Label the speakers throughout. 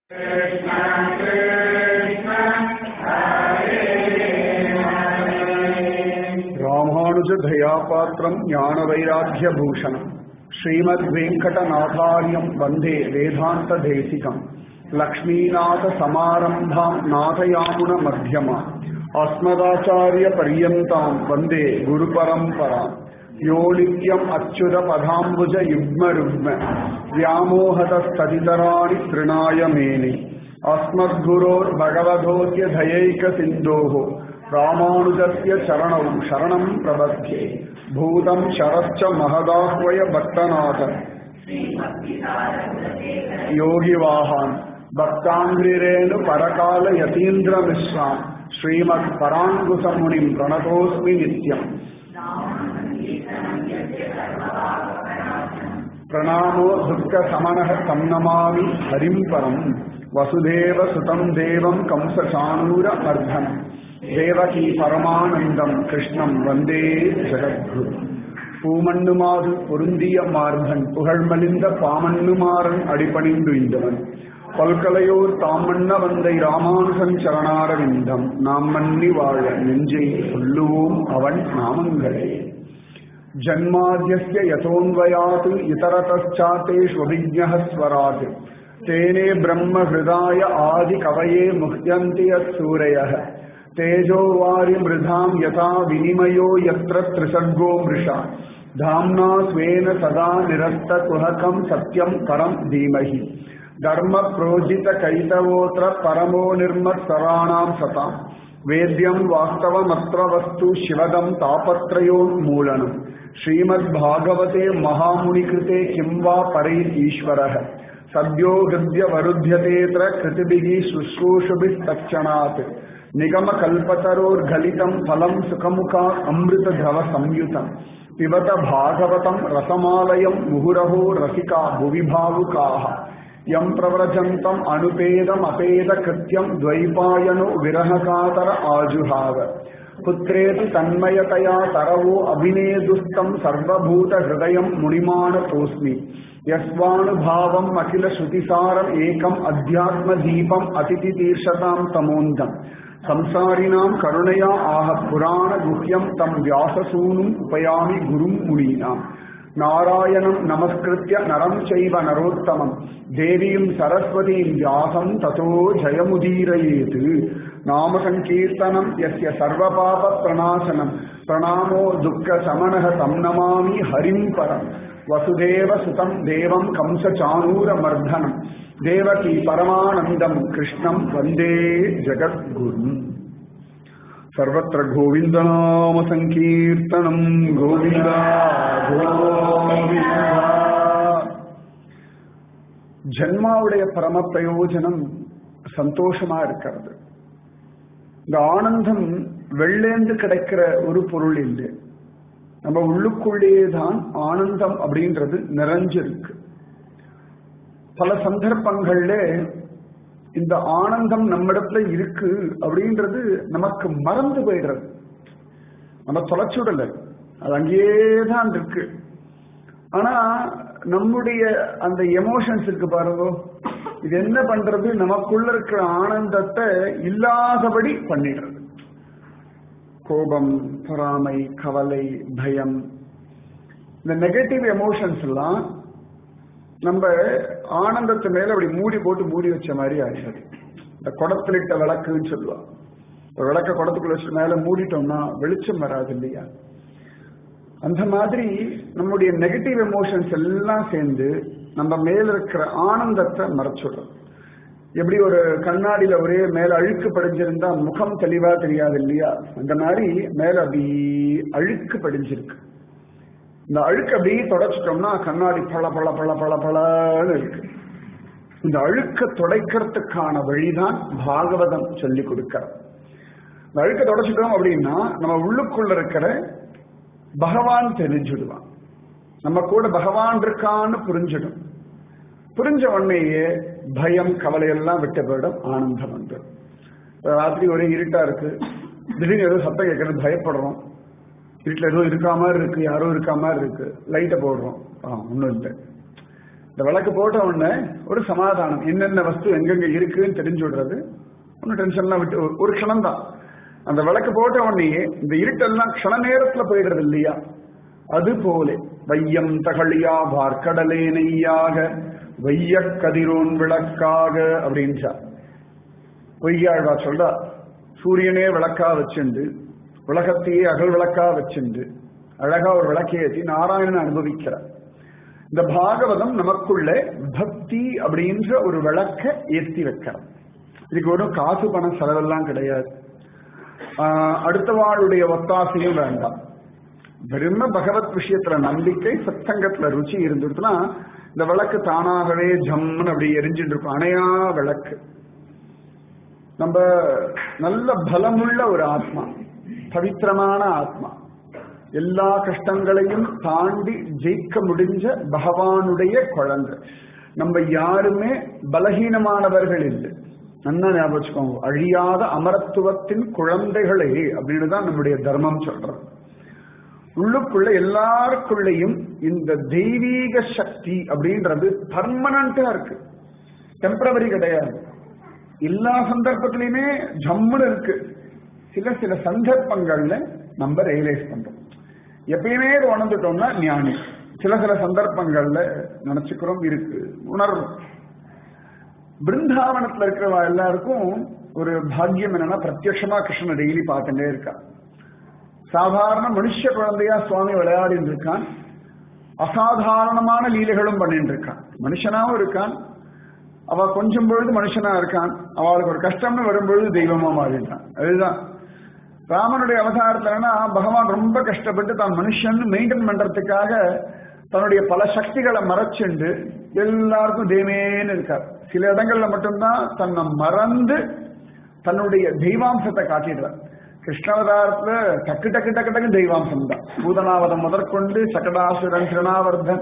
Speaker 1: ராமானுஜ தயாபாத்திரம் ஞான வைராக்கிய பூஷணம் ஸ்ரீமத் வெங்கடநாதாரியம் வந்தே வேதாந்த தேசிகம் லக்ஷ்மீநாத சமாரம்பாம் நாதயாமுன மத்தியமா அஸ்மதாச்சாரிய பரியந்தாம் வந்தே குரு பரம்பராம் யோ நித்யம் அச்சுத பதாம்புஜ யுக்ம ருக்ம व्यामोहतस्तदितराणि तृणाय मेने अस्मद्गुरोर्भगवतोऽस्य धयैकसिन्धोः रामानुजस्य चरणौ शरणम् प्रबध्ये भूतम् शरश्च महदाह्वय भक्तनाथ योगिवाहान् भक्ताङ्ग्रिरेणु परकाल यतीन्द्रमिश्राम् श्रीमत्पराङ्कुशमुनिम् प्रणतोऽस्मि नित्यम् प्रणामो दुःखसमनः तं नमामि हरिं परम् वसुदेवसुतं देवं कंसचाणूरमर्धनम् தேவகி பரமானந்தம் கிருஷ்ணம் வந்தே ஜெகத்குரு பூமண்ணுமாறு பொருந்திய மார்பன் புகழ்மலிந்த பாமண்ணுமாறன் அடிபணிந்து இந்தவன் பல்கலையோர் தாமண்ண வந்தை ராமானுசன் சரணாரவிந்தம் நாம் மன்னி வாழ நெஞ்சை சொல்லுவோம் அவன் நாமங்களே ஜன்மாத்யஸ்ய யதோன்வயாத் இதரதச்சாத்தேஷ்வபிஜ்ஞः ஸ்வராத் तेने ब्रह्म हृदाय आदि कवये मुह्यन्ति यत्सूरयः तेजो वारि मृधाम् यथा विनिमयो यत्र त्रिसर्गो मृषा धाम्ना स्वेन सदा निरस्तकुहकम् सत्यम् परम् धीमहि धर्म प्रोजित कैतवोऽत्र परमो निर्मत्सराणाम् सताम् वेद्यम् वास्तवमत्र वस्तु शिवदम् तापत्रयोन्मूलनम् श्रीमद्भागवते महामुनिकृते किं वा परैरीश्वरः सद्यो हृद्यवरुध्यतेऽत्र कृतिभिः शुश्रूषुभिस्तक्षणात् निगमकल्पतरोर्गलितम् फलम् सुखमुखा अमृतधवसंयुतम् पिबत भागवतम् रसमालयम् मुहुरहो रसिका भुवि भावुकाः यम् प्रव्रजन्तम् अनुपेदमपेदकृत्यम् द्वैपायनो विरहकातर आजुहाव पुत्रेति तन्मयतया तरवो अभिनेदुस्तम् सर्वभूतहृदयम् मुनिमानतोऽस्मि यस्वानुभावम् अखिलश्रुतिसारम् एकम् अध्यात्मदीपम् अतिथितीर्षताम् तमोन्दम् संसारिणाम् करुणया आह पुराणगुह्यम् तम् व्याससूनुम् उपयामि गुरुम् मुनीनाम् नारायणम् नमस्कृत्य नरम् चैव नरोत्तमम् देवीम् सरस्वतीम् व्यासम् ततो जयमुदीरयेत् नामसङ्कीर्तनम् यस्य सर्वपापप्रणाशनम् प्रणामो दुःखशमनः तं नमामि हरिम् परम् वसुदेवसुतम् देवम् कंसचाणूरमर्दनम् देवकी परमानन्दम् कृष्णम् वन्दे जगद्गुरुम् सर्वत्र गोविन्दनामसङ्कीर्तनम् गोविन्द கோவிந்தா ஜன்மாவுடைய பரம பிரயோஜனம் சந்தோஷமா இருக்கிறது இந்த ஆனந்தம் வெள்ளேந்து கிடைக்கிற ஒரு பொருள் இல்லை நம்ம உள்ளுக்குள்ளேயே தான் ஆனந்தம் அப்படின்றது நிறைஞ்சிருக்கு பல சந்தர்ப்பங்கள்ல இந்த ஆனந்தம் நம்மிடத்துல இருக்கு அப்படின்றது நமக்கு மறந்து போயிடுறது நம்ம தொலைச்சுடல அது அங்கேயே தான் இருக்கு ஆனா நம்முடைய அந்த எமோஷன்ஸ் இருக்கு பாருங்க இது என்ன பண்றது நமக்குள்ள இருக்கிற ஆனந்தத்தை இல்லாதபடி பண்ணிடுறது கோபம் பொறாமை கவலை பயம் இந்த நெகட்டிவ் எமோஷன்ஸ் எல்லாம் நம்ம ஆனந்தத்து மேல அப்படி மூடி போட்டு மூடி வச்ச மாதிரி ஆயிடுது இந்த குடத்திலிட்ட விளக்குன்னு சொல்லுவான் ஒரு விளக்க குடத்துக்குள்ள வச்சு மேல மூடிட்டோம்னா வெளிச்சம் வராது இல்லையா அந்த மாதிரி நம்முடைய நெகட்டிவ் எமோஷன்ஸ் எல்லாம் சேர்ந்து நம்ம மேல இருக்கிற ஆனந்தத்தை மறைச்சுடுறோம் எப்படி ஒரு கண்ணாடியில ஒரே மேல அழுக்கு படிஞ்சிருந்தா முகம் தெளிவா தெரியாது இல்லையா அந்த மாதிரி மேல அப்படி அழுக்கு படிஞ்சிருக்கு இந்த அழுக்கு அப்படியே தொடச்சிட்டோம்னா கண்ணாடி பல பல பல பல பலன்னு இருக்கு இந்த அழுக்க துடைக்கிறதுக்கான வழிதான் பாகவதம் சொல்லி கொடுக்கிறார் இந்த அழுக்க தொடச்சிட்டோம் அப்படின்னா நம்ம உள்ளுக்குள்ள இருக்கிற பகவான் தெரிஞ்சுடுவான் நம்ம கூட பகவான் இருக்கான்னு புரிஞ்சிடும் புரிஞ்ச உடனேயே பயம் கவலை எல்லாம் விட்ட போயிடும் ஆனந்தம் வந்து ராத்திரி ஒரே இருட்டா இருக்கு திடீர்னு ஏதோ சத்தம் கேட்கறது பயப்படுறோம் வீட்டுல ஏதோ இருக்கா மாதிரி இருக்கு யாரோ இருக்கா மாதிரி இருக்கு லைட்டை போடுறோம் ஆ ஒன்றும் இல்லை இந்த விளக்கு போட்ட உடனே ஒரு சமாதானம் என்னென்ன வஸ்து எங்கெங்க இருக்குன்னு தெரிஞ்சு விடுறது ஒன்றும் டென்ஷன்லாம் விட்டு ஒரு- ஒரு க்ஷணம் தான் அந்த விளக்கு போட்ட உடனேயே இந்த இருட்டெல்லாம் க்ஷண நேரத்துல போயிடுறது இல்லையா அது போல வையம் தகழியா வார்க்கடலே நெய்யாக வைய கதிரோன் விளக்காக அப்படின்றார் பொய்யாழ்வா சொல்றா சூரியனே விளக்கா வச்சுண்டு உலகத்தையே அகல் விளக்கா வச்சுண்டு அழகா ஒரு விளக்கேற்றி நாராயணன் அனுபவிக்கிறார் இந்த பாகவதம் நமக்குள்ள பக்தி அப்படின்ற ஒரு விளக்க ஏற்றி வைக்கிறார் இதுக்கு ஒன்றும் காசு பணம் செலவெல்லாம் கிடையாது ஆஹ் அடுத்தவாளுடைய ஒத்தாசையும் வேண்டாம் வெறும பகவத் விஷயத்துல நம்பிக்கை சத்சங்கத்துல ருச்சி இருந்துட்டுனா இந்த விளக்கு தானாகவே ஜம்முன்னு அப்படி எரிஞ்சுட்டு இருக்கும் அணையா விளக்கு நம்ம நல்ல பலமுள்ள ஒரு ஆத்மா பவித்திரமான ஆத்மா எல்லா கஷ்டங்களையும் தாண்டி ஜெயிக்க முடிஞ்ச பகவானுடைய குழந்தை நம்ம யாருமே பலகீனமானவர்கள் இல்லை நல்லா ஞாபகம் வச்சுக்கோங்க அழியாத அமரத்துவத்தின் குழந்தைகளே அப்படின்னு தான் நம்முடைய தர்மம் சொல்றது உள்ளுக்குள்ள எல்லாருக்குள்ளேயும் இந்த தெய்வீக சக்தி அப்படின்றது பர்மனண்டா இருக்கு டெம்பரவரி கிடையாது எல்லா சந்தர்ப்பத்திலையுமே ஜம்முன்னு இருக்கு சில சில சந்தர்ப்பங்கள்ல நம்ம ரியலைஸ் பண்றோம் எப்பயுமே இது உணர்ந்துட்டோம்னா ஞானி சில சில சந்தர்ப்பங்கள்ல நினைச்சுக்கிறோம் இருக்கு உணர்றோம் பிருந்தாவனத்துல இருக்கிறவா எல்லாருக்கும் ஒரு பாக்கியம் என்னன்னா பிரத்யட்சமா கிருஷ்ணன் டெய்லி பார்த்துட்டே இருக்கா சாதாரண மனுஷ குழந்தையா சுவாமி விளையாடிட்டு இருக்கான் அசாதாரணமான லீலைகளும் பண்ணிட்டு இருக்கான் மனுஷனாவும் இருக்கான் அவ கொஞ்சம் பொழுது மனுஷனா இருக்கான் அவளுக்கு ஒரு கஷ்டம்னு வரும்பொழுது தெய்வமா மாறிட்டான் அதுதான் ராமனுடைய அவதாரத்துல என்னன்னா பகவான் ரொம்ப கஷ்டப்பட்டு தான் மனுஷன் மெயின்டைன் பண்றதுக்காக தன்னுடைய பல சக்திகளை மறைச்சுண்டு எல்லாருக்கும் தெய்வமேன்னு இருக்கார் சில இடங்கள்ல மட்டும்தான் தன்னை மறந்து தன்னுடைய தெய்வாம்சத்தை காட்டிடுறார் கிருஷ்ணாவதாரத்துல டக்கு டக்கு டக்கு டக்கு தெய்வாம்சம் தான் பூதனாவதம் முதற்கொண்டு சகடாசுரன் திருணாவர்தன்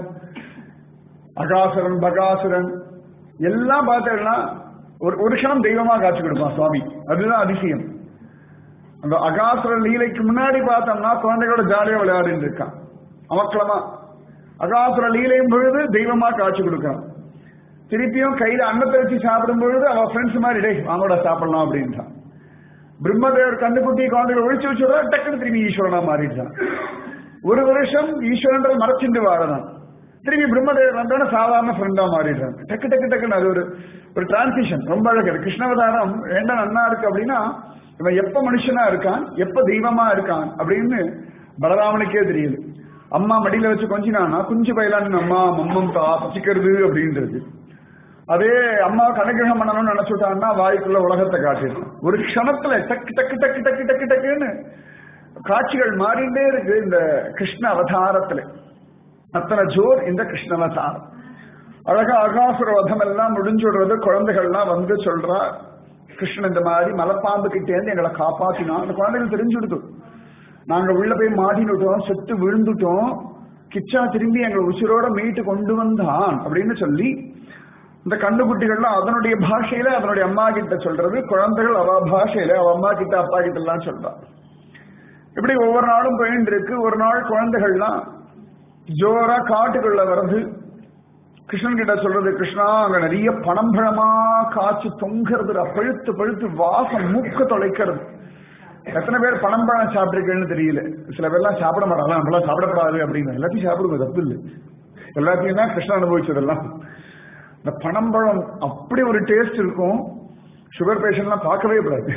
Speaker 1: அகாசுரன் பகாசுரன் எல்லாம் பார்த்தேன்னா ஒரு ஒரு க்ஷணம் தெய்வமா காட்சி கொடுப்பான் சுவாமி அதுதான் அதிசயம் அந்த அகாசுர லீலைக்கு முன்னாடி பார்த்தோம்னா குழந்தைகளோட ஜாலியா விளையாடிட்டு இருக்கான் அமக்களமா அகாசுர லீலையும் பொழுது தெய்வமா காட்சி கொடுக்கான் திருப்பியும் கையில அன்னத்தை வச்சு சாப்பிடும் பொழுது அவன் ஃப்ரெண்ட்ஸ் மாதிரி டேய் வாங்கோட சாப்பிடலாம் அப்படின்றான் பிரம்மதேவர் கண்ணுக்குட்டி குழந்தைகளை ஒழிச்சு வச்சுடுறா டக்குனு திரும்பி ஈஸ்வரனா மாறிடுறான் ஒரு வருஷம் ஈஸ்வரன் மறைச்சிட்டு வாழறான் திரும்பி பிரம்மதேவர் வந்தோட சாதாரண ஃப்ரெண்டா மாறிடுறான் டக்கு டக்கு டக்குன்னு அது ஒரு ஒரு டிரான்சிஷன் ரொம்ப அழகு அது. கிருஷ்ணவதாரம் என்ன நன்னா இருக்கு அப்படின்னா இவன் எப்ப மனுஷனா இருக்கான் எப்ப தெய்வமா இருக்கான் அப்படின்னு பலராமனுக்கே தெரியுது அம்மா மடியில வச்சு கொஞ்சினானா குஞ்சு பயிலான்னு அம்மா மம்மம் தா பச்சிக்கிறது அப்படின்றது அதே அம்மா கனகிரகம் பண்ணணும்னு நினைச்சுட்டான்னா வாய்க்குள்ள உலகத்தை காட்டிடும் ஒரு க்ஷணத்துல டக்கு டக்கு டக்கு டக்கு டக்கு டக்குன்னு காட்சிகள் மாறிண்டே இருக்கு இந்த கிருஷ்ண அவதாரத்துல அத்தனை ஜோர் இந்த கிருஷ்ண அவதாரம் அழகா அகாசுர வதம் எல்லாம் முடிஞ்சுடுறது குழந்தைகள்லாம் வந்து சொல்றா கிருஷ்ணன் இந்த மாதிரி மலைப்பாம்பு கிட்டே இருந்து எங்களை காப்பாத்தினா அந்த குழந்தைகள் தெரிஞ்சுடுது நாங்க உள்ள போய் மாட்டினுட்டோம் செத்து விழுந்துட்டோம் கிச்சா திரும்பி எங்களை உசிரோட மீட்டு கொண்டு வந்தான் அப்படின்னு சொல்லி இந்த கண்ணுக்குட்டிகள்லாம் அதனுடைய பாஷையில அதனுடைய அம்மா கிட்ட சொல்றது குழந்தைகள் அவ பாஷையில அவ அம்மா கிட்ட அப்பா கிட்ட எல்லாம் சொல்றா இப்படி ஒவ்வொரு நாளும் போயிட்டு இருக்கு ஒரு நாள் குழந்தைகள்லாம் ஜோரா காட்டுக்குள்ள வருது கிருஷ்ணன் கிட்ட சொல்றது கிருஷ்ணா அங்க நிறைய பணம்பழமா காய்ச்சி தொங்குறதுடா பழுத்து பழுத்து வாசம் மூக்க தொலைக்கிறது எத்தனை பேர் பனம்பழம் சாப்பிட்டிருக்கேன்னு தெரியல சில பேர்லாம் சாப்பிட மாட்டாங்க நம்மளாம் சாப்பிடக்கூடாது அப்படின்னு எல்லாத்தையும் சாப்பிடுங்க தப்பு இல்லை எல்லாத்தையும் தான் கிருஷ்ணன் அனுபவிச்சதெல்லாம் இந்த பனம்பழம் அப்படி ஒரு டேஸ்ட் இருக்கும் சுகர் பேஷண்ட்லாம் பார்க்கவே கூடாது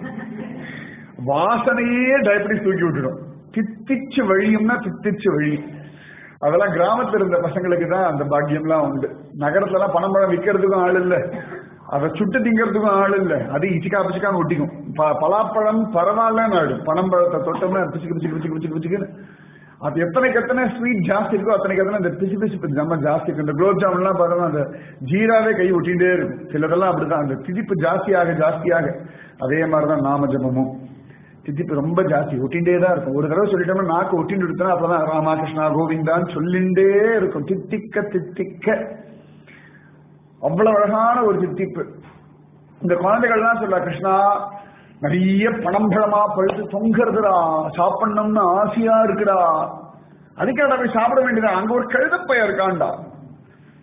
Speaker 1: வாசனையே டயபிட்டிஸ் தூக்கி விட்டுடும் தித்திச்சு வழியும்னா தித்திச்சு வழி அதெல்லாம் கிராமத்துல இருந்த பசங்களுக்கு தான் அந்த பாக்கியம்லாம் உண்டு நகரத்துல எல்லாம் பனம்பழம் விற்கிறதுக்கும் ஆள் இல்ல அதை சுட்டு திங்கிறதுக்கும் ஆள் இல்ல அது இச்சிக்கா பிச்சிக்கான்னு ஒட்டிக்கும் ப- பலாப்பழம் பரவாயில்லன்னு ஆயிடும் பனம்பழத்தை தொட்டோம்னா பிச்சுக்கு பிச்சுக்கு பிச்சுக்கு பிச்சுக்கு பிச்சுக்குன்னு அது எத்தனைக்கு எத்தனை ஸ்வீட் ஜாஸ்தி இருக்கோ அத்தனைக்கு எத்தனை இந்த பிசு பிசு நம்ம ஜாஸ்தி இருக்கு இந்த குலோப் ஜாமுன்லாம் பாருங்க அந்த ஜீராவே கை ஒட்டிகிட்டே இருக்கும் சிலதெல்லாம் அப்படிதான் அந்த திதிப்பு ஜாஸ்தியாக ஜாஸ்தியாக அதே மாதிரிதான் நாம ஜபமும் திதிப்பு ரொம்ப ஜாஸ்தி ஒட்டிகிட்டே தான் இருக்கும் ஒரு தடவை சொல்லிட்டோம்னா நாக்கு ஒட்டிட்டு எடுத்தோம் அப்பதான் ராமகிருஷ்ணா கோவிந்தான்னு சொல்லிண்டே இருக்கும் தித்திக்க தித்திக்க அவ்வளவு அழகான ஒரு தித்திப்பு இந்த குழந்தைகள்லாம் சொல்ல கிருஷ்ணா நிறைய பணம்பழமா பழுத்து தொங்குறதுடா சாப்பிடணும்னு ஆசையா இருக்குடா அதுக்காக போய் சாப்பிட வேண்டியதா அங்க ஒரு கழுதப்பைய இருக்கான்டா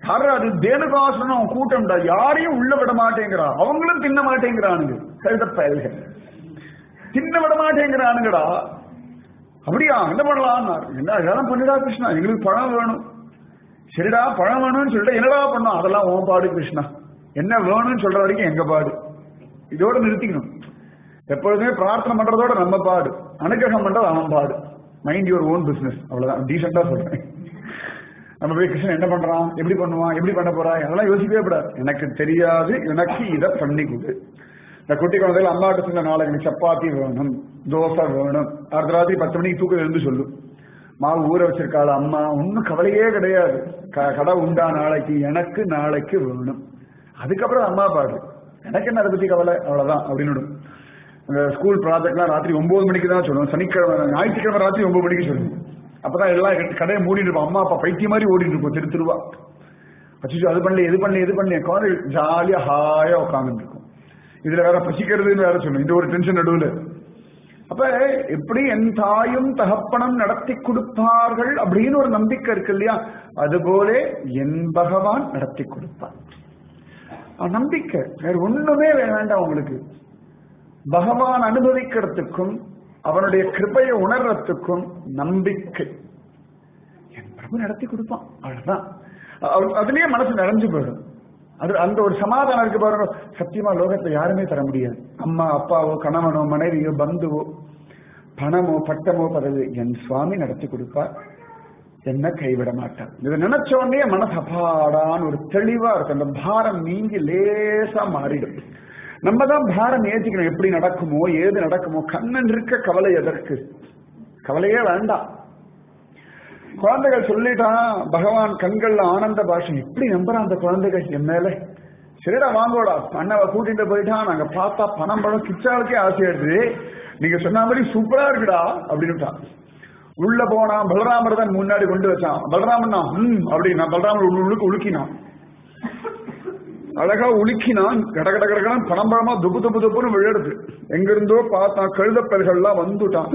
Speaker 1: யாரா அது தேனுகாசனம் அவன் கூட்டம்டா யாரையும் உள்ள விட மாட்டேங்கிறா அவங்களும் தின்ன மாட்டேங்கிறானுங்க கழுத பயல்கள் தின்ன விட மாட்டேங்கிறானுங்கடா அப்படியா என்ன பண்ணலாம் என்ன அதெல்லாம் பண்ணிடா கிருஷ்ணா எங்களுக்கு பழம் வேணும் சரிடா பழம் வேணும்னு சொல்லிட்டு என்னடா பண்ணோம் அதெல்லாம் உன் பாடு கிருஷ்ணா என்ன வேணும்னு சொல்ற வரைக்கும் எங்க பாடு இதோட நிறுத்திக்கணும் எப்பொழுதுமே பிரார்த்தனை பண்றதோட நம்ம பாடு அனுகிரகம் பண்றது அவன் பாடு மைண்ட் யுவர் ஓன் பிசினஸ் அவ்வளவுதான் டீசெண்டா சொல்றேன் நம்ம போய் கிருஷ்ணன் என்ன பண்றான் எப்படி பண்ணுவான் எப்படி பண்ண போறா அதெல்லாம் யோசிக்கவே கூடாது எனக்கு தெரியாது எனக்கு இதை பண்ணி கொடு இந்த குட்டி குழந்தைகள் அம்மாட்ட சொன்ன நாளைக்கு எனக்கு சப்பாத்தி வேணும் தோசை வேணும் அடுத்த ராத்திரி பத்து மணிக்கு தூக்கம் இருந்து சொல்லும் மாவு ஊற வச்சிருக்காள் அம்மா ஒன்னும் கவலையே கிடையாது க- கடை உண்டா நாளைக்கு எனக்கு நாளைக்கு வேணும் அதுக்கப்புறம் அம்மா பாடு எனக்கு என்ன அதை பத்தி கவலை அவ்வளவுதான் அப்படின்னு இந்த ஸ்கூல் ப்ராஜெக்ட்லாம் ராத்திரி ஒன்பது மணிக்கு தான் சொல்லுவோம் சனிக்கிழமை ஞாயிற்றுக்கிழமை ராத்திரி ஒன்பது மணிக்கு சொல்லுவோம் அப்பதான் எல்லாம் கடையை மூடிட்டு இருப்போம் அம்மா அப்பா பைத்திய மாதிரி ஓடிட்டு இருப்போம் திரு திருவா அச்சோ அது பண்ணல இது பண்ணல இது பண்ணல குழந்தை ஜாலியா ஹாயா உட்காந்துட்டு இருக்கும் இதுல வேற பசிக்கிறதுன்னு வேற சொல்லணும் இந்த ஒரு டென்ஷன் நடுவுல அப்ப எப்படி என் தாயும் தகப்பனும் நடத்தி கொடுப்பார்கள் அப்படின்னு ஒரு நம்பிக்கை இருக்கு இல்லையா அதுபோல என் பகவான் நடத்தி கொடுப்பார் அஹ் நம்பிக்கை வேற ஒண்ணுமே வேண்டாம் உங்களுக்கு பகவான் அனுபவிக்கிறதுக்கும் அவனுடைய கிருபையை உணர்றதுக்கும் நம்பிக்கை என் பிரபு நடத்தி கொடுப்பான் அவ்வளவுதான் அவ- அதுலயே மனசு நிறைஞ்சு போயிடும் அது அந்த ஒரு சமாதானம் இருக்கு பாருங்க சத்தியமா லோகத்துல யாருமே தர முடியாது அம்மா அப்பாவோ கணவனோ மனைவியோ பந்துவோ பணமோ பட்டமோ பதவி என் சுவாமி நடத்தி கொடுப்பார் என்ன கைவிட மாட்டார் இதை நினைச்ச உடனே மனசு அப்பாடான்னு ஒரு தெளிவா இருக்கும் அந்த பாரம் நீங்கி லேசா மாறிடும் நம்ம தான் பாரம் ஏற்றிக்கணும் எப்படி நடக்குமோ ஏது நடக்குமோ கண்ணன் இருக்க கவலை எதற்கு கவலையே வேண்டாம் குழந்தைகள் சொல்லிட்டான் பகவான் கண்கள்ல ஆனந்த பாஷம் எப்படி நம்புறான் அந்த குழந்தைகள் என் மேல சரிடா வாங்கோடா அண்ணாவை கூட்டிட்டு போயிட்டான் நாங்க பார்த்தா பணம் பழம் கிச்சாவுக்கே ஆசையாடுது நீங்க சொன்ன மாதிரி சூப்பரா இருக்குடா அப்படின்னுட்டான் உள்ள போனா பலராமர் தான் முன்னாடி கொண்டு வச்சான் பலராமன் ம் அப்படின்னா பலராமர் உள்ள- உள்ளுக்கு உலுக்கினான் அழகா உலுக்கினான் கட கட கடகடன் பணம் பழமா துப்பு துப்பு துப்புன்னு விழுறது எங்க இருந்தோ பார்த்தான் கழுதப்பல்கள்லாம் வந்துட்டான்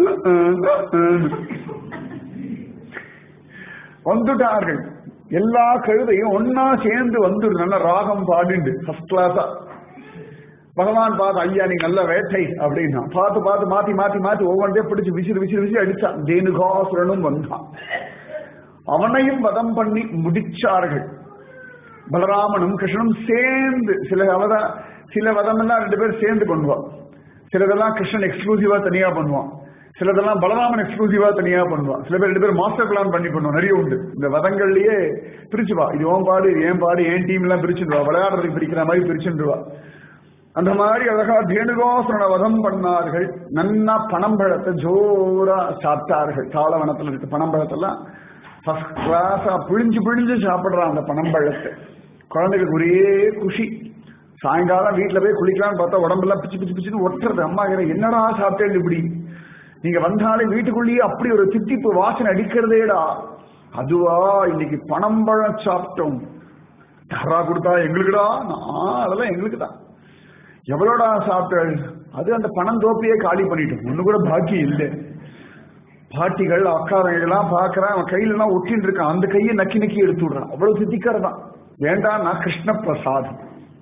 Speaker 1: வந்துட்டார்கள் எல்லா கழுதையும் ஒன்னா சேர்ந்து வந்து நல்ல ராகம் பாடிண்டு ஃபர்ஸ்ட் கிளாஸா பகவான் பார்த்து ஐயா நீ நல்ல வேட்டை அப்படின்னா பார்த்து பார்த்து மாத்தி மாத்தி மாத்தி ஒவ்வொன்றையும் பிடிச்சு விசிறு விசிறு விசிறு அடிச்சான் தேனுகாசுரனும் வந்தான் அவனையும் வதம் பண்ணி முடிச்சார்கள் பலராமனும் கிருஷ்ணனும் சேர்ந்து சில அவத சில வதம் எல்லாம் ரெண்டு பேரும் சேர்ந்து பண்ணுவான் சிலதெல்லாம் கிருஷ்ணன் எக்ஸ்க்ளூசிவா தனியா பண்ணுவான் சிலதெல்லாம் பலராமன் எக்ஸ்க்ளூசிவா தனியா பண்ணுவான் சில பேர் ரெண்டு பேரும் மாஸ்டர் பிளான் பண்ணி பண்ணுவான் நிறைய உண்டு இந்த வதங்கள்லயே பிரிச்சுவா இது ஓன் பாடு இது ஏன் பாடு ஏன் டீம் எல்லாம் பிரிச்சுடுவா விளையாடுறதுக்கு பிரிக்கிற மாதிரி பிரிச்சுடுவா அந்த மாதிரி அழகா தேனுகாசுரனை வதம் பண்ணார்கள் நன்னா பனம்பழத்தை ஜோரா சாப்பிட்டார்கள் தாளவனத்துல இருக்க பனம்பழத்தெல்லாம் ஃபர்ஸ்ட் கிளாஸா பிழிஞ்சு பிழிஞ்சு சாப்பிடுறான் அந்த பனம்பழத்தை குழந்தைகளுக்கு ஒரே குஷி சாயங்காலம் வீட்டுல போய் குளிக்கலாம்னு பார்த்தா உடம்பெல்லாம் பிச்சு பிச்சு பிச்சுன்னு ஒட்டுறது அம்மா கிட்ட என்னடா சாப்பிட்டேன் இப்படி நீங்க வந்தாலே வீட்டுக்குள்ளேயே அப்படி ஒரு தித்திப்பு வாசனை அடிக்கிறதேடா அதுவா இன்னைக்கு பனம்பழம் சாப்பிட்டோம் யாரா கொடுத்தா எங்களுக்குடா நான் அதெல்லாம் எங்களுக்கு தான் எவ்வளோடா சாப்பிட்டாள் அது அந்த பணம் தோப்பியே காலி பண்ணிட்டோம் ஒண்ணு கூட பாக்கி இல்லை பாட்டிகள் அக்காரங்கெல்லாம் பாக்குறான் அவன் கையில எல்லாம் ஒட்டின்னு இருக்கான் அந்த கையை நக்கி நக்கி எடுத்து விடுறான் அவ்வளவு சித்திக்கிறதான் வேண்டாம் நான் கிருஷ்ண பிரசாதம்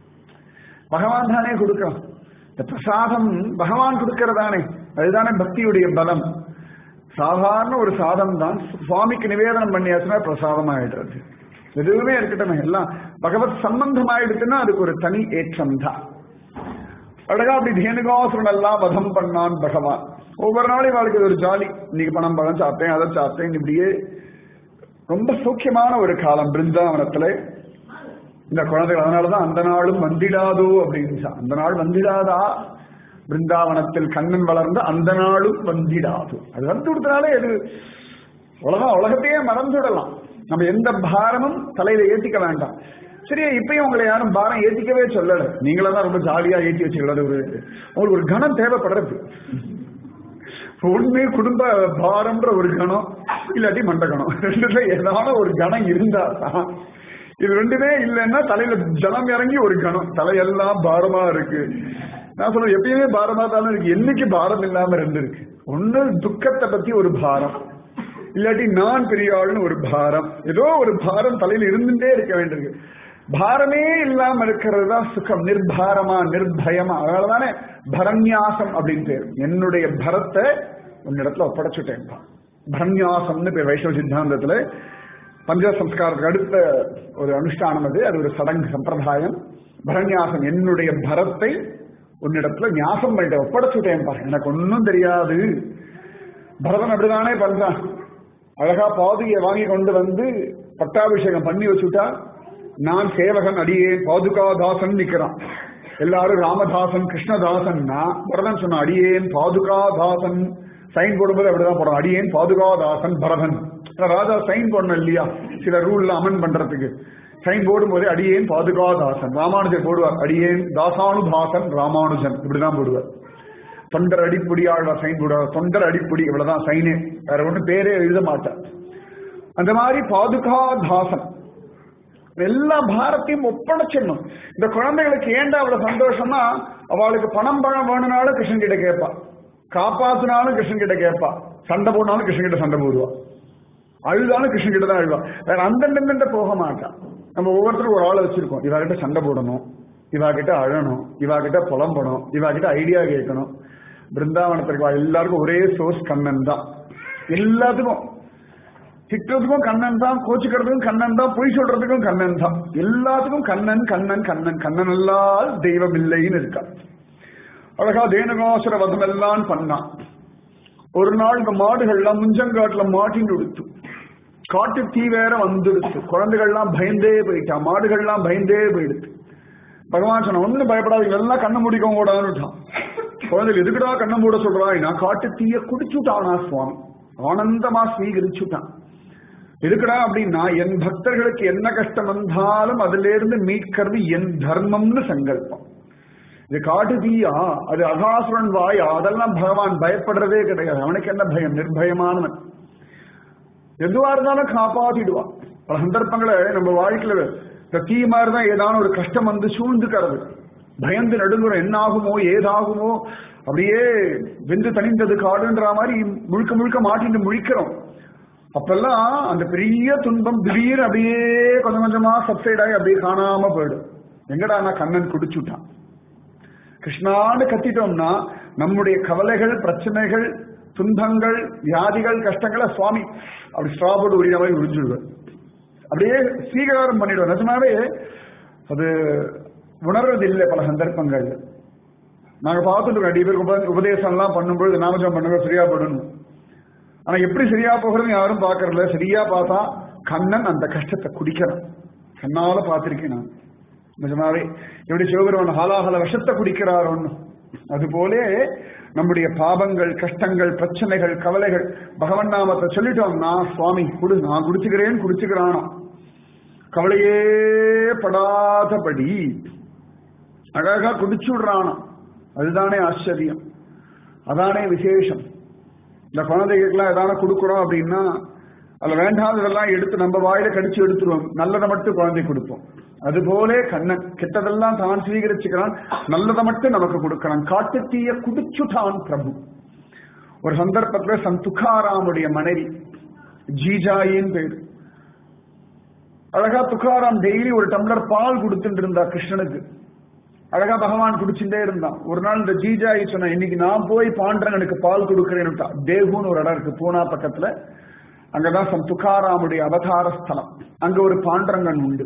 Speaker 1: பகவான் தானே கொடுக்கிறான் இந்த பிரசாதம் பகவான் கொடுக்கறதானே அதுதானே பக்தியுடைய பலம் சாதாரண ஒரு சாதம் தான் சுவாமிக்கு நிவேதனம் பண்ணியாச்சுன்னா பிரசாதம் ஆயிடுறது எதுவுமே இருக்கட்டும் எல்லாம் பகவத் சம்பந்தம் ஆயிடுச்சுன்னா அதுக்கு ஒரு தனி ஏற்றம் தான் அழகா அப்படி தேனுகாசுரன் எல்லாம் வதம் பண்ணான் பகவான் ஒவ்வொரு நாளையும் வாழ்க்கை ஒரு ஜாலி இன்னைக்கு பணம் பழம் சாப்பிட்டேன் அதை சாப்பிட்டேன் இப்படியே ரொம்ப சௌக்கியமான ஒரு காலம் பிருந்தாவனத்துல இந்த குழந்தைகள் அதனாலதான் அந்த நாளும் வந்திடாதோ அப்படின்னு அந்த நாள் வந்திடாதா பிருந்தாவனத்தில் கண்ணன் வளர்ந்த அந்த நாளும் வந்திடாதோ அது வந்து கொடுத்தனாலே அது உலகம் உலகத்தையே மறந்துவிடலாம் நம்ம எந்த பாரமும் தலையில ஏத்திக்க வேண்டாம் சரி இப்பயும் உங்களை யாரும் பாரம் ஏத்திக்கவே சொல்லல நீங்களா தான் ரொம்ப ஜாலியா ஏத்தி வச்சுக்கிறது ஒரு உங்களுக்கு ஒரு கணம் தேவைப்படுறது ஒண்ணு குடும்ப பாரம்ன்ற ஒரு கணம் இல்லாட்டி மண்ட கணம் ரெண்டுல ஏதாவது ஒரு கணம் இருந்தா தான் இது ரெண்டுமே இல்லைன்னா தலையில ஜலம் இறங்கி ஒரு கணம் தலையெல்லாம் பாரமா இருக்கு நான் சொல்றேன் எப்பயுமே பாரமா தானே இருக்கு என்னைக்கு பாரம் இல்லாம ரெண்டு இருக்கு ஒண்ணு துக்கத்தை பத்தி ஒரு பாரம் இல்லாட்டி நான் பெரிய ஆள்னு ஒரு பாரம் ஏதோ ஒரு பாரம் தலையில் இருந்துட்டே இருக்க வேண்டியிருக்கு பாரமே இல்லாம இருக்கிறது தான் சுகம் நிர்பாரமா நிர்பயமா அதனாலதானே பரநியாசம் அப்படின்னு பேர் என்னுடைய பரத்தை உன்னிடத்துல ஒப்படைச்சுட்டேன் பரநியாசம்னு பேர் வைஷ்ணவ சித்தாந்தத்துல பஞ்ச சம்ஸ்காரத்துக்கு அடுத்த ஒரு அனுஷ்டானம் அது அது ஒரு சடங்கு சம்பிரதாயம் பரநியாசம் என்னுடைய பரத்தை உன்னிடத்துல ஞாசம் பண்ணிட்ட ஒப்படைச்சுட்டேன் பாரு எனக்கு ஒன்னும் தெரியாது பரதன் அப்படிதானே பண்றான் அழகா பாதுகையை வாங்கி கொண்டு வந்து பட்டாபிஷேகம் பண்ணி வச்சுட்டா நான் சேவகன் அடியேன் பாதுகாதாசன் நிக்கிறான் எல்லாரும் ராமதாசன் கிருஷ்ணதாசன்னா பரதன் சொன்ன அடியேன் பாதுகாதாசன் சைன் போடும்போது அப்படிதான் போடுறோம் அடியேன் பாதுகாதாசன் பரதன் ராஜா சைன் போடணும் இல்லையா சில ரூல்ல அமன் பண்றதுக்கு சைன் போடும்போதே அடியேன் பாதுகாதாசன் ராமானுஜர் போடுவார் அடியேன் தாசானுதாசன் ராமானுஜன் இப்படிதான் போடுவார் தொண்டர் அடிப்பொடி ஆழ்வா சைன் போடுவார் தொண்டர் அடிப்பொடி இவ்வளவுதான் சைனே வேற ஒன்றும் பேரே எழுத மாட்டார் அந்த மாதிரி பாதுகாதாசன் எல்லா பாரத்தையும் ஒப்படைச்சிடணும் இந்த குழந்தைகளுக்கு ஏண்டா அவ்வளவு சந்தோஷம்னா அவளுக்கு பணம் பழம் வேணும்னாலும் கிருஷ்ணன் கிட்ட கேட்பா காப்பாத்தினாலும் கிருஷ்ணன் கிட்ட கேட்பா சண்டை போனாலும் கிருஷ்ணன் கிட்ட சண்டை போடுவா அழுதாலும் கிருஷ்ணன் கிட்ட தான் அழுவா வேற அந்தண்ட போக மாட்டான் நம்ம ஒவ்வொருத்தரும் ஒரு ஆளை வச்சிருக்கோம் இவா கிட்ட சண்டை போடணும் இவா கிட்ட அழணும் இவா கிட்ட புலம்பணும் இவா கிட்ட ஐடியா கேட்கணும் பிருந்தாவனத்திற்கு வா எல்லாருக்கும் ஒரே சோர்ஸ் கண்ணன் தான் எல்லாத்துக்கும் திட்டுறதுக்கும் கண்ணன் தான் கோச்சுக்கிறதுக்கும் கண்ணன் தான் பொய் சொல்றதுக்கும் கண்ணன் தான் எல்லாத்துக்கும் கண்ணன் கண்ணன் கண்ணன் கண்ணன் அல்லால் தெய்வம் இல்லைன்னு இருக்கா அழகா தேனகாசுர வதம் எல்லாம் பண்ணான் ஒரு நாள் இந்த மாடுகள்லாம் முஞ்சங்காட்டுல மாட்டின்னு கொடுத்து காட்டு தீ வேற வந்துடுச்சு குழந்தைகள்லாம் பயந்தே போயிட்டா மாடுகள்லாம் பயந்தே போயிடுச்சு பகவான் சொன்ன ஒண்ணு பயப்படாதீங்க எல்லாம் கண்ணு முடிக்கவும் கூடாதுன்னுட்டான் குழந்தைகள் எதுக்குடா கண்ணை மூட சொல்றாய் நான் காட்டு தீய குடிச்சுட்டானா சுவாமி ஆனந்தமா ஸ்வீகரிச்சுட்டான் எதுக்குடா அப்படின்னா என் பக்தர்களுக்கு என்ன கஷ்டம் வந்தாலும் அதுல இருந்து மீட்கிறது என் தர்மம்னு சங்கல்பம் இது காட்டு தீயா அது அகாசுரன் வாயா அதெல்லாம் பகவான் பயப்படுறதே கிடையாது அவனுக்கு என்ன பயம் நிர்பயமானவன் எதுவா இருந்தாலும் காப்பாத்திடுவான் பல சந்தர்ப்பங்களை நம்ம வாழ்க்கையில இந்த தீ மாதிரிதான் ஏதான ஒரு கஷ்டம் வந்து சூழ்ந்துக்கிறது பயந்து நடுங்குறோம் என்ன ஆகுமோ ஏதாகுமோ அப்படியே வெந்து தணிந்தது காடுன்ற மாதிரி முழுக்க முழுக்க மாட்டிட்டு முழிக்கிறோம் அப்பெல்லாம் அந்த பெரிய துன்பம் திடீர் அப்படியே கொஞ்சம் கொஞ்சமா சப்சைட் ஆகி அப்படியே காணாம போயிடும் எங்கடா நான் கண்ணன் குடிச்சுட்டான் கிருஷ்ணான்னு கத்திட்டோம்னா நம்முடைய கவலைகள் பிரச்சனைகள் துன்பங்கள் வியாதிகள் கஷ்டங்களை சுவாமி அப்படி ஸ்ட்ராபோர்டு உரிய மாதிரி உறிஞ்சிடுவார் அப்படியே சீகாரம் பண்ணிடுவார் நிஜமாவே அது உணர்றது இல்லை பல சந்தர்ப்பங்கள் நாங்க பார்த்துட்டு நிறைய பேருக்கு உப உபதேசம் எல்லாம் பண்ணும்பொழுது நாமஜம் பண்ணுங்க சரியா படணும் ஆனா எப்படி சரியா போகிறதுன்னு யாரும் பாக்குறதில்ல சரியா பார்த்தா கண்ணன் அந்த கஷ்டத்தை குடிக்கிறான் கண்ணால பார்த்திருக்கேன் நான் நிஜமாவே எப்படி சிவபெருமான் ஹாலாஹல விஷத்தை குடிக்கிறார் ஒண்ணு அதுபோலே நம்முடைய பாபங்கள் கஷ்டங்கள் பிரச்சனைகள் கவலைகள் பகவன் நாமத்தை சொல்லிட்டோம்னா சுவாமி குடு நான் குடிச்சுக்கிறேன் குடிச்சுக்கிறானா கவலையே படாதபடி அழகா குடிச்சு விடுறானா அதுதானே ஆச்சரியம் அதானே விசேஷம் இந்த குழந்தைகளுக்கெல்லாம் எதான கொடுக்குறோம் அப்படின்னா அதுல வேண்டாததெல்லாம் எடுத்து நம்ம வாயில கடிச்சு எடுத்துருவோம் நல்லதை மட்டும் குழந்தை கொடுப்போம் அதுபோலே கண்ணன் கெட்டதெல்லாம் தான் சுவீகரிச்சுக்கிறான் நல்லதை மட்டும் நமக்கு கொடுக்கிறான் காட்டு தீய குடிச்சுட்டான் பிரபு ஒரு சந்தர்ப்பத்துல சந்துகாராமுடைய மனைவி ஜீஜாயின்னு பேரு அழகா துக்காராம் டெய்லி ஒரு டம்ளர் பால் கொடுத்துட்டு இருந்தா கிருஷ்ணனுக்கு அழகா பகவான் குடிச்சுட்டே இருந்தான் ஒரு நாள் இந்த ஜீஜாயி சொன்ன இன்னைக்கு நான் போய் பாண்டரங்கனுக்கு பால் கொடுக்கிறேன்னு தேகுன்னு ஒரு இடம் இருக்கு பூனா பக்கத்துல அங்கதான் சம் துக்காராமுடைய அவதார ஸ்தலம் அங்க ஒரு பாண்டரங்கன் உண்டு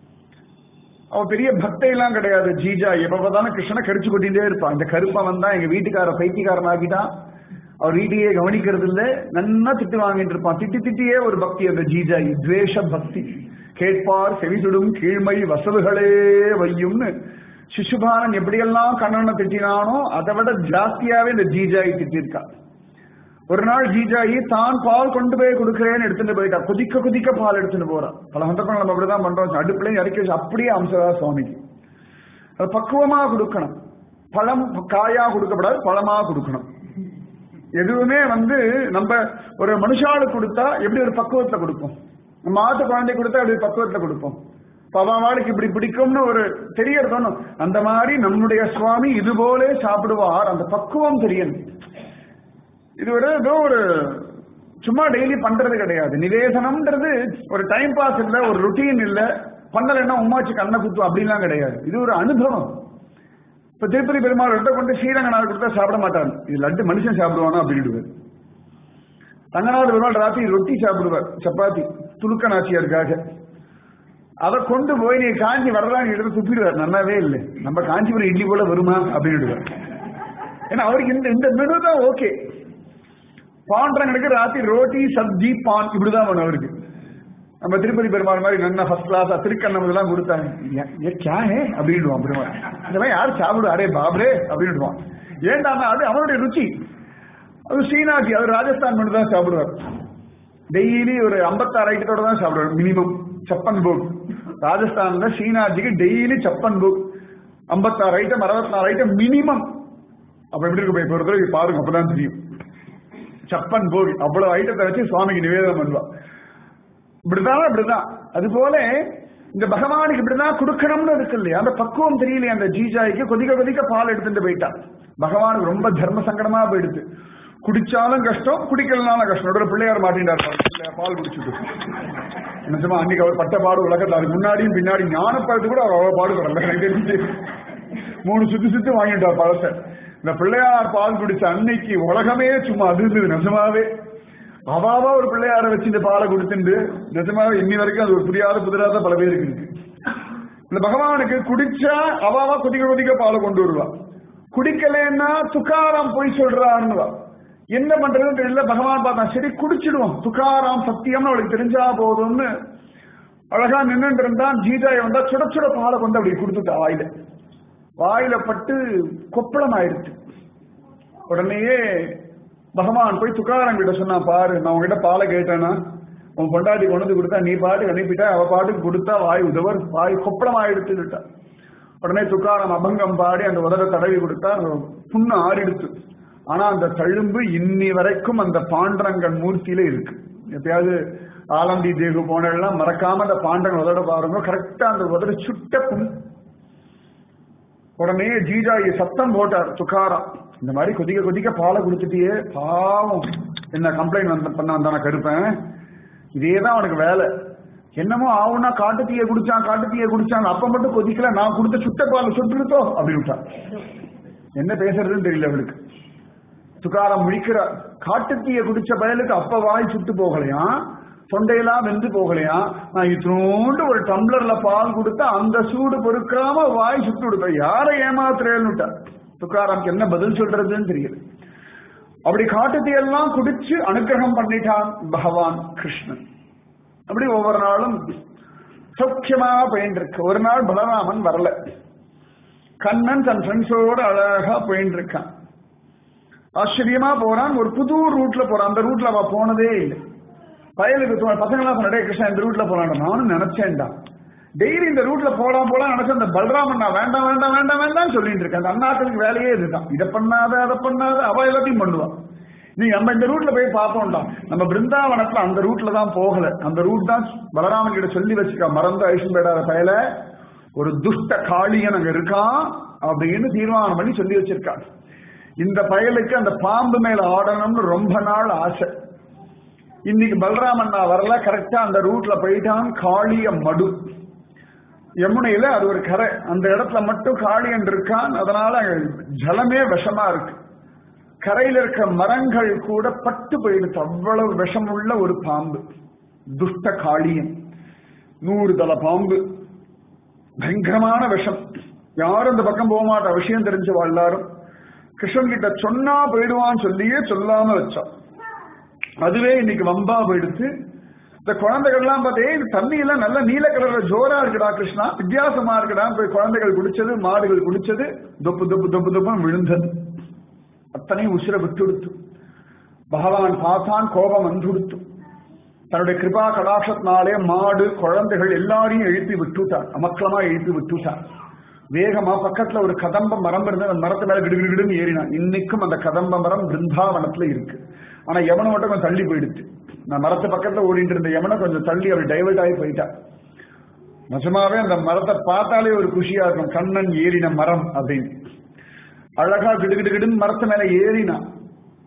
Speaker 1: அவ பெரிய பக்தையெல்லாம் கிடையாது ஜீஜா எப்பதான கிருஷ்ணனை கடிச்சு கொட்டிட்டே இருப்பான் இந்த கருப்பன் தான் எங்க வீட்டுக்கார பைத்தியக்காரன் ஆக்கிட்டான் அவர் வீட்டையே கவனிக்கிறது இல்ல நன்னா திட்டு வாங்கிட்டு இருப்பான் திட்டி திட்டியே ஒரு பக்தி அந்த ஜீஜாயி துவேஷ பக்தி கேட்பார் செவிசுடும் கீழ்மை வசவுகளே வையும்னு சிசுபாலன் எப்படியெல்லாம் கண்ணனை திட்டினானோ அதை விட ஜாஸ்தியாவே இந்த ஜீஜாயி திட்டிருக்கா ஒரு நாள் ஜீஜாயி தான் பால் கொண்டு போய் கொடுக்கிறேன்னு எடுத்துட்டு போயிட்டா குதிக்க குதிக்க பால் எடுத்துட்டு போறா பல சந்தர்ப்பங்கள் நம்ம அப்படிதான் பண்றோம் அடுப்புலையும் இறக்கி வச்சு அப்படியே அம்சதா சுவாமிக்கு அது பக்குவமா கொடுக்கணும் பழம் காயா கொடுக்கப்படாது பழமா கொடுக்கணும் எதுவுமே வந்து நம்ம ஒரு மனுஷாளுக்கு கொடுத்தா எப்படி ஒரு பக்குவத்துல கொடுப்போம் நம்ம ஆட்டு குழந்தை கொடுத்தா அப்படி பக்குவத்துல கொடுப்போம் பவாவாளுக்கு இப்படி பிடிக்கும்னு ஒரு தெரியறதோன்னு அந்த மாதிரி நம்முடைய சுவாமி இது போலே சாப்பிடுவார் அந்த பக்குவம் தெரியணும் இது ஒரு ஏதோ ஒரு சும்மா டெய்லி பண்றது கிடையாது நிவேதனம்ன்றது ஒரு டைம் பாஸ் இல்ல ஒரு ருட்டீன் இல்ல பண்ணலைன்னா உமாச்சு கண்ணை குத்தும் அப்படிலாம் கிடையாது இது ஒரு அனுபவம் இப்ப திருப்பதி பெருமாள் லட்டை கொண்டு ஸ்ரீரங்கநாதர் கொடுத்தா சாப்பிட மாட்டார் இது லட்டு மனுஷன் சாப்பிடுவானா அப்படின்டுவார் தங்கநாத பெருமாள் ராத்திரி ரொட்டி சாப்பிடுவார் சப்பாத்தி துலுக்க நாச்சியாருக்காக அதை கொண்டு போய் நீ காஞ்சி வரலாம் எடுத்து துப்பிடுவார் நல்லாவே இல்லை நம்ம காஞ்சிபுரம் இட்லி போல வருமா அப்படின்டுவார் ஏன்னா அவருக்கு இந்த இந்த மெனு தான் ஓகே பாண்டவனுக்கு ராத்திரி ரோட்டி சப்ஜி பான் இப்படிதான் வேணும் அவருக்கு நம்ம திருப்பதி பெருமாள் மாதிரி நல்லா ஃபர்ஸ்ட் கிளாஸா திருக்கண்ணம் இதெல்லாம் கொடுத்தாங்க ஏ- ஏ கே ஹே அப்படின்டுவான் பெருமாள் இந்த மாதிரி யார் சாப்பிடு அரே பாபரே அப்படின்டுவான் ஏன்டா அது அவனுடைய ருச்சி அது ஸ்ரீநாஜி அவர் ராஜஸ்தான் மட்டும் தான் சாப்பிடுவார் டெய்லி ஒரு ஐம்பத்தாறு ஐட்டத்தோட தான் சாப்பிடுவார் மினிமம் சப்பன் போக் ராஜஸ்தான்ல ஸ்ரீநாஜிக்கு டெய்லி சப்பன் போக் ஐம்பத்தாறு ஐட்டம் அறுபத்தாறு ஐட்டம் மினிமம் அப்ப எப்படி இருக்கு போய் ஒரு தடவை பாருங்க அப்பதான் தெரியும் சப்பன் போக் அவ்வளவு ஐட்டத்தை வச்சு சுவாமிக்கு நிவேதனம் பண்ணுவா இப்படிதான் இப்படிதான் அது போல இந்த பகவானுக்கு இப்படிதான் கொடுக்கணும்னு இருக்கு இல்லையா அந்த பக்குவம் தெரியலையா அந்த ஜீஜாய்க்கு கொதிக்க கொதிக்க பால் எடுத்துட்டு போயிட்டான் பகவானுக்கு ரொம்ப தர்ம சங்கடமா போயிடுது குடிச்சாலும் கஷ்டம் குடிக்கலனாலும் கஷ்டம் நடுவுல பிள்ளையார் மாட்டின்றார் பாரு. பிள்ளையார் பால் குடிச்சுட்டு நிஜமா அன்னைக்கு அவர் பட்ட பாடு உலகத்துல அதுக்கு முன்னாடியும் பின்னாடி ஞானப்பழத்து கூட அவர் அவ்வளவு பாடுபடல எனக்கு தெரிஞ்சு மூணு சுத்தி சுத்தி வாங்கிட்டார் பழத்தை இந்த பிள்ளையார் பால் குடிச்ச அன்னைக்கு உலகமே சும்மா அது இருந்தது நிஜமாவே அவாவா ஒரு பிள்ளையார வச்சு இந்த பாலை கொடுத்துட்டு நிஜமாவே இன்னி வரைக்கும் அது ஒரு புரியாத புதிராத பல பேருக்கு இருக்கு இந்த பகவானுக்கு குடிச்சா அவாவா கொதிக்க கொதிக்க பாலை கொண்டு வருவா குடிக்கலன்னா துக்காராம் போய் சொல்றாருன்னுவா என்ன பண்றதுன்னு தெரியல பகவான் பார்த்தா சரி குடிச்சிடுவோம் துக்காராம் சத்தியம்னு அவளுக்கு தெரிஞ்சா போதும்னு அழகா நின்னுட்டு இருந்தான் ஜீஜாயை வந்தா சுட சுட பாலை கொண்டு அப்படி கொடுத்துட்டா வாயில வாயில பட்டு கொப்பளம் ஆயிடுச்சு உடனேயே பகவான் போய் துக்காரம் கிட்ட சொன்னா பாரு நான் உங்ககிட்ட பாலை கேட்டேனா உன் பொண்டாட்டி கொண்டு வந்து கொடுத்தா நீ பாட்டுக்கு அனுப்பிட்டா அவ பாட்டுக்கு கொடுத்தா வாய் உதவர் வாய் கொப்பளம் ஆயிடுச்சுட்டா உடனே துக்காரம் அபங்கம் பாடி அந்த உதட தடவி கொடுத்தா அந்த புண்ணு ஆறிடுச்சு ஆனா அந்த தழும்பு இன்னி வரைக்கும் அந்த பாண்டரங்கன் மூர்த்தியில இருக்கு எப்பயாவது ஆலந்தி தேகு போனெல்லாம் மறக்காம அந்த பாண்டரன் உதட பாருங்க கரெக்டா அந்த உதட சுட்ட புண் உடனே ஜீஜாயி சத்தம் போட்டார் துக்காராம் இந்த மாதிரி கொதிக்க கொதிக்க பாலை கொடுத்துட்டியே பாவம் என்ன கம்ப்ளைண்ட் வந்த பண்ண வந்தான கருப்பேன் இதேதான் அவனுக்கு வேலை என்னமோ ஆகும்னா காட்டு தீய குடிச்சான் காட்டு தீய குடிச்சான் அப்ப மட்டும் கொதிக்கல நான் கொடுத்த சுட்ட பால் சுட்டுருத்தோ அப்படின்னு விட்டான் என்ன பேசுறதுன்னு தெரியல அவளுக்கு துக்காரம் முழிக்கிறார் காட்டு தீய குடிச்ச பயலுக்கு அப்ப வாய் சுட்டு போகலையாம் தொண்டையெல்லாம் வெந்து போகலையா நான் இத்தோண்டு ஒரு டம்ளர்ல பால் கொடுத்தா அந்த சூடு பொறுக்காம வாய் சுட்டு கொடுத்தேன் யாரை ஏமாத்துறேன்னு துக்காராம்க்கு என்ன பதில் சொல்றதுன்னு தெரியல அப்படி காட்டுத்தீயெல்லாம் குடிச்சு அனுகிரகம் பண்ணிட்டான் பகவான் கிருஷ்ணன் அப்படி ஒவ்வொரு நாளும் சௌக்கியமா போயின்னு இருக்கு ஒரு நாள் பலராமன் வரல கண்ணன் தன் ஃப்ரெண்ட்ஸோட அழகா போயின்னு இருக்கான் ஆச்சரியமா போறான் ஒரு புது ரூட்ல போறான் அந்த ரூட்ல அவ போனதே இல்லை பயலுக்கு தோணு பசங்களாம் சொன்னே கிருஷ்ணா இந்த ரூட்ல போலான் நானும் நினைச்சேன்டா டெய்லி இந்த ரூட்ல போலாம் போலாம் நினைச்ச அந்த பல்ராமன் நான் வேண்டாம் வேண்டாம் வேண்டாம் வேண்டாம் சொல்லிட்டு இருக்கேன் அந்த அண்ணாக்களுக்கு வேலையே இதுதான் இதை பண்ணாத அதை பண்ணாத அவ எல்லாத்தையும் பண்ணுவான் நீ நம்ம இந்த ரூட்ல போய் பார்ப்போம்டா நம்ம பிருந்தாவனத்துல அந்த ரூட்ல தான் போகல அந்த ரூட் தான் பலராமன் கிட்ட சொல்லி வச்சுக்க மறந்து ஐஷன் பேடாத பயல ஒரு துஷ்ட காளியன் அங்க இருக்கான் அப்படின்னு தீர்மானம் பண்ணி சொல்லி வச்சிருக்கான் இந்த பயலுக்கு அந்த பாம்பு மேல ஆடணும்னு ரொம்ப நாள் ஆசை இன்னைக்கு பலராமன் நான் வரல கரெக்டா அந்த ரூட்ல போயிட்டான் காளிய மடு யமுனையில அது ஒரு கரை அந்த இடத்துல மட்டும் காளியன் இருக்கான் அதனால அங்க ஜலமே விஷமா இருக்கு கரையில இருக்க மரங்கள் கூட பட்டு போயிடுச்சு அவ்வளவு விஷம் உள்ள ஒரு பாம்பு துஷ்ட காளியன் நூறு தல பாம்பு பயங்கரமான விஷம் யாரும் இந்த பக்கம் போக மாட்டா விஷயம் தெரிஞ்சவா எல்லாரும் கிருஷ்ணன் கிட்ட சொன்னா போயிடுவான்னு சொல்லியே சொல்லாம வச்சான் அதுவே இன்னைக்கு வம்பா போயிடுச்சு இந்த குழந்தைகள்லாம் பார்த்தே இந்த தண்ணி எல்லாம் நல்ல நீல கலர்ல ஜோரா இருக்குடா கிருஷ்ணா வித்தியாசமா இருக்குடா போய் குழந்தைகள் குடிச்சது மாடுகள் குடிச்சது தொப்பு தொப்பு தொப்பு தொப்புன்னு விழுந்தது அத்தனையும் உசிர விட்டுடுத்து பகவான் பார்த்தான் கோபம் வந்துடுத்து தன்னுடைய கிருபா கடாட்சத்தினாலே மாடு குழந்தைகள் எல்லாரையும் எழுப்பி விட்டுட்டான் அமக்கலமா எழுப்பி விட்டுட்டான் வேகமா பக்கத்துல ஒரு கதம்ப மரம் இருந்தது அந்த மரத்து மேல கிடுகிடுன்னு ஏறினான் இன்னைக்கும் அந்த கதம்ப மரம் பிருந்தாவனத்துல இருக்கு ஆனா யமனை மட்டும் கொஞ்சம் தள்ளி போயிடுச்சு நான் மரத்து பக்கத்துல ஓடிட்டு இருந்த யமனை கொஞ்சம் தள்ளி அப்படி டைவர்ட் ஆகி போயிட்டான் நிஜமாவே அந்த மரத்தை பார்த்தாலே ஒரு குஷியா இருக்கும் கண்ணன் ஏறின மரம் அப்படின்னு அழகா கிடுகிடுகிடுன்னு மரத்து மேல ஏறினான்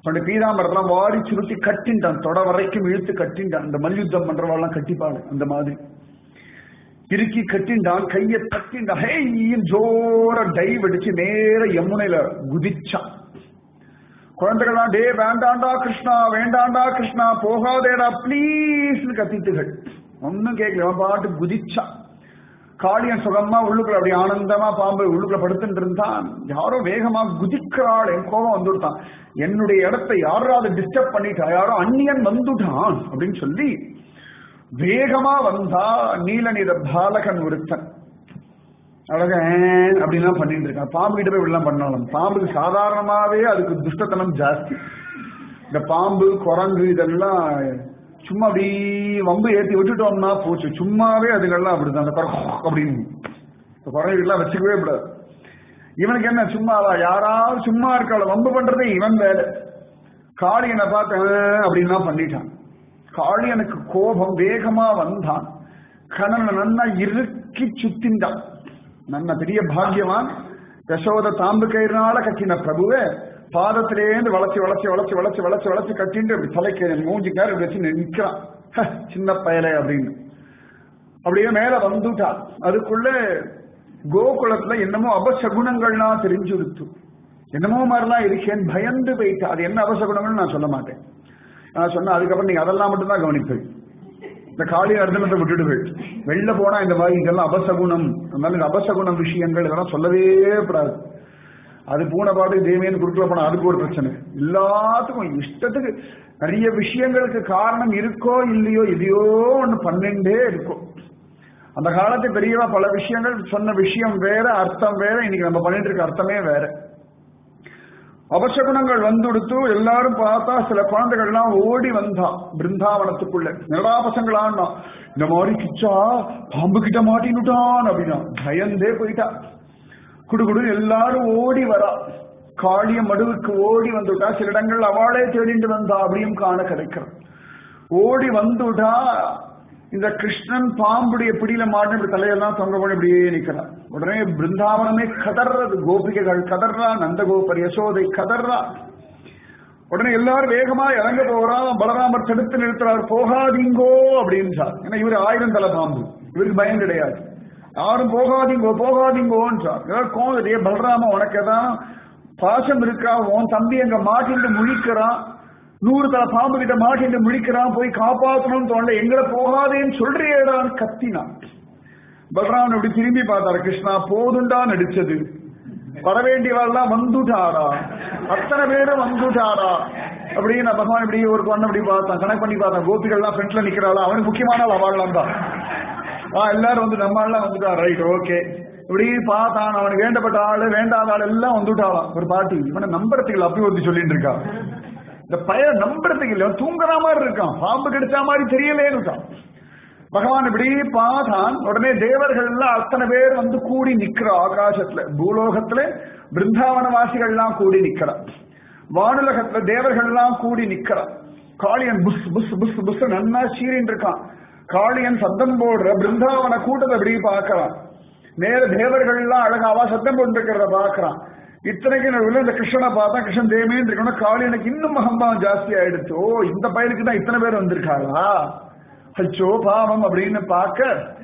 Speaker 1: அவனுடைய பீதாம்பரத்தெல்லாம் வாரி சுருட்டி கட்டின்ட்டான் தொட வரைக்கும் இழுத்து கட்டின்ட்டான் இந்த மல்யுத்தம் பண்றவாள்லாம் கட்டிப்பாடு அந்த மாதிரி இறுக்கி கட்டின்டான் கையை தட்டின்டான் ஹேயின் ஜோர டைவ் அடிச்சு நேர யமுனையில குதிச்சான் குழந்தைகள்லாம் டே வேண்டாண்டா கிருஷ்ணா வேண்டாண்டா கிருஷ்ணா போகாதேடா ப்ளீஸ் கத்திட்டுகள் ஒன்னும் கேட்கல அவன் பாட்டு குதிச்சான் காளியன் சுகமா உள்ளுக்குள்ள அப்படி ஆனந்தமா பாம்பு உள்ளுக்குள்ள படுத்துட்டு இருந்தான் யாரோ வேகமா குதிக்கிறாள் என் கோபம் வந்துட்டான் என்னுடைய இடத்தை யாராவது டிஸ்டர்ப் பண்ணிட்டா யாரோ அந்நியன் வந்துட்டான் அப்படின்னு சொல்லி வேகமா வந்தா நீல நிற பாலகன் ஒருத்தன் அழக அப்படின்லாம் பண்ணிட்டு இருக்கான் பாம்பு கிட்ட போய் இப்படிலாம் பண்ணாலும் பாம்புக்கு சாதாரணமாவே அதுக்கு துஷ்டத்தனம் ஜாஸ்தி இந்த பாம்பு குரங்கு இதெல்லாம் சும்மா அப்படி வம்பு ஏத்தி விட்டுட்டோம்னா போச்சு சும்மாவே அதுங்கெல்லாம் அப்படிதான் அந்த குரங்கு அப்படின்னு இந்த குரங்குலாம் வச்சுக்கவே கூடாது இவனுக்கு என்ன சும்மாவா யாராவது சும்மா இருக்காள வம்பு பண்றதே இவன் வேலை காளியனை பார்த்து "ஆ" அப்படின்லாம் பண்ணிட்டான் காளியனுக்கு கோபம் வேகமா வந்தான் கணவனை நன்னா இறுக்கி சுத்தின்றான் நன்ன பெரிய பாக்கியவான் யசோத தாம்பு கயிறுனால கட்டின பிரபுவை பாதத்திலேருந்து வளைச்சு வளைச்சு வளைச்சு வளைச்சு வளைச்சு வளைச்சு கட்டிட்டு இப்படி தலைக்கு மூஞ்சி நேரம் இப்படி வச்சு நிற்கிறான் "ஹ, சின்ன பயலே அப்படின்னு அப்படியே மேல வந்துட்டான் அதுக்குள்ள கோகுலத்துல என்னமோ அபசகுணங்கள்லாம் தெரிஞ்சு விடுத்து என்னமோ மாதிரிலாம் இருக்கேன் பயந்து போயிட்டா அது என்ன அபசகுணங்கள்னு நான் சொல்ல மாட்டேன் நான் சொன்னா அதுக்கப்புறம் நீங்க அதெல்லாம் மட்டும்தான் கவனிப்பேன் இந்த காளி அர்த்தனத்தை விட்டுடுவேன் வெளில போனா இந்த மாதிரி இதெல்லாம் அபசகுணம் அதனால இந்த அபசகுணம் விஷயங்கள் இதெல்லாம் சொல்லவே கூடாது அது பூனை பாட்டு தேவியன்னு குறுக்கல போனா அதுக்கு ஒரு பிரச்சனை எல்லாத்துக்கும் இஷ்டத்துக்கு நிறைய விஷயங்களுக்கு காரணம் இருக்கோ இல்லையோ எதையோ ஒண்ணு பன்னெண்டே இருக்கும் அந்த காலத்து பெரியவா பல விஷயங்கள் சொன்ன விஷயம் வேற அர்த்தம் வேற இன்னைக்கு நம்ம பண்ணிட்டு இருக்க அர்த்தமே வேற அபசகுணங்கள் வந்துடுத்து எல்லாரும் பார்த்தா சில குழந்தைகள்லாம் ஓடி வந்தா பிருந்தாவனத்துக்குள்ள என்னடா பசங்களான்னா இந்த மாதிரி கிச்சா பாம்பு கிட்ட மாட்டினுட்டான் அப்படின்னா பயந்தே போயிட்டா குடுகுடு எல்லாரும் ஓடி வரா காளிய மடுவுக்கு ஓடி வந்துட்டா சில இடங்கள் அவளே தேடிட்டு வந்தா அப்படியும் காண கிடைக்கிறான் ஓடி வந்துட்டா இந்த கிருஷ்ணன் பாம்புடைய பிடியில மாட்டின இப்படி தலையெல்லாம் தொங்க போய் இப்படியே நிக்கிறான் உடனே பிருந்தாவனமே கதறது கோபிகைகள் கதறா நந்தகோபர் யசோதை கதறா உடனே எல்லாரும் வேகமா இறங்க போறான் பலராமர் தடுத்து நிறுத்துறார் போகாதீங்கோ அப்படின்றார் ஏன்னா இவர் ஆயிரம் தலை பாம்பு இவருக்கு பயம் கிடையாது யாரும் போகாதீங்கோ போகாதீங்கோன்றார் எல்லாரும் கோவதே பலராம உனக்கு தான் பாசம் இருக்கா உன் தம்பி அங்க மாட்டிட்டு முழிக்கிறான் நூறு தலை பாம்பு கிட்ட மாட்டிட்டு முழிக்கிறான் போய் காப்பாத்தணும்னு தோணல எங்களை போகாதேன்னு சொல்றியேடான்னு கத்தினான் பலராமன் அப்படி திரும்பி பார்த்தாரு கிருஷ்ணா போதுண்டா நடிச்சது வரவேண்டியவாள்லாம் வந்துட்டாரா அத்தனை பேரும் வந்துட்டாரா அப்படின்னு பகவான் இப்படி ஒரு பொண்ணு அப்படி பார்த்தான் கணக்கு பண்ணி பார்த்தான் கோபிகள்லாம் ஃப்ரண்ட்ல நிக்கிறாளா அவனுக்கு முக்கியமான ஆள் அவள்லாம் தான் ஆ எல்லாரும் வந்து நம்ம எல்லாம் வந்துட்டா ரைட் ஓகே இப்படி பார்த்தான் அவனுக்கு வேண்டப்பட்ட ஆளு வேண்டாத ஆள் எல்லாம் வந்துட்டாளாம் ஒரு பாட்டி இவனை நம்புறதுக்கு அப்படி வந்து சொல்லிட்டு இருக்கா இந்த பய நம்புறதுக்கு இல்ல அவன் தூங்குற மாதிரி இருக்கான் பாம்பு கிடைச்ச மாதிரி தெரியலேன்னுட்டான் பகவான் இப்படி பார்த்தான் உடனே தேவர்கள் எல்லாம் அத்தனை பேர் வந்து கூடி நிக்கிற ஆகாசத்துல பூலோகத்துல பிருந்தாவன வாசிகள்லாம் கூடி நிக்கிறா வானுலகத்துல தேவர்கள் எல்லாம் கூடி நிக்கிறா காளியன் புஸ் புஸ் புஸ் புஸ் நன்னா சீரின் இருக்கான் காளியன் சத்தம் போடுற பிருந்தாவன கூட்டத்தை இப்படி பார்க்கறான் நேர தேவர்கள் எல்லாம் அழகாவா சத்தம் போட்டு இருக்கிறத பார்க்கறான் இத்தனைக்கு நடுவில் இந்த கிருஷ்ணனை பார்த்தா கிருஷ்ணன் தேமின்னு இருக்கணும் காளியனுக்கு இன்னும் அகம்பாவம் ஜாஸ்தி ஆயிடுச்சு ஓ இந்த பையனுக்கு தான் இத்தனை பேர் வந்திருக்காளா அச்சோ பாவம் அப்படின்னு பார்க்க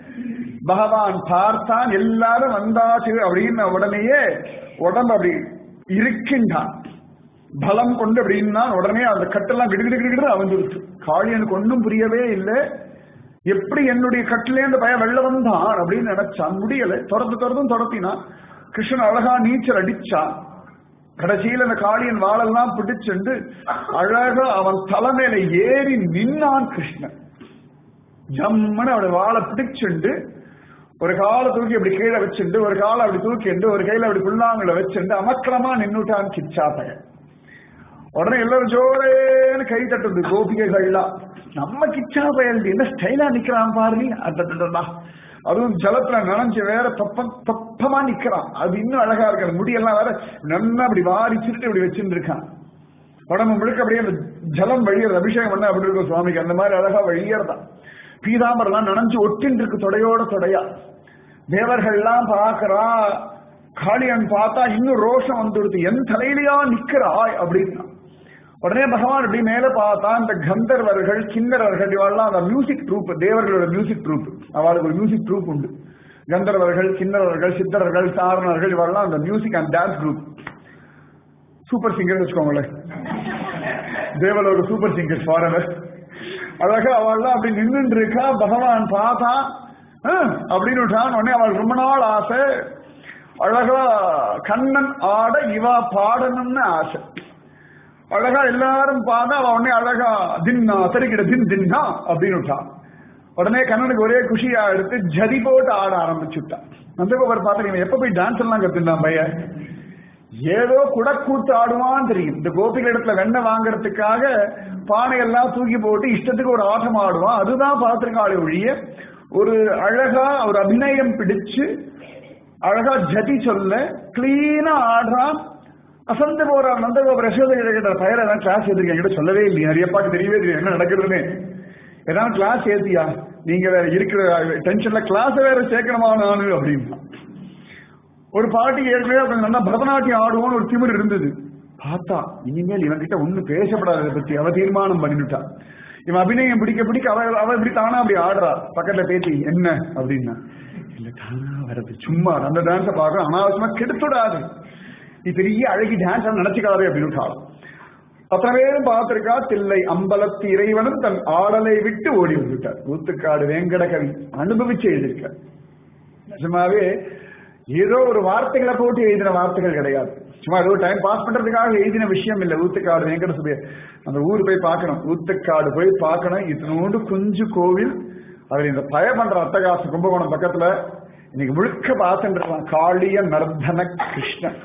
Speaker 1: பகவான் பார்த்தான் எல்லாரும் வந்தாச்சு அப்படின்னு உடனேயே உடம்பு அப்படி இருக்கின்றான் பலம் கொண்டு அப்படின்னா உடனே அந்த கட்டெல்லாம் கிடுகிடு கிடுகிடு அவஞ்சிருச்சு காளியனுக்கு ஒன்றும் புரியவே இல்லை எப்படி என்னுடைய கட்டிலே அந்த பையன் வெளில வந்தான் அப்படின்னு நினைச்சான் முடியல துரத்து துரத்தும் துரத்தினான் கிருஷ்ணன் அழகா நீச்சல் அடிச்சான் கடைசியில் அந்த காளியன் வாழெல்லாம் பிடிச்சுண்டு அழகா அவன் தலைமையில ஏறி நின்னான் கிருஷ்ணன் ஜம்முன்னு அவனை வாழை பிடிச்சுண்டு ஒரு காலை தூக்கி அப்படி கீழே வச்சுண்டு ஒரு காலை அப்படி தூக்கிண்டு ஒரு கையில அப்படி புல்லாங்குல வச்சுண்டு அமக்கிரமா நின்னுட்டான் கிச்சா பையன் உடனே எல்லாரும் ஜோரேன்னு கை தட்டுறது கோபிகைகள்லாம் நம்ம கிச்சா பயல் என்ன ஸ்டைலா நிக்கிறான் பாருங்க அட்டா அதுவும் ஜலத்துல நனைஞ்சு வேற தொப்ப தொப்பமா நிக்கிறான் அது இன்னும் அழகா இருக்கு முடியெல்லாம் வேற நல்லா அப்படி வாரி சிரிட்டு இப்படி வச்சுட்டு இருக்கான் உடம்பு முழுக்க அப்படியே அந்த ஜலம் வழியறது அபிஷேகம் பண்ண அப்படி இருக்கும் சுவாமிக்கு அந்த மாதிரி அழகா வழியறதான் பீதாம்பரெல்லாம் நனைஞ்சு ஒட்டின்னு இருக்கு தொடையோட தொடையா தேவர்கள்லாம் பார்க்கறா காளியன் பார்த்தா இன்னும் ரோஷம் வந்துடுது என் தலையிலயா நிக்கிறாய் அப்படின்னா உடனே பகவான் இப்படி மேல பார்த்தா இந்த கந்தர்வர்கள் கிண்ணறவர்கள் இவாள்லாம் அந்த மியூசிக் ட்ரூப் தேவர்களோட மியூசிக் ட்ரூப் அவளுக்கு ஒரு மியூசிக் ட்ரூப் உண்டு கந்தர்வர்கள் கிண்ணறவர்கள் சித்தர்கள் சாரணர்கள் இவரெல்லாம் அந்த music and dance group super singer வச்சுக்கோங்களேன் தேவலோட சூப்பர் சிங்கர் ஃபாரவர் அழகா அவள்லாம் அப்படி நின்றுட்டு இருக்கா பகவான் பார்த்தா "ஆ" அப்படின்னு விட்டான் உடனே அவள் ரொம்ப நாள் ஆசை அழகா கண்ணன் ஆட இவா பாடணும்னு ஆசை அழகா எல்லாரும் பார்த்தா அவ உடனே அழகா தின்னா சரிக்கிட தின் தின்னா அப்படின்னு விட்டான் உடனே கண்ணனுக்கு ஒரே குஷியா எடுத்து ஜதி போட்டு ஆட ஆரம்பிச்சுட்டான் நந்தகோபர் பார்த்து இவன் எப்ப போய் டான்ஸ் எல்லாம் கத்துனான் பையன் ஏதோ குடக்கூத்து ஆடுவான்னு தெரியும் இந்த கோபிகள் இடத்துல வெண்ணெய் வாங்குறதுக்காக பானையெல்லாம் தூக்கி போட்டு இஷ்டத்துக்கு ஒரு ஆட்டம் ஆடுவான் அதுதான் பார்த்திருக்காளே ஒழிய ஒரு அழகா ஒரு அபிநயம் பிடிச்சு அழகா ஜதி சொல்ல கிளீனா ஆடுறான் அசந்து போறான் நந்தகோபுர யசோதை கிட்ட பெயர் ஏதாவது கிளாஸ் ஏத்திருக்கேன் என்கிட்ட சொல்லவே இல்லையா நிறைய பாட்டு தெரியவே தெரியும் என்ன நடக்குதுன்னு ஏதாவது கிளாஸ் ஏத்தியா நீங்க வேற இருக்கிற டென்ஷன்ல கிளாஸ் வேற சேர்க்கணுமா நானு அப்படின்னா ஒரு பாட்டி ஏற்கனவே கொஞ்சம் நல்லா பரதநாட்டியம் ஆடுவோம்னு ஒரு திமிர் இருந்தது பார்த்தா இனிமேல் இவன்கிட்ட ஒண்ணும் பேசப்படாத பத்தி அவ தீர்மானம் பண்ணிவிட்டா இவன் அபிநயம் பிடிக்க பிடிக்க அவ அவ இப்படி தானா அப்படி ஆடுறா பக்கத்துல பேத்தி என்ன அப்படின்னா இல்ல தானா வரது சும்மா அந்த டான்ஸ பார்க்க அனாவசியமா கெடுத்துடாது நீ பெரிய அழகி டான்ஸ் நினைச்சுக்காதே அப்படின்னு விட்டாள் அத்தனை பேரும் பார்த்திருக்கா தில்லை அம்பலத்து இறைவனும் தன் ஆடலை விட்டு ஓடி வந்துட்டார் ஊத்துக்காடு வேங்கட கவி அனுபவிச்சு எழுதியிருக்கார் நிஜமாவே ஏதோ ஒரு வார்த்தைகளை போட்டு எழுதின வார்த்தைகள் கிடையாது சும்மா ஏதோ டைம் பாஸ் பண்றதுக்காக எழுதின விஷயம் இல்ல ஊத்துக்காடு வெங்கட சுபே அந்த ஊர் போய் பார்க்கணும் ஊத்துக்காடு போய் பார்க்கணும் இத்தனோண்டு குஞ்சு கோவில் அதுல இந்த பய பண்ற அட்டகாசம் கும்பகோணம் பக்கத்துல இன்னைக்கு முழுக்க பார்த்துட்டு காளிய நர்தன கிருஷ்ணன்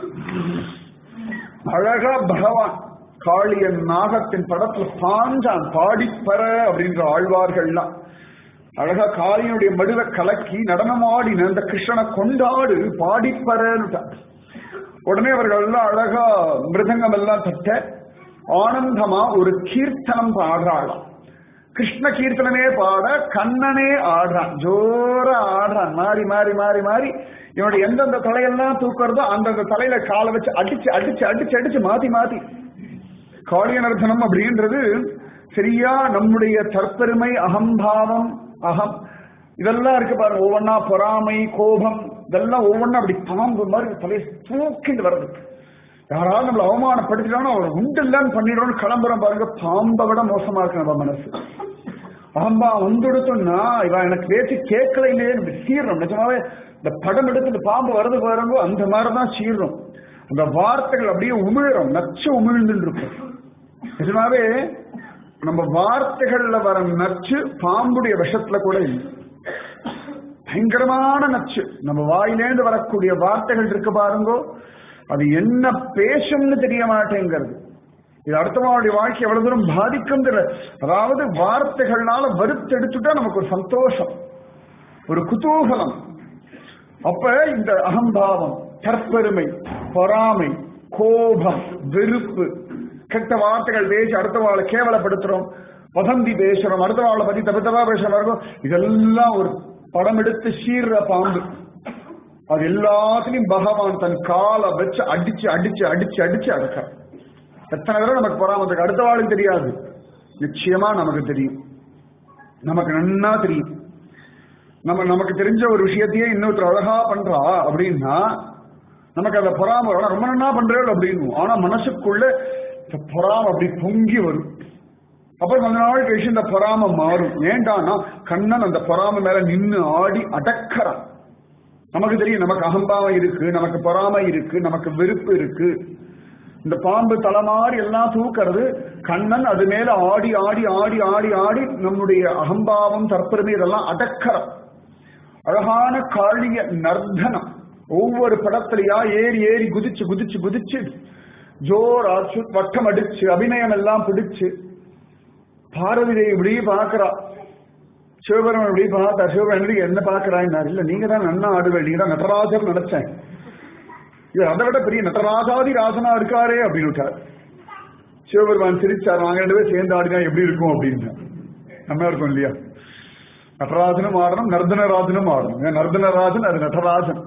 Speaker 1: அழகா பகவான் காளியன் நாகத்தின் படத்துல பாஞ்சான் பாடிப்பற அப்படின்ற ஆழ்வார்கள்லாம் அழகா காளியனுடைய மடுவை கலக்கி நடனமாடி அந்த கிருஷ்ணனை கொண்டாடு பாடிப்பறன்னு உடனே அவர்கள் எல்லாம் அழகா மிருதங்கம் எல்லாம் தட்ட ஆனந்தமா ஒரு கீர்த்தனம் பாடுறாளாம் கிருஷ்ண கீர்த்தனமே பாட கண்ணனே ஆடுறான் ஜோர ஆடுறான் மாறி மாறி மாறி மாறி இவனுடைய எந்தெந்த தலையெல்லாம் தூக்குறதோ அந்தந்த தலையில காலை வச்சு அடிச்சு அடிச்சு அடிச்சு அடிச்சு மாத்தி மாத்தி காளியனர்த்தனம் அப்படின்றது சரியா நம்முடைய தற்பெருமை அகம்பாவம் அகம் இதெல்லாம் இருக்கு பாருங்க ஒவ்வொன்னா பொறாமை கோபம் இதெல்லாம் ஒவ்வொன்னா அப்படி பாம்பு மாதிரி தலையை தூக்கிட்டு வர்றது யாராவது நம்மளை அவமானப்படுத்திட்டாலும் அவர் உண்டு இல்லைன்னு பண்ணிடுறோம்னு கிளம்புறோம் பாருங்க பாம்பை விட மோசமா இருக்கு நம்ம மனசு அம்பா வந்துடுத்தோம்னா இவன் எனக்கு பேச்சு கேட்கல இல்லையே நம்ம சீர்றோம் நிஜமாவே இந்த படம் எடுத்து இந்த பாம்பு வருது பாருங்க அந்த மாதிரிதான் சீர்றோம் அந்த வார்த்தைகள் அப்படியே உமிழறோம் நச்சு உமிழ்ந்துட்டு இருக்கும் நிஜமாவே நம்ம வார்த்தைகள்ல வர நச்சு பாம்புடைய விஷத்துல கூட இல்லை பயங்கரமான நச்சு நம்ம வாயிலேந்து வரக்கூடிய வார்த்தைகள் இருக்கு பாருங்கோ அது என்ன பேசும்னு தெரிய மாட்டேங்கிறது இது அடுத்தவனுடைய வாழ்க்கை எவ்வளவு தூரம் பாதிக்கும் தெரியல அதாவது வார்த்தைகள்னால வறுத்தெடுத்துட்டா நமக்கு ஒரு சந்தோஷம் ஒரு குதூகலம் அப்ப இந்த அகம்பாவம் தற்பெருமை பொறாமை கோபம் வெறுப்பு கெட்ட வார்த்தைகள் பேசி அடுத்த வாழை கேவலப்படுத்துறோம் வதந்தி பேசுறோம் அடுத்த வாழை பத்தி தப்பு தப்பா பேசுறோம் இதெல்லாம் ஒரு படம் எடுத்து சீர்ற பாம்பு அது எல்லாத்துலயும் பகவான் தன் காலை வச்சு அடிச்சு அடிச்சு அடிச்சு அடிச்சு அடக்க எத்தனை தடவை நமக்கு பொறாமத்துக்கு அடுத்த வாழும் தெரியாது நிச்சயமா நமக்கு தெரியும் நமக்கு நன்னா தெரியும் நம்ம நமக்கு தெரிஞ்ச ஒரு விஷயத்தையே இன்னொருத்தர் அழகா பண்றா அப்படின்னா நமக்கு அந்த பொறாம வரும். ரொம்ப நன்னா பண்றேன் அப்படின்னு ஆனா மனசுக்குள்ள இந்த பொறாம அப்படி பொங்கி வரும் அப்ப கொஞ்ச நாள் கழிச்சு இந்த பொறாம மாறும் ஏண்டான்னா கண்ணன் அந்த பொறாம மேல நின்னு ஆடி அடக்கறான் நமக்கு தெரியும் நமக்கு அகம்பாவம் இருக்கு நமக்கு பொறாமை இருக்கு நமக்கு வெறுப்பு இருக்கு இந்த பாம்பு தலை மாதிரி எல்லாம் தூக்கிறது கண்ணன் அது மேல ஆடி ஆடி ஆடி ஆடி ஆடி நம்முடைய அகம்பாவம் தற்பெருமை இதெல்லாம் அடக்கறம் அழகான காளிய நர்தனம் ஒவ்வொரு படத்திலையா ஏறி ஏறி குதிச்சு குதிச்சு குதிச்சு ஜோரா சு- வட்டம் அடிச்சு அபிநயம் எல்லாம் பிடிச்சு பாரதி தேவி இப்படி பாக்குறா சிவபெருமன் இப்படி பார்த்தா சிவபெருமன் என்ன பாக்குறாங்க இல்ல நீங்க தான் நன்னா ஆடுவேன் நீங்க தான் நடராஜர் நினைச்சேன் இது அதை விட பெரிய நடராஜாதி ராசனா இருக்காரே அப்படின்னு விட்டார் சிவபெருமான் சிரிச்சார் நாங்க ரெண்டு பேரும் சேர்ந்து ஆடினா எப்படி இருக்கும் அப்படின்னு நம்ம இருக்கும் இல்லையா நடராஜனும் ஆடணும் நர்தனராஜனும் ஆடணும் ஏன் நர்தனராஜன் அது நடராஜன்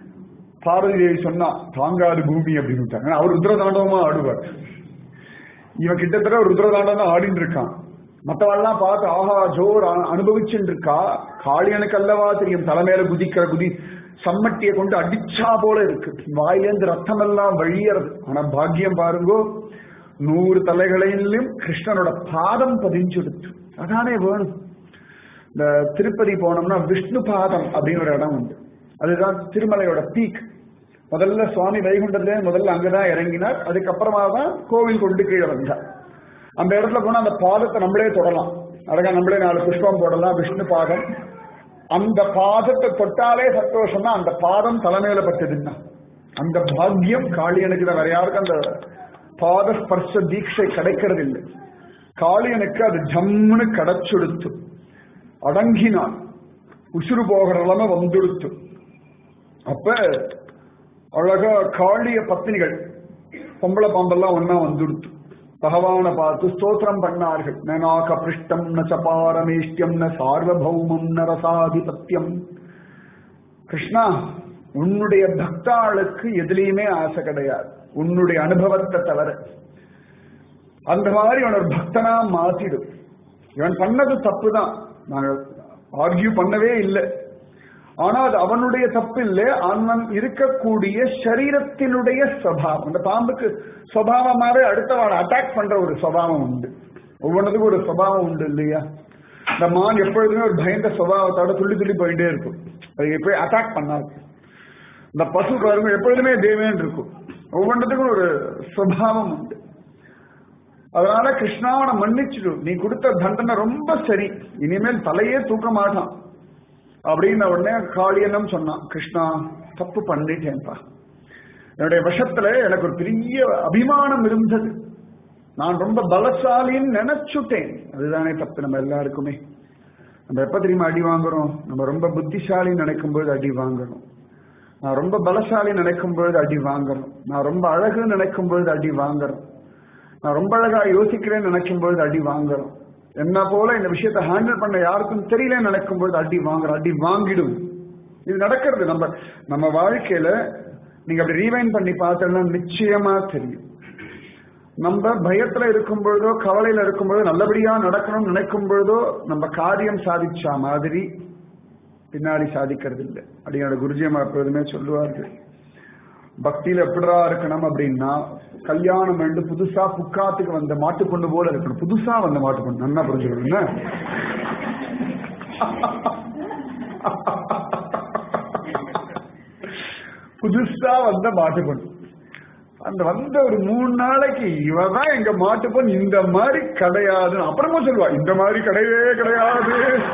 Speaker 1: பார்வதி தேவி சொன்னா தாங்காது பூமி அப்படின்னு விட்டாங்க அவர் ருத்ர தாண்டவமா ஆடுவார் இவன் கிட்டத்தட்ட ஒரு ருத்ரதாண்டம் தான் ஆடின்னு இருக்கான் மத்தவெல்லாம் பார்த்து ஆஹா ஜோர் அ- அனுபவிச்சுட்டு இருக்கா காளியனுக்கு அல்லவா தெரியும் தலைமையில குதிக்கிற குதி சம்மட்டியை கொண்டு அடிச்சா போல இருக்கு வாயிலேந்து ரத்தம் எல்லாம் வழியறது ஆனா பாக்கியம் பாருங்கோ நூறு தலைகளிலும் கிருஷ்ணனோட பாதம் பதிஞ்சுடுத்து அதானே வேணும் இந்த திருப்பதி போனோம்னா விஷ்ணு பாதம் அப்படின்னு ஒரு இடம் உண்டு அதுதான் திருமலையோட பீக் முதல்ல சுவாமி வைகுண்டத்திலே முதல்ல அங்கதான் இறங்கினார் அதுக்கப்புறமா தான் கோவில் கொண்டு கீழே வந்தார் அந்த இடத்துல போனா அந்த பாதத்தை நம்மளே தொடலாம் அழகா நம்மளே நாலு புஷ்பம் போடலாம் விஷ்ணு பாதம் அந்த பாதத்தை தொட்டாலே சந்தோஷம் தான் அந்த பாதம் தலைமையில பட்டதுன்னா அந்த பாக்கியம் காளியனுக்கு தான் வேற யாருக்கும் அந்த பாத ஸ்பர்ஷ தீட்சை கிடைக்கிறது இல்லை காளியனுக்கு அது ஜம்முன்னு கிடைச்சுடுத்து அடங்கினான் உசுறு போகிற நிலைமை வந்துடுத்து அப்ப அழகா காளிய பத்தினிகள் பொம்பளை பாம்பெல்லாம் ஒன்னா வந்துடுத்து பகவானை பார்த்து ஸ்தோத்திரம் பண்ணார்கள் நனாக பிருஷ்டம் ந சபாரமேஷ்டியம் ந சார்வபௌமம் ந ரசாதிபத்தியம் கிருஷ்ணா உன்னுடைய பக்தாளுக்கு எதுலையுமே ஆசை கிடையாது உன்னுடைய அனுபவத்தை தவிர அந்த மாதிரி அவன் ஒரு பக்தனா மாத்திடும் இவன் பண்ணது தப்பு தான் நாங்க ஆர்கியூ பண்ணவே இல்லை ஆனா அது அவனுடைய தப்பு இல்லை அவன் இருக்கக்கூடிய சரீரத்தினுடைய சுவாவம் அந்த பாம்புக்கு சுவாவமாவே அடுத்தவாளை அட்டாக் பண்ற ஒரு சுவாவம் உண்டு ஒவ்வொன்றதுக்கும் ஒரு சுவாவம் உண்டு இல்லையா இந்த மான் எப்பொழுதுமே ஒரு பயந்த சுவாவத்தோட துள்ளி துள்ளி போயிட்டே இருக்கும் அது எப்பயும் அட்டாக் பண்ணாது இந்த பசு பாருங்க எப்பொழுதுமே தேவேன் இருக்கும் ஒவ்வொன்றதுக்கும் ஒரு சுவாவம் உண்டு அதனால கிருஷ்ணாவனை மன்னிச்சிடு நீ கொடுத்த தண்டனை ரொம்ப சரி இனிமேல் தலையே தூக்க மாட்டான் அப்படின்னு உடனே காளியனும் சொன்னான் கிருஷ்ணா தப்பு பண்ணிட்டேன்ப்பா என்னுடைய விஷத்துல எனக்கு ஒரு பெரிய அபிமானம் இருந்தது நான் ரொம்ப பலசாலின்னு நினைச்சுட்டேன் அதுதானே தப்பு நம்ம எல்லாருக்குமே நம்ம எப்ப தெரியுமா அடி வாங்குறோம் நம்ம ரொம்ப புத்திசாலின்னு நினைக்கும் பொழுது அடி வாங்குறோம் நான் ரொம்ப பலசாலி நினைக்கும் பொழுது அடி வாங்குறோம் நான் ரொம்ப அழகுன்னு நினைக்கும் பொழுது அடி வாங்குறோம் நான் ரொம்ப அழகா யோசிக்கிறேன்னு நினைக்கும் பொழுது அடி வாங்குறோம் என்ன போல இந்த விஷயத்தை ஹேண்டில் பண்ண யாருக்கும் தெரியலன்னு நினைக்கும் பொழுது அடி வாங்குறோம் அடி வாங்கிடும் இது நடக்கிறது நம்ம நம்ம வாழ்க்கையில நீங்க அப்படி ரீவைன் பண்ணி பார்த்தோம்னா நிச்சயமா தெரியும் நம்ம பயத்துல இருக்கும் பொழுதோ கவலையில இருக்கும் பொழுதோ நல்லபடியா நடக்கணும்னு நினைக்கும் பொழுதோ நம்ம காரியம் சாதிச்சா மாதிரி பின்னாடி சாதிக்கிறது இல்லை அப்படியோட குருஜியம்மா எப்போதுமே சொல்லுவார்கள் பக்தியில எப்படிடா இருக்கணும் அப்படின்னா கல்யாணம் வேண்டு புதுசா புக்காத்துக்கு வந்த மாட்டுப்பொண்ணு போல இருக்கணும் புதுசா வந்த மாட்டுப்பொண்ணு நல்லா புரிஞ்சுக்கணும் புதுசா வந்த மாட்டுப்பொண்ணு அந்த வந்த ஒரு மூணு நாளைக்கு இவதான் எங்க மாட்டுப்பொண்ணு இந்த மாதிரி கிடையாது அப்புறமா சொல்லுவா இந்த மாதிரி கிடையவே கிடையாது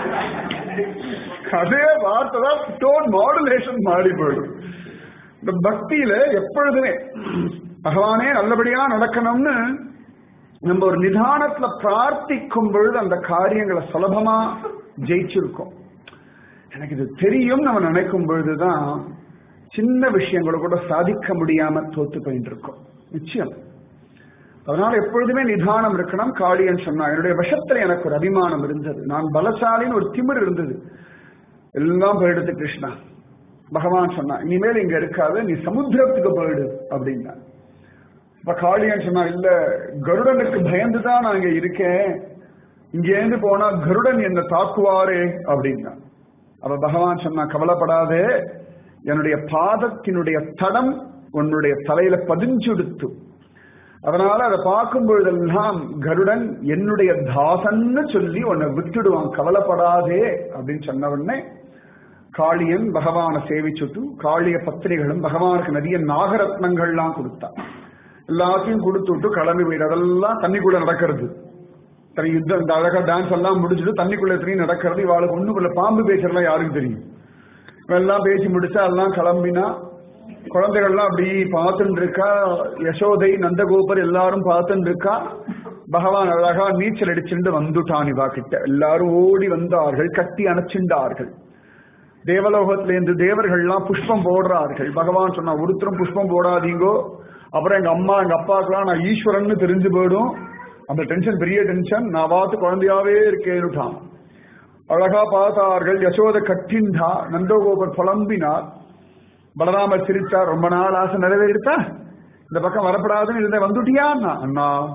Speaker 1: அதே வார்த்தை தான் டோன் மாடுலேஷன் மாறி போயிடும் இந்த பக்தியில எப்பொழுதுமே பகவானே நல்லபடியா நடக்கணும்னு நம்ம ஒரு நிதானத்துல பிரார்த்திக்கும் பொழுது அந்த காரியங்களை சுலபமா ஜெயிச்சிருக்கோம் எனக்கு இது தெரியும் நம்ம நினைக்கும் பொழுதுதான் சின்ன விஷயங்களை கூட சாதிக்க முடியாம தோத்து போயிட்டு இருக்கோம் நிச்சயம் அதனால எப்பொழுதுமே நிதானம் இருக்கணும் காளியன் சொன்னா என்னுடைய விஷத்துல எனக்கு ஒரு அபிமானம் இருந்தது நான் பலசாலின்னு ஒரு திமிர் இருந்தது எல்லாம் போயிடுது கிருஷ்ணா பகவான் சொன்னா இனிமேல் இங்க இருக்காது நீ சமுத்திரத்துக்கு போயிடு அப்படின்னா இப்ப காளியன் சொன்னா இல்ல கருடனுக்கு பயந்துதான் நான் இங்க இருக்கேன் இங்கேருந்து போனா கருடன் என்ன தாக்குவாரே அப்படின்னா அப்ப பகவான் சொன்னா கவலைப்படாதே என்னுடைய பாதத்தினுடைய தடம் உன்னுடைய தலையில பதிஞ்சுடுத்து அதனால அதை பார்க்கும் பொழுதெல்லாம் கருடன் என்னுடைய தாசன்னு சொல்லி உன்னை விட்டுடுவான் கவலைப்படாதே அப்படின்னு சொன்ன உடனே காளியன் பகவானை சேவிச்சுட்டு காளிய பத்திரிகளும் பகவானுக்கு நிறைய நாகரத்னங்கள்லாம் கொடுத்தா எல்லாத்தையும் கொடுத்து விட்டு கிளம்பி போயிட்டு அதெல்லாம் தண்ணிக்குள்ள நடக்கிறது தனி யுத்தம் இந்த அழகா டான்ஸ் எல்லாம் முடிச்சுட்டு தண்ணிக்குள்ள எத்தனையும் நடக்கிறது இவாளுக்கு ஒண்ணுக்குள்ள பாம்பு பேசுறதுலாம் யாருக்கும் தெரியும் எல்லாம் பேசி முடிச்சா எல்லாம் கிளம்பினா குழந்தைகள்லாம் அப்படி பார்த்துட்டு இருக்கா யசோதை நந்தகோபர் எல்லாரும் பார்த்துட்டு இருக்கா பகவான் அழகா நீச்சல் அடிச்சுட்டு வந்துட்டான் இவா கிட்ட எல்லாரும் ஓடி வந்தார்கள் கட்டி அணைச்சிண்டார்கள் தேவலோகத்திலேருந்து தேவர்கள்லாம் புஷ்பம் போடுறார்கள் பகவான் சொன்னா ஒருத்தரும் புஷ்பம் போடாதீங்கோ அப்புறம் எங்க அம்மா எங்க அப்பாக்கெல்லாம் நான் ஈஸ்வரன் தெரிஞ்சு போயிடும் அந்த டென்ஷன் பெரிய டென்ஷன் நான் பார்த்து குழந்தையாவே இருக்கேன்னுட்டான் அழகா பார்த்தார்கள் யசோத கட்டின்றா நந்தகோபர் புலம்பினார் பலராமர் சிரிச்சார் ரொம்ப நாள் ஆசை நிறைவேறிட்டா இந்த பக்கம் வரப்படாதுன்னு இருந்த வந்துட்டியா அண்ணா அண்ணா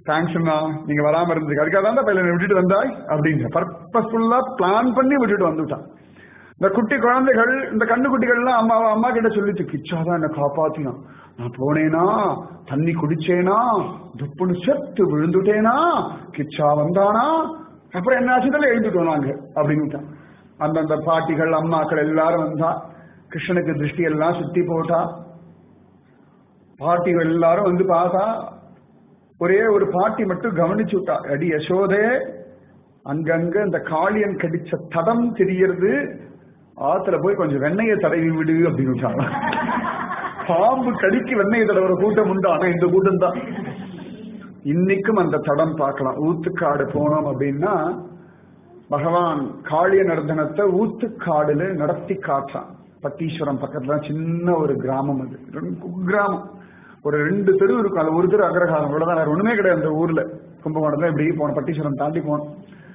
Speaker 1: தேங்க்ஸ்ண்ணா நீங்க வராம இருந்ததுக்கு அதுக்காக தான் பையனை விட்டுட்டு வந்தாய் அப்படிங்க பர்பஸ்ஃபுல்லா பிளான் பண்ணி விட்டுட்டு வந்துட்டான் இந்த குட்டி குழந்தைகள் இந்த கண்ணு குட்டிகள்லாம் அம்மா அம்மா கிட்ட சொல்லிச்சு கிச்சாதான் என்ன காப்பாத்தினான் நான் போனேனா தண்ணி குடிச்சேனா துப்புன்னு செத்து விழுந்துட்டேனா கிச்சா வந்தானா அப்புறம் என்ன ஆச்சுதல்ல எழுந்துட்டோம் நாங்க அப்படின்னுட்டான் அந்தந்த பாட்டிகள் அம்மாக்கள் எல்லாரும் வந்தா கிருஷ்ணனுக்கு திருஷ்டி எல்லாம் சுத்தி போட்டா பாட்டிகள் எல்லாரும் வந்து பார்த்தா ஒரே ஒரு பாட்டி மட்டும் கவனிச்சு விட்டா அடி யசோதே அங்கங்க இந்த காளியன் கடிச்ச தடம் தெரியறது ஆத்துல போய் கொஞ்சம் வெண்ணெயை தடவி விடு அப்படின்னு விட்டாங்க பாம்பு கடிக்கு வெண்ணெயை தடவுற கூட்டம் உண்டு ஆனா இந்த கூட்டம் தான் இன்னைக்கும் அந்த தடம் பார்க்கலாம் ஊத்துக்காடு போனோம் அப்படின்னா பகவான் காளிய நர்தனத்தை ஊத்துக்காடுல நடத்தி காட்டான் பட்டீஸ்வரம் பக்கத்துல சின்ன ஒரு கிராமம் அது ரெண்டு குக்கிராமம் ஒரு ரெண்டு தெரு இருக்கும் அது ஒரு தெரு அக்ரஹாரம் இவ்வளவுதான் வேற ஒண்ணுமே கிடையாது அந்த ஊர்ல கும்பகோணத்துல இப்படி போனோம் பட்டீஸ்வரம் தாண்டி போனோம்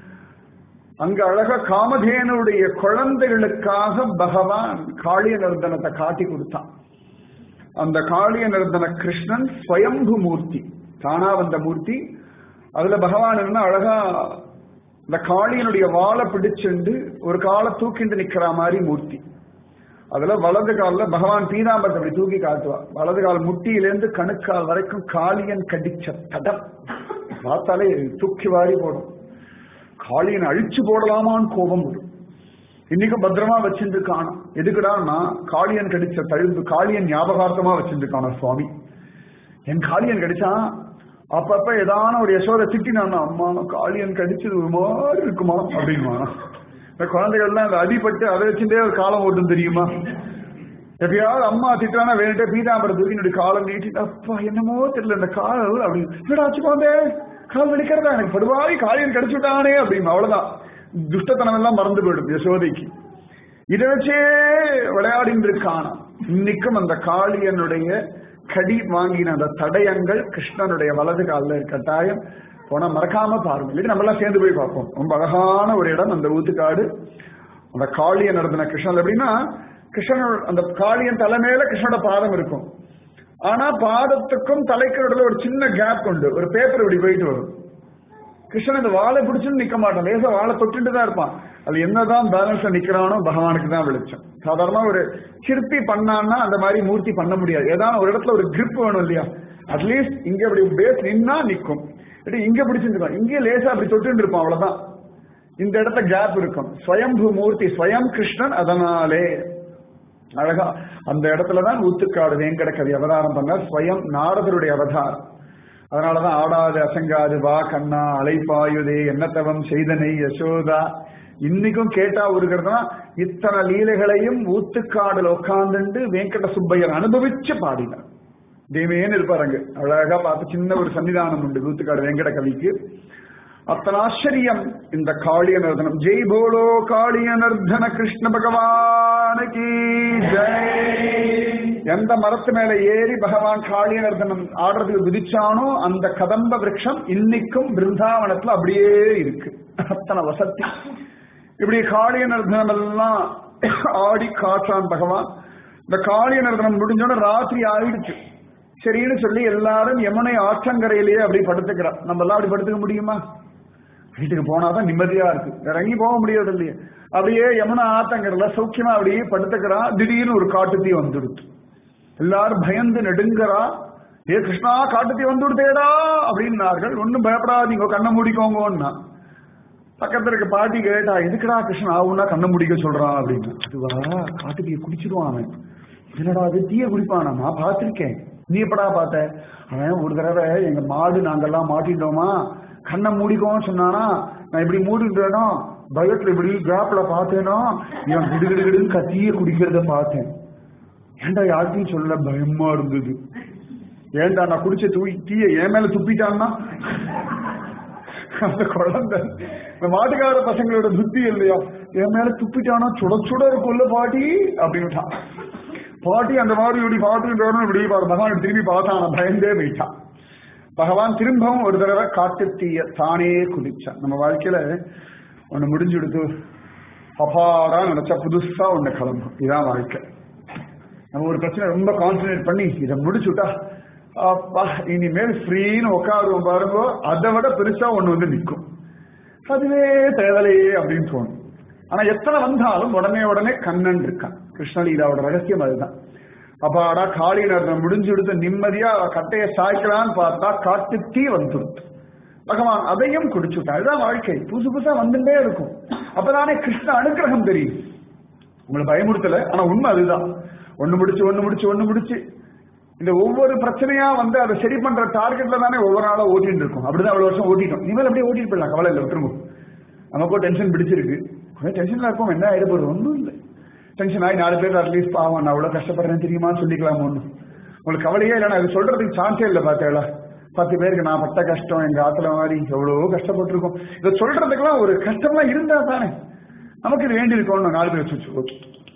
Speaker 1: அங்க அழகா காமதேனுடைய குழந்தைகளுக்காக பகவான் காளிய நர்தனத்தை காட்டி கொடுத்தான் அந்த காளிய நர்தன கிருஷ்ணன் ஸ்வயம்பு மூர்த்தி தானா வந்த மூர்த்தி அதுல பகவான் என்ன அழகா இந்த காளியனுடைய வாழை பிடிச்சுண்டு ஒரு காலை தூக்கிண்டு நிக்கிற மாதிரி மூர்த்தி அதுல வலது கால்ல பகவான் பீதாம்பரத்தை அப்படி தூக்கி காட்டுவா வலது கால் முட்டியிலேருந்து கணுக்கால் வரைக்கும் காளியன் கடிச்ச தடம் பார்த்தாலே தூக்கி வாரி போடும் காளியனை அழிச்சு போடலாமான்னு கோபம் வரும் இன்னைக்கும் பத்திரமா வச்சிருக்கானோ எதுக்குடான்னா காளியன் கடிச்ச தழும்பு காளியன் ஞாபகார்த்தமா வச்சிருக்கானோ சுவாமி என் காளியன் கடிச்சான் அப்பப்ப ஏதான ஒரு யசோதை திட்டினான்னா அம்மா காளியன் கடிச்சது ஒரு மாதிரி இருக்குமா அப்படிமா இந்த குழந்தைகள்லாம் அந்த அடிபட்டு அதை வச்சுட்டே ஒரு காலம் ஓட்டும் தெரியுமா எப்பயாவது அம்மா திட்டானா வேணுட்டே பீதாம்பரம் தூக்கி என்னுடைய காலம் நீட்டி அப்பா என்னமோ தெரியல இந்த கால் அப்படி என்னடாச்சு குழந்தை கால் வலிக்கிறதா எனக்கு படுவாய் காளியன் கடிச்சுட்டானே அப்படின்னு அவ்வளவுதான் துஷ்டத்தனம் எல்லாம் மறந்து போயிடும் யசோதைக்கு இதை வச்சே விளையாடிட்டு இருக்கானா இன்னைக்கும் அந்த காளியனுடைய கடி வாங்கின அந்த தடயங்கள் கிருஷ்ணனுடைய வலது காலில் கட்டாயம் போனா மறக்காம பாருங்க இல்லாட்டி நம்ம எல்லாம் சேர்ந்து போய் பார்ப்போம் ரொம்ப அழகான ஒரு இடம் அந்த ஊத்துக்காடு அந்த காளியன் நடத்தின கிருஷ்ணன் எப்படின்னா கிருஷ்ணன் அந்த காளியன் தலைமையில கிருஷ்ணனோட பாதம் இருக்கும் ஆனா பாதத்துக்கும் தலைக்கு நடுவுல ஒரு சின்ன கேப் உண்டு ஒரு பேப்பர் இப்படி போயிட்டு வரும் கிருஷ்ணன் இந்த வாழை பிடிச்சுன்னு நிக்க மாட்டான் லேசா வாழை தொட்டுட்டு தான் இருப்பான் அது என்னதான் பேலன்ஸ்ல நிக்கிறானோ பகவானுக்கு தான் வெளிச்சம் சாதாரணமா ஒரு சிற்பி பண்ணான்னா அந்த மாதிரி மூர்த்தி பண்ண முடியாது ஏதாவது ஒரு இடத்துல ஒரு கிரிப் வேணும் இல்லையா அட்லீஸ்ட் இங்க அப்படி பேஸ் நின்னா நிக்கும் இல்லாட்டி இங்க பிடிச்சிருப்பான் இங்கே லேசா அப்படி தொட்டு இருப்பான் அவ்வளவுதான் இந்த இடத்துல கேப் இருக்கும் ஸ்வயம்பு மூர்த்தி ஸ்வயம் கிருஷ்ணன் அதனாலே அழகா அந்த இடத்துலதான் ஊத்துக்காடு வேங்கட கவி அவதாரம் பண்ணார் ஸ்வயம் நாரதருடைய அவதாரம் அதனாலதான் ஆடாது அசங்காது வா கண்ணா அலைப்பாயுதே என்னத்தவம் செய்தனை யசோதா இன்னைக்கும் கேட்டா உருகிறதுனா இத்தனை லீலைகளையும் ஊத்துக்காடுல உட்கார்ந்துண்டு வெங்கட சுப்பையர் அனுபவிச்சு பாடினார் தேவேன்னு இருப்பார் அங்க அழகா பார்த்து சின்ன ஒரு சன்னிதானம் உண்டு ஊத்துக்காடு வெங்கட கவிக்கு அத்தனை ஆச்சரியம் இந்த காளிய நர்தனம் ஜெய் போலோ காளிய நர்தன கிருஷ்ண பகவானுக்கு ஜெய் எந்த மரத்து மேல ஏறி பகவான் காளிய நர்தனம் ஆடுறதுக்கு குதிச்சானோ அந்த கதம்ப விரக்ஷம் இன்னைக்கும் பிருந்தாவனத்துல அப்படியே இருக்கு அத்தனை வசதி இப்படி காளிய நர்தனம் எல்லாம் ஆடி காற்றான் பகவான் இந்த காளிய நர்தனம் முடிஞ்சோட ராத்திரி ஆயிடுச்சு சரின்னு சொல்லி எல்லாரும் யமுனை ஆற்றங்கரையிலேயே அப்படி படுத்துக்கிறான் நம்ம எல்லாம் அப்படி படுத்துக்க முடியுமா வீட்டுக்கு போனாதான் நிம்மதியா இருக்கு வேற எங்கேயும் போக முடியாது இல்லையா அப்படியே யமுனா ஆத்தங்கரையில சௌக்கியமா அப்படியே படுத்துக்கிறான் திடீர்னு ஒரு காட்டுத்தீ வந்துடுது எல்லாரும் பயந்து நெடுங்கறா ஏ கிருஷ்ணா காட்டுத்தீ வந்துடுதேடா அப்படின்னார்கள் ஒன்னும் பயப்படாதீங்க கண்ணை மூடிக்கோங்கன்னா பக்கத்துல இருக்க பாட்டி கேட்டா எதுக்குடா கிருஷ்ணன் ஆகும்னா கண்ணை முடிக்க சொல்றான் அப்படின்னு அதுவா காட்டுத்தீய குடிச்சிருவான் அவன் என்னடா அது தீய குடிப்பானா நான் பார்த்திருக்கேன் நீ எப்படா பார்த்த அவன் ஒரு தடவை எங்க மாடு நாங்கெல்லாம் மாட்டிட்டோமா கண்ணை மூடிக்கோன்னு சொன்னானா நான் இப்படி மூடிட்டேனோ பயத்துல இப்படி கேப்ல பார்த்தேனோ இவன் கிடுகிடுகிடுன்னு கத்திய குடிக்கிறத பார்த்தேன் ஏன்டா யார்கிட்டையும் சொல்ல பயமா இருந்தது ஏன்டா நான் குடிச்ச தூய் தீய என் மேல துப்பிட்டான்னா அந்த குழந்தை இந்த மாட்டுக்கார பசங்களோட புத்தி இல்லையா என் மேல துப்பிட்டானா சுட சுட இருக்கும்ல பாட்டி அப்படின்னுட்டான் பாட்டி அந்த மாதிரி இப்படி பாட்டு இப்படி பாரு பகவான் திரும்பி பார்த்தான் பயந்தே போயிட்டான் பகவான் திரும்பவும் ஒரு தடவை காட்டு தீய தானே குடிச்சான் நம்ம வாழ்க்கையில ஒண்ணு முடிஞ்சு கொடுத்து அபாடா நினைச்சா புதுசா ஒண்ணு கிளம்பும் இதுதான் வாழ்க்கை நம்ம ஒரு பிரச்சனை ரொம்ப கான்சன்ட்ரேட் பண்ணி இதை முடிச்சுட்டா அப்பா இனிமேல் ஃப்ரீன்னு உட்காருவோம் பாருங்க அதை விட பெருசா ஒண்ணு வந்து நிற்கும் அதுவே தேவலையே அப்படின்னு தோணும் ஆனா எத்தனை வந்தாலும் உடனே உடனே கண்ணன் இருக்கான் கிருஷ்ணலீலாவோட ரகசியம் அதுதான் அப்பாடா காளி நடனம் முடிஞ்சு எடுத்து நிம்மதியா கட்டையை சாய்க்கலான்னு பார்த்தா காட்டு தீ வந்துடும் பகவான் அதையும் குடிச்சுட்டான் இதுதான் வாழ்க்கை புதுசு புதுசா வந்துட்டே இருக்கும் அப்பதானே கிருஷ்ண அனுகிரகம் தெரியும் உங்களை பயமுறுத்தல ஆனா உண்மை அதுதான் ஒண்ணு முடிச்சு ஒண்ணு முடிச்சு ஒண்ணு முடிச்சு இந்த ஒவ்வொரு பிரச்சனையா வந்து அதை சரி பண்ற டார்கெட்ல தானே ஒவ்வொரு நாளா ஓட்டிட்டு இருக்கும் அப்படிதான் அவ்வளவு வருஷம் ஓட்டிட்டோம் இனிமேல் அப்படியே ஓட்டிட்டு போயிடலாம் கவலை இல்லை விட்டுருங்க நமக்கும் டென்ஷன் பிடிச்சிருக்கு கொஞ்சம் டென்ஷன்ல இருக்கும் என்ன ஆயிட போறது ஒன்றும் இல்லை டென்ஷன் ஆகி நாலு பேர் அட்லீஸ்ட் பாவம் நான் அவ்வளவு கஷ்டப்படுறேன் தெரியுமான்னு சொல்லிக்கலாம் ஒண்ணு உங்களுக்கு கவலையே இல்லை நான் இது சொல்றதுக்கு சான்ஸே இல்லை பார்த்தேளா பத்து பேருக்கு நான் பட்ட கஷ்டம் எங்க ஆத்துல மாதிரி எவ்வளவோ கஷ்டப்பட்டிருக்கோம் இதை சொல்றதுக்கெல்லாம் ஒரு கஷ்டம்லாம் இருந்தா தானே நமக்கு இது வேண்டி இருக்கணும் நாலு பேர் வச்சு ஓகே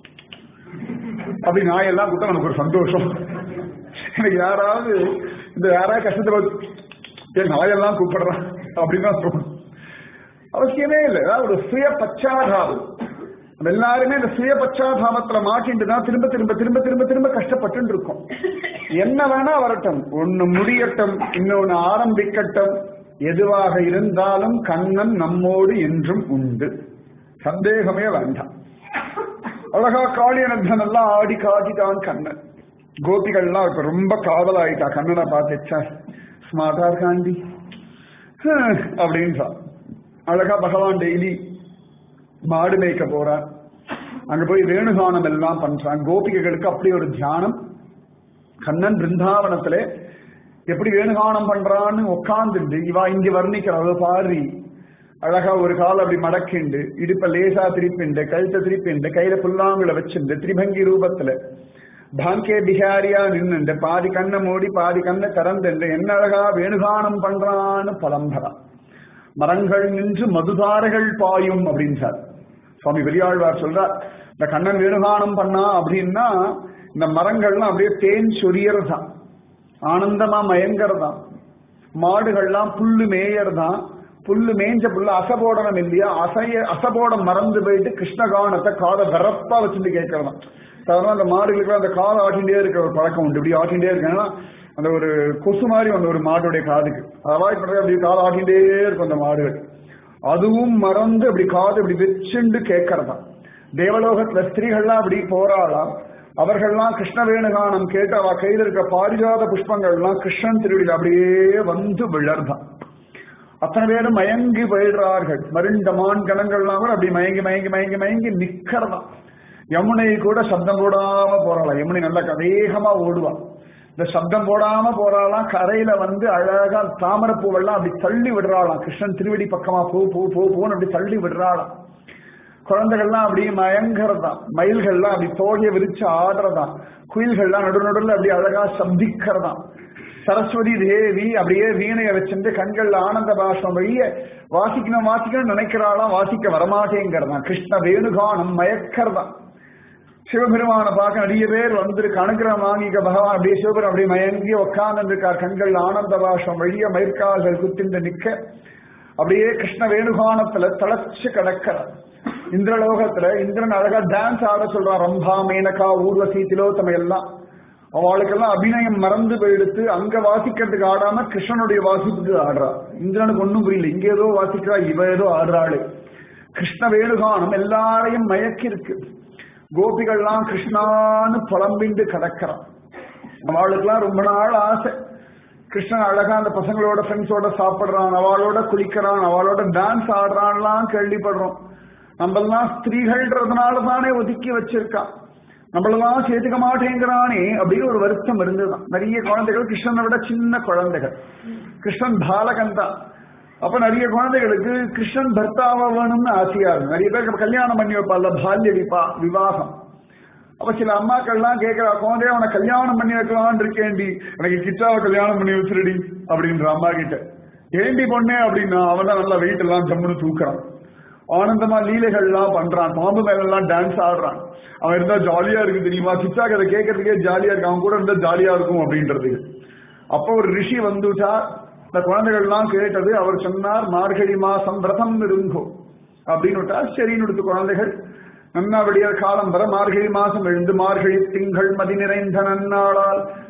Speaker 1: அப்படி நான் எல்லாம் கொடுத்தா நமக்கு ஒரு சந்தோஷம் எனக்கு யாராவது இந்த யாராவது கஷ்டத்தை பார்த்து, என் நாயெல்லாம் கூப்பிடுறான் அப்படின்னு தான் தோணும் அவசியமே இல்லை அதாவது ஒரு சுய பச்சாதாபம் நம்ம எல்லாருமே இந்த சுய பச்சாதாபத்துல மாட்டிட்டு தான் திரும்ப திரும்ப திரும்ப திரும்ப திரும்ப கஷ்டப்பட்டு இருக்கோம் என்ன வேணா வரட்டும் ஒண்ணு முடியட்டும் இன்னொன்னு ஆரம்பிக்கட்டும் எதுவாக இருந்தாலும் கண்ணன் நம்மோடு என்றும் உண்டு சந்தேகமே வேண்டாம் அழகா காளியனந்தன் எல்லாம் ஆடி காட்டிட்டான் கண்ணன் கோபிகள்லாம் இப்ப ரொம்ப காதலாயிட்டா கண்ணனை பார்த்துச்சா ஸ்மார்ட்டா இருக்காண்டி ஹம், அப்படின்னு சொல். அழகா பகவான் டெய்லி மாடு மேய்க்க போறார் அங்க போய் வேணுகானம் எல்லாம் பண்றான் கோபிகைகளுக்கு அப்படி ஒரு தியானம் கண்ணன் பிருந்தாவனத்துல எப்படி வேணுகானம் பண்றான்னு உட்காந்துண்டு இவா இங்க வர்ணிக்கிறத பாரு அழகா ஒரு கால் அப்படி மடக்கிண்டு இடுப்ப லேசா திருப்பிண்டு கழுத்தை திருப்பிண்டு கையில புல்லாங்குல வச்சுண்டு திரிபங்கி ரூபத்துல பாங்கே பிஹாரியா நின்னுண்டு பாதி கண்ணை மூடி பாதி கண்ணை திறந்துண்டு என்ன அழகா வேணுகானம் பண்றான்னு பலம்பரா மரங்கள் நின்று மதுதாரைகள் பாயும் அப்படின்றார் சுவாமி பெரியாழ்வார் சொல்றார் இந்த கண்ணன் வேணுகானம் பண்ணா அப்படின்னா இந்த மரங்கள்லாம் அப்படியே தேன் சொரியறதான் ஆனந்தமா மயங்கறதான் மாடுகள்லாம் புல்லு மேயறதான் புல்லு மேய்ஞ்ச புல்லு அசபோடனம் இல்லையா அசைய அசபோடம் மறந்து போயிட்டு கிருஷ்ணகானத்தை காதை வெறப்பா வச்சுட்டு கேட்கறதாம் சாதாரண அந்த மாடுகளுக்கு அந்த காதை ஆட்டிகிட்டே இருக்கிற ஒரு பழக்கம் உண்டு இப்படி ஆட்டிகிட்டே இருக்கேன்னா அந்த ஒரு கொசு மாதிரி வந்து ஒரு மாடுடைய காதுக்கு அவாய்ட் பண்றது அப்படி காதை ஆட்டிகிட்டே இருக்கும் அந்த மாடுகள் அதுவும் மறந்து அப்படி காது இப்படி வச்சுண்டு கேட்கறதா தேவலோகத்துல ஸ்திரீகள்லாம் அப்படி போராடலாம் அவர்கள்லாம் கிருஷ்ணவேணுகானம் கேட்டு அவ கையில இருக்க பாரிஜாத புஷ்பங்கள்லாம் கிருஷ்ணன் திருவிழியில் அப்படியே வந்து விழர்தான் அத்தனை பேரும் மயங்கி போயிடுறார்கள் மருண்ட மான் கணங்கள்லாம் கூட அப்படி மயங்கி மயங்கி மயங்கி மயங்கி நிக்கிறதாம் யமுனை கூட சப்தம் போடாம போறாளாம் யமுனை நல்லா வேகமா ஓடுவா இந்த சப்தம் போடாம போறாளாம் கரையில வந்து அழகா தாமரப்பூவெல்லாம் அப்படி தள்ளி விடுறாளாம் கிருஷ்ணன் திருவடி பக்கமா பூ பூ பூ பூன்னு அப்படி தள்ளி விடுறாளாம் குழந்தைகள்லாம் அப்படி மயங்கறதாம் மயில்கள்லாம் அப்படி தோகையை விரிச்சு ஆடுறதாம் குயில்கள்லாம் நடு நடுல அப்படி அழகா சப்திக்கிறதாம் சரஸ்வதி தேவி அப்படியே வீணைய வச்சிருந்து கண்கள்ல ஆனந்த பாஷம் வழிய வாசிக்கணும் வாசிக்கணும் நினைக்கிறாளாம் வாசிக்க வரமாட்டேங்கிறதான் கிருஷ்ண வேணுகானம் மயக்கிறதாம் சிவபெருமான பார்க்க நிறைய பேர் வந்திருக்கு அனுகிரகம் வாங்கிக்க பகவான் அப்படியே சிவபெருமான் அப்படியே மயங்கி உட்கார்ந்து இருக்கார் கண்கள் ஆனந்த பாஷம் வழிய மயிர்கால்கள் குத்திண்டு நிக்க அப்படியே கிருஷ்ண வேணுகானத்துல தளச்சு கிடக்கிறார் இந்திரலோகத்துல இந்திரன் அழகா டான்ஸ் ஆட சொல்றான் ரம்பா மேனகா ஊர்வசி திலோத்தமை எல்லாம் அவளுக்கெல்லாம் அபிநயம் மறந்து போயிடுத்து அங்க வாசிக்கிறதுக்கு ஆடாம கிருஷ்ணனுடைய வாசிப்புக்கு ஆடுறா இந்திரனுக்கு ஒண்ணும் புரியல இங்க ஏதோ வாசிக்கிறா இவ ஏதோ ஆடுறாளு கிருஷ்ண வேணுகானம் எல்லாரையும் மயக்கி இருக்கு கோபிகள்லாம் கிருஷ்ணான்னு புலம்பிண்டு கிடக்கிறான் அவளுக்கெல்லாம் ரொம்ப நாள் ஆசை கிருஷ்ணன் அழகா அந்த பசங்களோட ஃப்ரெண்ட்ஸோட சாப்பிடுறான் அவளோட குளிக்கிறான் அவளோட டான்ஸ் ஆடுறான்லாம் கேள்விப்படுறோம் நம்மெல்லாம் ஸ்திரீகள்ன்றதுனால தானே ஒதுக்கி வச்சிருக்கான் நம்மளெல்லாம் சேர்த்துக்க மாட்டேங்கிறானே அப்படின்னு ஒரு வருத்தம் இருந்ததுதான் நிறைய குழந்தைகள் கிருஷ்ணனை விட சின்ன குழந்தைகள் கிருஷ்ணன் பாலகன் தான் அப்ப நிறைய குழந்தைகளுக்கு கிருஷ்ணன் பர்த்தாவா வேணும்னு ஆசையா இருக்கும் நிறைய பேருக்கு கல்யாணம் பண்ணி வைப்பாள்ல பால்ய விபா விவாகம் அப்ப சில அம்மாக்கள்லாம் கேட்கிறா குழந்தைய அவனை கல்யாணம் பண்ணி வைக்கலாம்னு இருக்கேன்டி எனக்கு கிச்சாவை கல்யாணம் பண்ணி வச்சிருடி அப்படின்ற அம்மா கிட்ட ஏண்டி பொண்ணே அப்படின்னா அவன் தான் நல்லா வெயிட் எல்லாம் ஜம்முன்னு தூக்குறான் ஆனந்தமா லீலைகள் எல்லாம் பண்றான் பாம்பு மேல எல்லாம் டான்ஸ் ஆடுறான் அவன் இருந்தா ஜாலியா இருக்கு தெரியுமா கிச்சாக்கு அதை கேட்கறதுக்கே ஜாலியா இருக்கு அவன் கூட இருந்தா ஜாலியா இருக்கும் அப்படின்றதுக்கு அப்ப ஒரு ரிஷி வந்துட்டா இந்த குழந்தைகள் எல்லாம் கேட்டது அவர் சொன்னார் மார்கழி மாசம் விரதம் இருங்கோ அப்படின்னு விட்டா சரின்னு விடுத்து குழந்தைகள் நன்னா விடிய காலம் வர மார்கழி மாசம் எழுந்து மார்கழி திங்கள் மதி நிறைந்த நன்னாளால்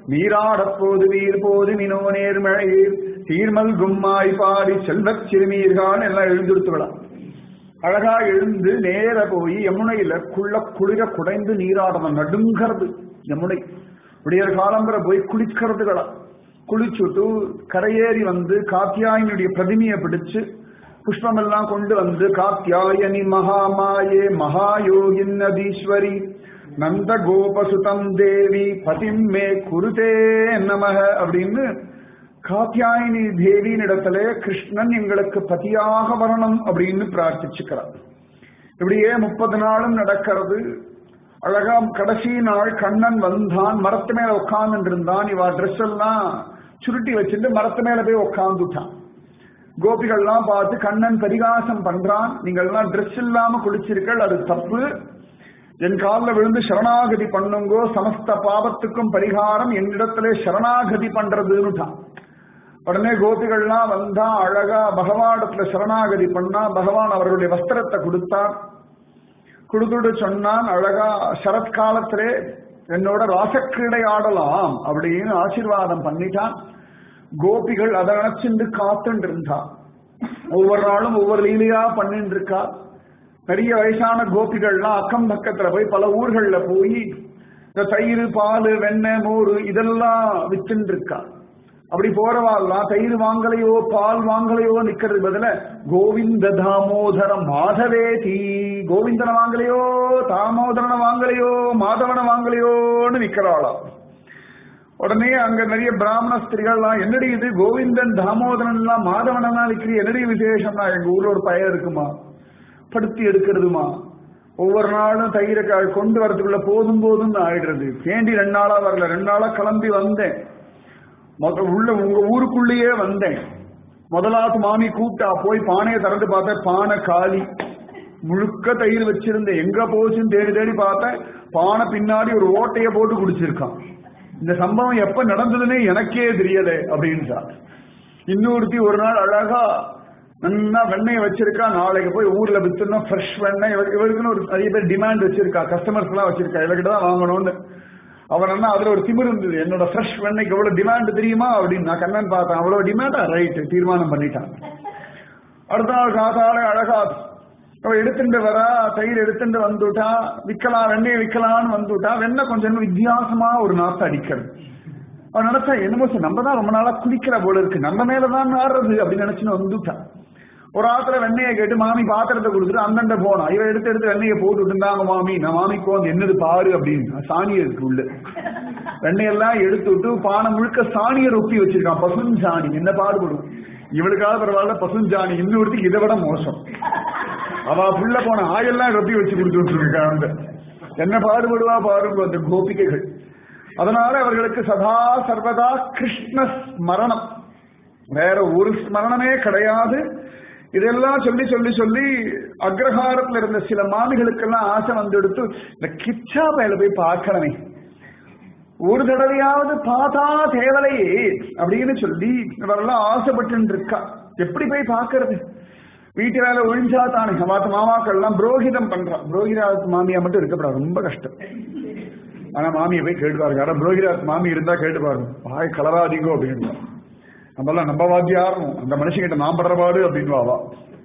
Speaker 1: நீராடப் போது வீர் போது மினோ நேர்மழையீர் சீர்மல் கும்மாய் பாடி செல்வச் சிறுமீர்கான் எல்லாம் எழுந்துடுத்து விடலாம் அழகா எழுந்து நேர போய் யமுனையில குள்ள குளிர குடைந்து நீராடணும் நடுங்கிறது யமுனை விடியற் காலம்பர போய் குளிக்கிறதுகளா குளிச்சுட்டு கரையேறி வந்து காத்தியாயினுடைய பிரதிமையை பிடிச்சு புஷ்பமெல்லாம் கொண்டு வந்து காத்தியாயனி மகாமாயே மகாயோகின் நதீஸ்வரி நந்த கோபசுதம் தேவி பதிம் மே குருதே நமக அப்படின்னு காத்தியாயினி தேவியின் இடத்துல கிருஷ்ணன் எங்களுக்கு பதியாக வரணும் அப்படின்னு பிரார்த்திச்சுக்கிறார் இப்படியே முப்பது நாளும் நடக்கிறது அழகா கடைசி நாள் கண்ணன் வந்தான் மரத்து மேல உட்கார்ந்து இருந்தான் இவா ட்ரெஸ் எல்லாம் சுருட்டி வச்சுட்டு மரத்து மேல போய் உட்காந்துட்டான் கோபிகள்லாம் பார்த்து கண்ணன் பரிகாசம் பண்றான் நீங்கள் எல்லாம் ட்ரெஸ் இல்லாம குளிச்சிருக்கள் அது தப்பு என் காலில் விழுந்து சரணாகதி பண்ணுங்கோ சமஸ்த பாவத்துக்கும் பரிகாரம் என்னிடத்திலே சரணாகதி பண்றதுன்னுட்டான் உடனே கோபிகள்லாம் வந்தா அழகா பகவானிடத்துல சரணாகதி பண்ணா பகவான் அவர்களுடைய வஸ்திரத்தை கொடுத்தார் கொடுத்துட்டு சொன்னான் அழகா சரத்காலத்திலே என்னோட ராசக்கிரீடை ஆடலாம் அப்படின்னு ஆசீர்வாதம் பண்ணிட்டான் கோபிகள் அதை நினைச்சுண்டு காத்துட்டு இருந்தா ஒவ்வொரு நாளும் ஒவ்வொரு லீலையா பண்ணிட்டு இருக்கா நிறைய வயசான கோபிகள்லாம் அக்கம் பக்கத்துல போய் பல ஊர்கள்ல போய் இந்த தயிர் பால் வெண்ணெய் மோர் இதெல்லாம் வித்துட்டு இருக்கா அப்படி போறவாள்லாம் தயிர் வாங்கலையோ பால் வாங்கலையோ நிக்கிறது பதில கோவிந்த தாமோதர மாதவே தீ கோவிந்தனை வாங்கலையோ தாமோதரனை வாங்கலையோ மாதவனை வாங்கலையோன்னு நிக்கிறாளாம் உடனே அங்க நிறைய பிராமண ஸ்திரிகள்லாம் என்னடி இது கோவிந்தன் தாமோதரன் எல்லாம் மாதவன் எல்லாம் நிக்கிறீ என்னடி விசேஷம்னா எங்க ஊர்ல ஒரு பையன் இருக்குமா படுத்தி எடுக்கிறதுமா ஒவ்வொரு நாளும் தயிரை க- கொண்டு வரதுக்குள்ள போதும் போதும் ஆயிடுறது வேண்டி ரெண்டு நாளா வரல ரெண்டு நாளா கிளம்பி வந்தேன் மொத- உள்ள உங்க ஊருக்குள்ளேயே வந்தேன் முதலாவது மாமி கூப்பிட்டா போய் பானையை திறந்து பார்த்தேன் பானை காலி முழுக்க தயிர் வச்சிருந்தேன் எங்க போச்சுன்னு தேடி தேடி பார்த்தேன் பானை பின்னாடி ஒரு ஓட்டைய போட்டு குடிச்சிருக்கான் இந்த சம்பவம் எப்ப நடந்ததுன்னே எனக்கே தெரியல அப்படின்னு சார் இன்னொருத்தி ஒரு நாள் அழகா நல்லா வெண்ணெயை வச்சிருக்கா நாளைக்கு போய் ஊர்ல வித்துனா ஃப்ரெஷ் வெண்ணெய் இவருக்கு- இவருக்குன்னு ஒரு நிறைய பேர் டிமாண்ட் வச்சிருக்கா கஸ்டமர்ஸ் எல்லாம் வச்சிருக்கா இவர்கிட்ட தான் வாங்கணும்னு அவர் என்ன அதுல ஒரு திமிர் இருந்தது என்னோட ஃப்ரெஷ் வெண்ணெய்க்கு எவ்வளவு டிமாண்ட் தெரியுமா அப்படின்னு நான் கண்ணன் பார்த்தேன் அவ்வளவு டிமாண்டா ரைட் தீர்மானம் பண்ணிட்டான் அடுத்த நாள் காத்தால அழகா அவ எடுத்துட்டு வரா தயிர் எடுத்துட்டு வந்துட்டா விக்கலாம் வெண்ணெய் விக்கலாம்னு வந்துட்டா வெண்ணெய் கொஞ்சம் வித்தியாசமா ஒரு நாத்து அடிக்கிறது அவன் நினைச்சா என்னமோ சரி, நம்ம தான் ரொம்ப நாளா குளிக்கிற போல இருக்கு நம்ம மேலதான் ஆடுறது அப்படின்னு நினைச்சுன்னு வந்துட்டான் ஒரு ஆத்துல வெண்ணெயை கேட்டு மாமி பாத்திரத்தை கொடுத்துட்டு அந்தண்ட போனா இவ எடுத்து எடுத்து வெண்ணெயை போட்டு இருந்தாங்க மாமி நான் மாமிக்கு வந்து என்னது பாரு அப்படின்னு சாணி இருக்கு உள்ள வெண்ணெயெல்லாம் எடுத்து விட்டு பானை முழுக்க சாணியை ரொப்பி வச்சிருக்கான் பசுஞ்சாணி என்ன பாடுபடும் இவளுக்காக பரவாயில்ல பசுஞ்சாணி இன்னொருத்திக்கு இதை விட மோசம் அவ புள்ள போன ஆயெல்லாம் ரொப்பி வச்சு கொடுத்துட்டு இருக்காங்க என்ன பாடுபடுவா பாருங்க அந்த கோபிகைகள் அதனால அவர்களுக்கு சதா சர்வதா கிருஷ்ண ஸ்மரணம் வேற ஒரு ஸ்மரணமே கிடையாது இதெல்லாம் சொல்லி சொல்லி சொல்லி அக்ரஹாரத்துல இருந்த சில மாமிகளுக்கெல்லாம் ஆசை வந்து எடுத்து இந்த கிச்சா மேல போய் பார்க்கணுமே ஒரு தடவையாவது பார்த்தா தேவலையே அப்படின்னு சொல்லி இவரெல்லாம் ஆசைப்பட்டு இருக்கா எப்படி போய் பார்க்கறது வீட்டு வேலை ஒழிஞ்சா தானே மாத்த மாமாக்கள் எல்லாம் புரோகிதம் பண்றான் புரோகிதாத் மாமியா மட்டும் இருக்கப்படாது ரொம்ப கஷ்டம் ஆனா மாமியை போய் கேட்டு பாருங்க ஆனா புரோகிதாத் மாமி இருந்தா கேட்டு பாருங்க வாய் கலராதிங்கோ அப்படின்னு நம்மளாம் நம்ம வாத்தியாரணும் அந்த மனுஷங்கிட்ட நான் படுற பாடு அப்படின்னு வாவா